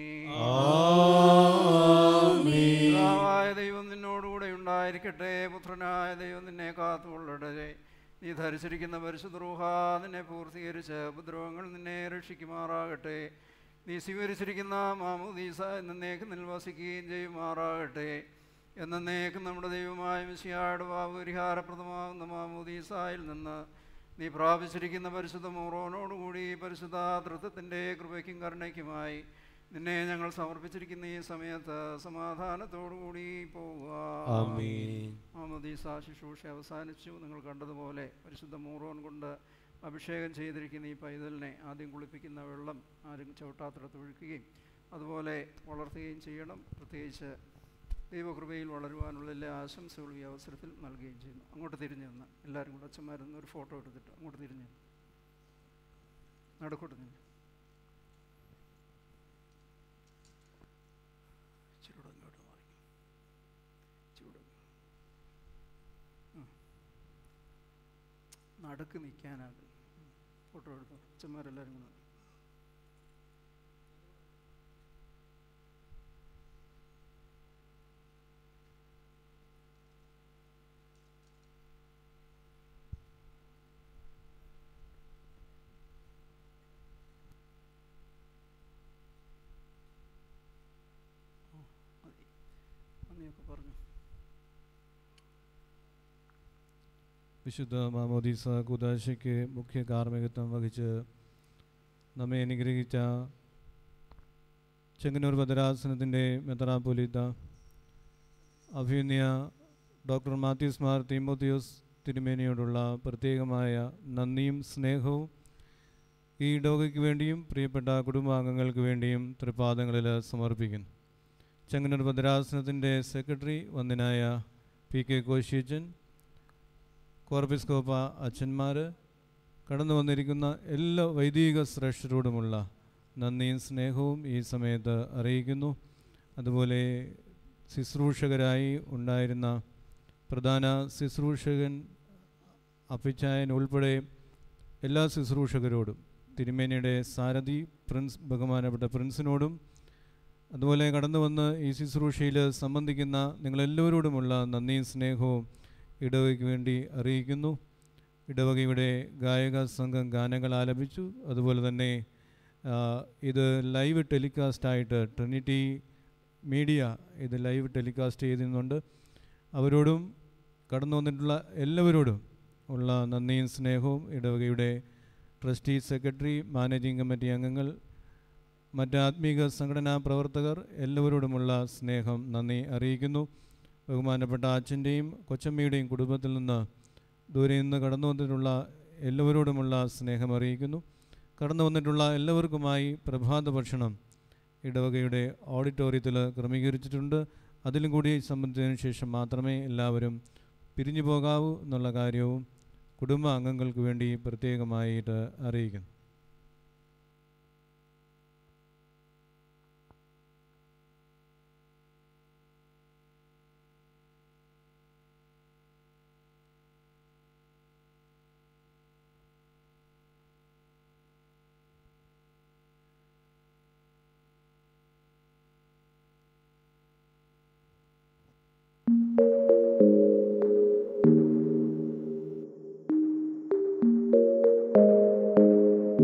പിതാവായ ദൈവം നിന്നോടുകൂടെ ഉണ്ടായിരിക്കട്ടെ പുത്രനായ ദൈവം നിന്നെ കാത്തുകൊള്ളട്ടെ നീ ധരിച്ചിരിക്കുന്ന പരിശുദ്ധ റൂഹ നിന്നെ പൂർത്തീകരിച്ച് ഉപദ്രവങ്ങൾ നിന്നെ രക്ഷിക്കുമാറാകട്ടെ നീ സ്വീകരിച്ചിരിക്കുന്ന മാമുദീസ എന്നേക്ക് നിൽവസിക്കുകയും ചെയ്യുമാറാകട്ടെ എന്നേക്കും നമ്മുടെ ദൈവമായ മിശിയാട് പാപപരിഹാരപ്രദമാകുന്ന മാമുദീസായിൽ നിന്ന് നീ പ്രാപിച്ചിരിക്കുന്ന പരിശുദ്ധ മോറോനോടുകൂടി പരിശുദ്ധ തൃത്വത്തിൻ്റെ കൃപയ്ക്കും കരുണയ്ക്കുമായി നിന്നെ ഞങ്ങൾ സമർപ്പിച്ചിരിക്കുന്ന ഈ സമയത്ത് സമാധാനത്തോടുകൂടി പോവുക ആമീൻ. മാമോദീസ ശുശ്രൂഷ അവസാനിച്ചു നിങ്ങൾ കണ്ടതുപോലെ പരിശുദ്ധ മൂറോൻ കൊണ്ട് അഭിഷേകം ചെയ്തിരിക്കുന്ന ഈ പൈതലിനെ ആദ്യം കുളിപ്പിക്കുന്ന വെള്ളം ആരും ചവിട്ടാത്തിടത്ത് ഒഴുക്കുകയും അതുപോലെ വളർത്തുകയും ചെയ്യണം പ്രത്യേകിച്ച് ദൈവകൃപയിൽ വളരുവാനുള്ള എല്ലാ ആശംസകളും ഈ അവസരത്തിൽ നൽകുകയും ചെയ്യുന്നു അങ്ങോട്ട് തിരിഞ്ഞു നിന്ന് എല്ലാവരും കൂടെ അച്ഛന്മാരൊന്ന് ഒരു ഫോട്ടോ എടുത്തിട്ട് അങ്ങോട്ട് തിരിഞ്ഞു നിന്ന്. നടുക്കോട്ട് നിന്ന് ഇച്ചിരി കൂടെ ഇങ്ങോട്ട് മാറി ഇച്ചിരി കൂടെ ഉം. നടുക്ക് നിൽക്കാനാണ് ഫോട്ടോ എടുത്തു അച്ഛന്മാരെല്ലാവരും കൂടെ മതി നന്ദിയൊക്കെ പറഞ്ഞു വിശുദ്ധ മാമോദീസ കുദാശയ്ക്ക് മുഖ്യ കാർമ്മികത്വം വഹിച്ച് നമ്മെ അനുഗ്രഹിച്ച ചെങ്ങന്നൂർ ഭദ്രാസനത്തിൻ്റെ മെത്രാപൊലിത്ത അഭിനയ ഡോക്ടർ മാത്യൂസ് മാർ തീമോത്തിയോസ് തിരുമേനിയോടുള്ള പ്രത്യേകമായ നന്ദിയും സ്നേഹവും ഈ ഡോഗയ്ക്ക് വേണ്ടിയും പ്രിയപ്പെട്ട കുടുംബാംഗങ്ങൾക്ക് വേണ്ടിയും തൃപ്പാദങ്ങളിൽ സമർപ്പിക്കുന്നു ചെങ്ങന്നൂർ ഭദ്രാസനത്തിൻ്റെ സെക്രട്ടറി വന്ദനായ പി കെ കോശിയച്ചൻ കോർബിസ്കോപ്പ അച്ഛന്മാർ കടന്നു വന്നിരിക്കുന്ന എല്ലാ വൈദിക ശ്രേഷ്ഠരോടുമുള്ള നന്ദിയും സ്നേഹവും ഈ സമയത്ത് അറിയിക്കുന്നു അതുപോലെ ശുശ്രൂഷകരായി ഉണ്ടായിരുന്ന പ്രധാന ശുശ്രൂഷകൻ അപ്പിച്ചായൻ ഉൾപ്പെടെ എല്ലാ ശുശ്രൂഷകരോടും തിരുമേനിയുടെ സാരഥി പ്രിൻസ് ബഹുമാനപ്പെട്ട പ്രിൻസിനോടും അതുപോലെ കടന്നു വന്ന് ഈ ശുശ്രൂഷയിൽ സംബന്ധിക്കുന്ന നിങ്ങളെല്ലാവരോടുമുള്ള നന്ദിയും സ്നേഹവും ഇടവകയ്ക്ക് വേണ്ടി അറിയിക്കുന്നു ഇടവകയുടെ ഗായക സംഘം ഗാനങ്ങൾ ആലപിച്ചു അതുപോലെ തന്നെ ആ, ഇത് ലൈവ് ടെലികാസ്റ്റായിട്ട് ട്രിനിറ്റി മീഡിയ ഇത് ലൈവ് ടെലികാസ്റ്റ് ചെയ്യുന്നുണ്ട് അവരോടും കടന്നു വന്നിട്ടുള്ള എല്ലാവരോടും ഉള്ള നന്ദിയും സ്നേഹവും ഇടവകയുടെ ട്രസ്റ്റി സെക്രട്ടറി മാനേജിംഗ് കമ്മിറ്റി അംഗങ്ങൾ മറ്റ് ആത്മീക സംഘടനാ പ്രവർത്തകർ എല്ലാവരോടുമുള്ള സ്നേഹം നന്ദി അറിയിക്കുന്നു ബഹുമാനപ്പെട്ട അച്ഛൻ്റെയും കൊച്ചമ്മയുടെയും കുടുംബത്തിൽ നിന്ന് ദൂരെ നിന്ന് കടന്നു വന്നിട്ടുള്ള എല്ലാവരോടുമുള്ള സ്നേഹം അറിയിക്കുന്നു കടന്നു വന്നിട്ടുള്ള എല്ലാവർക്കുമായി പ്രഭാത ഭക്ഷണം ഇടവകയുടെ ഓഡിറ്റോറിയത്തിൽ ക്രമീകരിച്ചിട്ടുണ്ട് അതിലും കൂടി സംബന്ധിച്ചതിന് ശേഷം മാത്രമേ എല്ലാവരും പിരിഞ്ഞു പോകാവൂ എന്നുള്ള കാര്യവും കുടുംബ അംഗങ്ങൾക്ക് വേണ്ടി പ്രത്യേകമായിട്ട് അറിയിക്കുന്നു Thank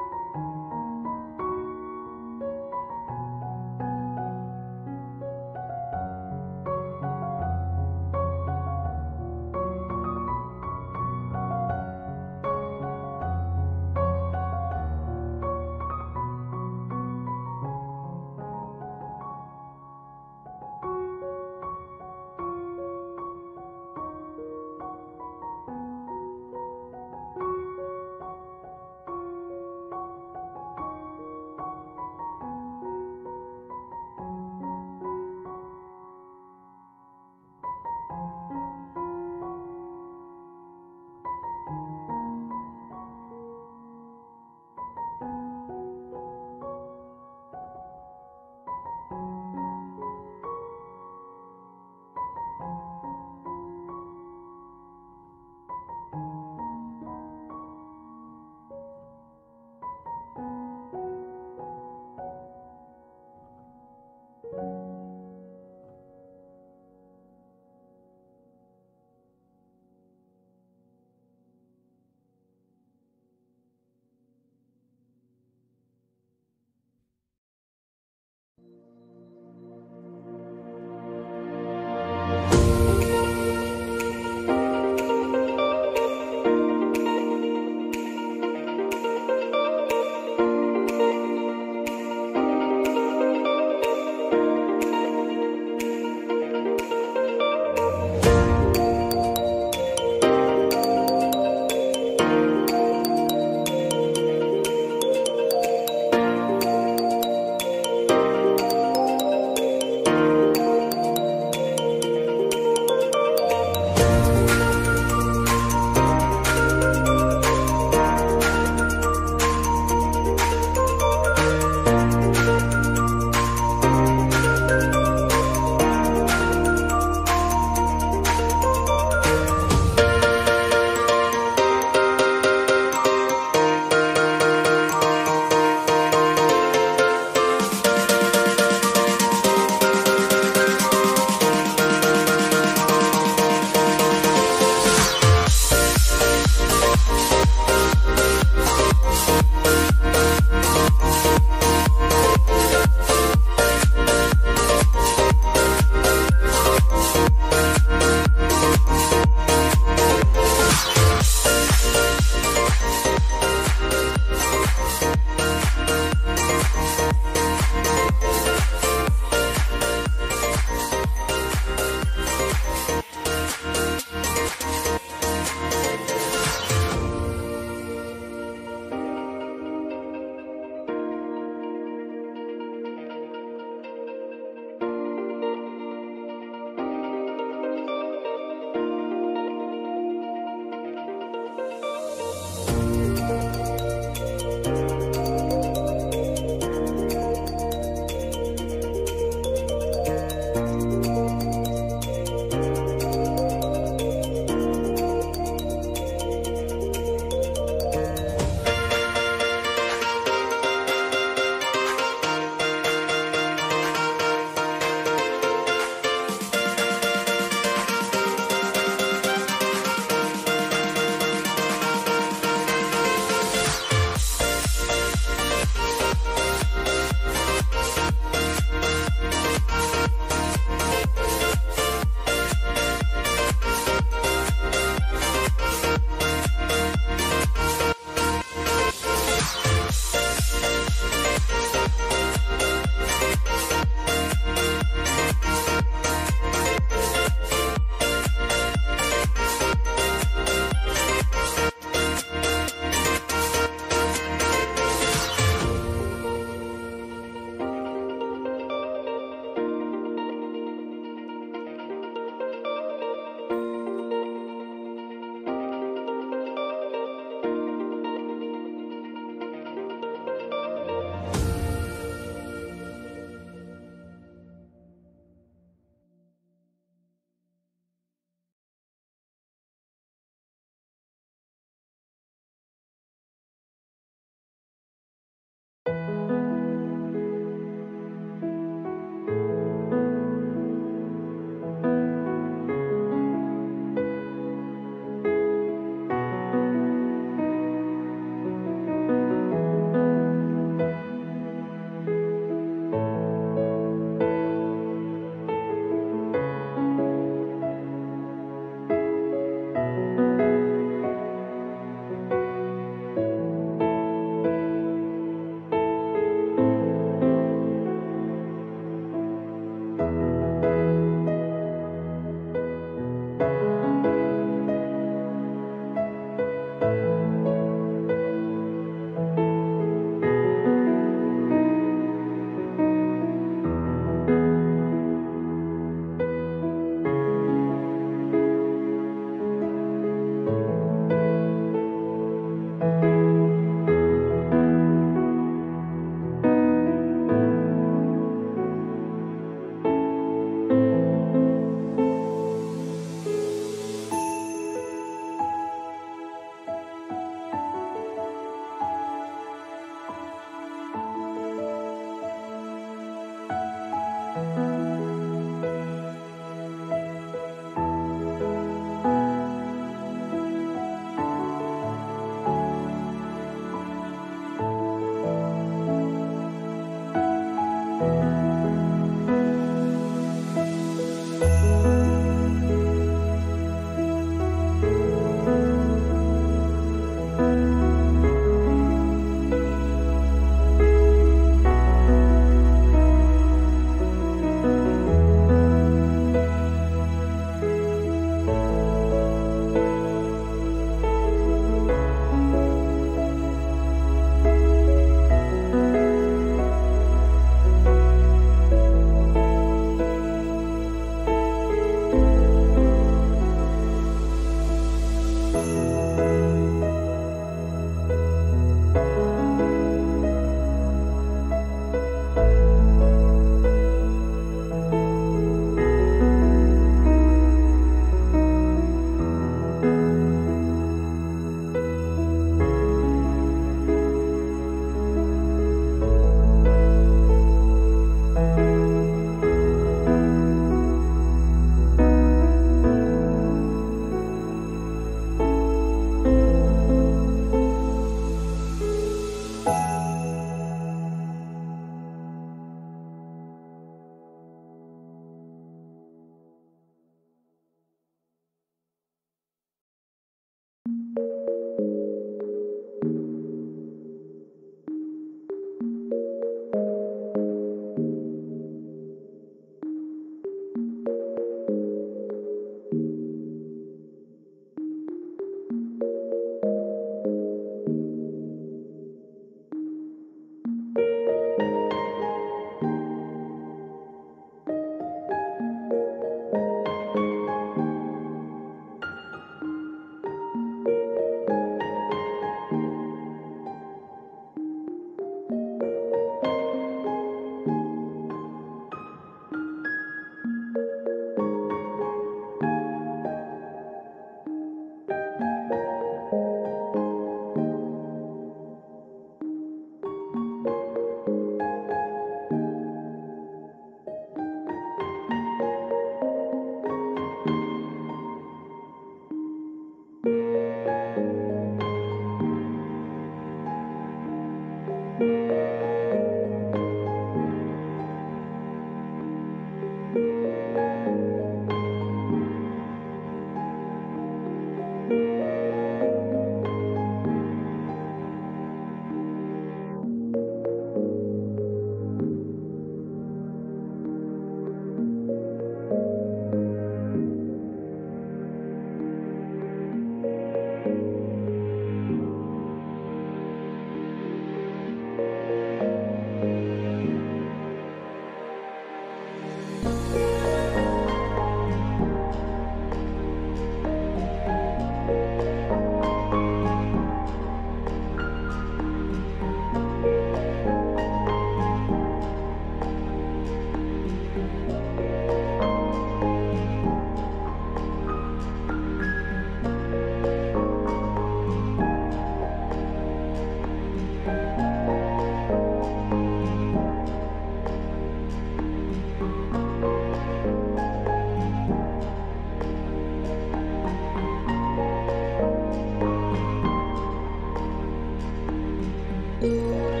Amen.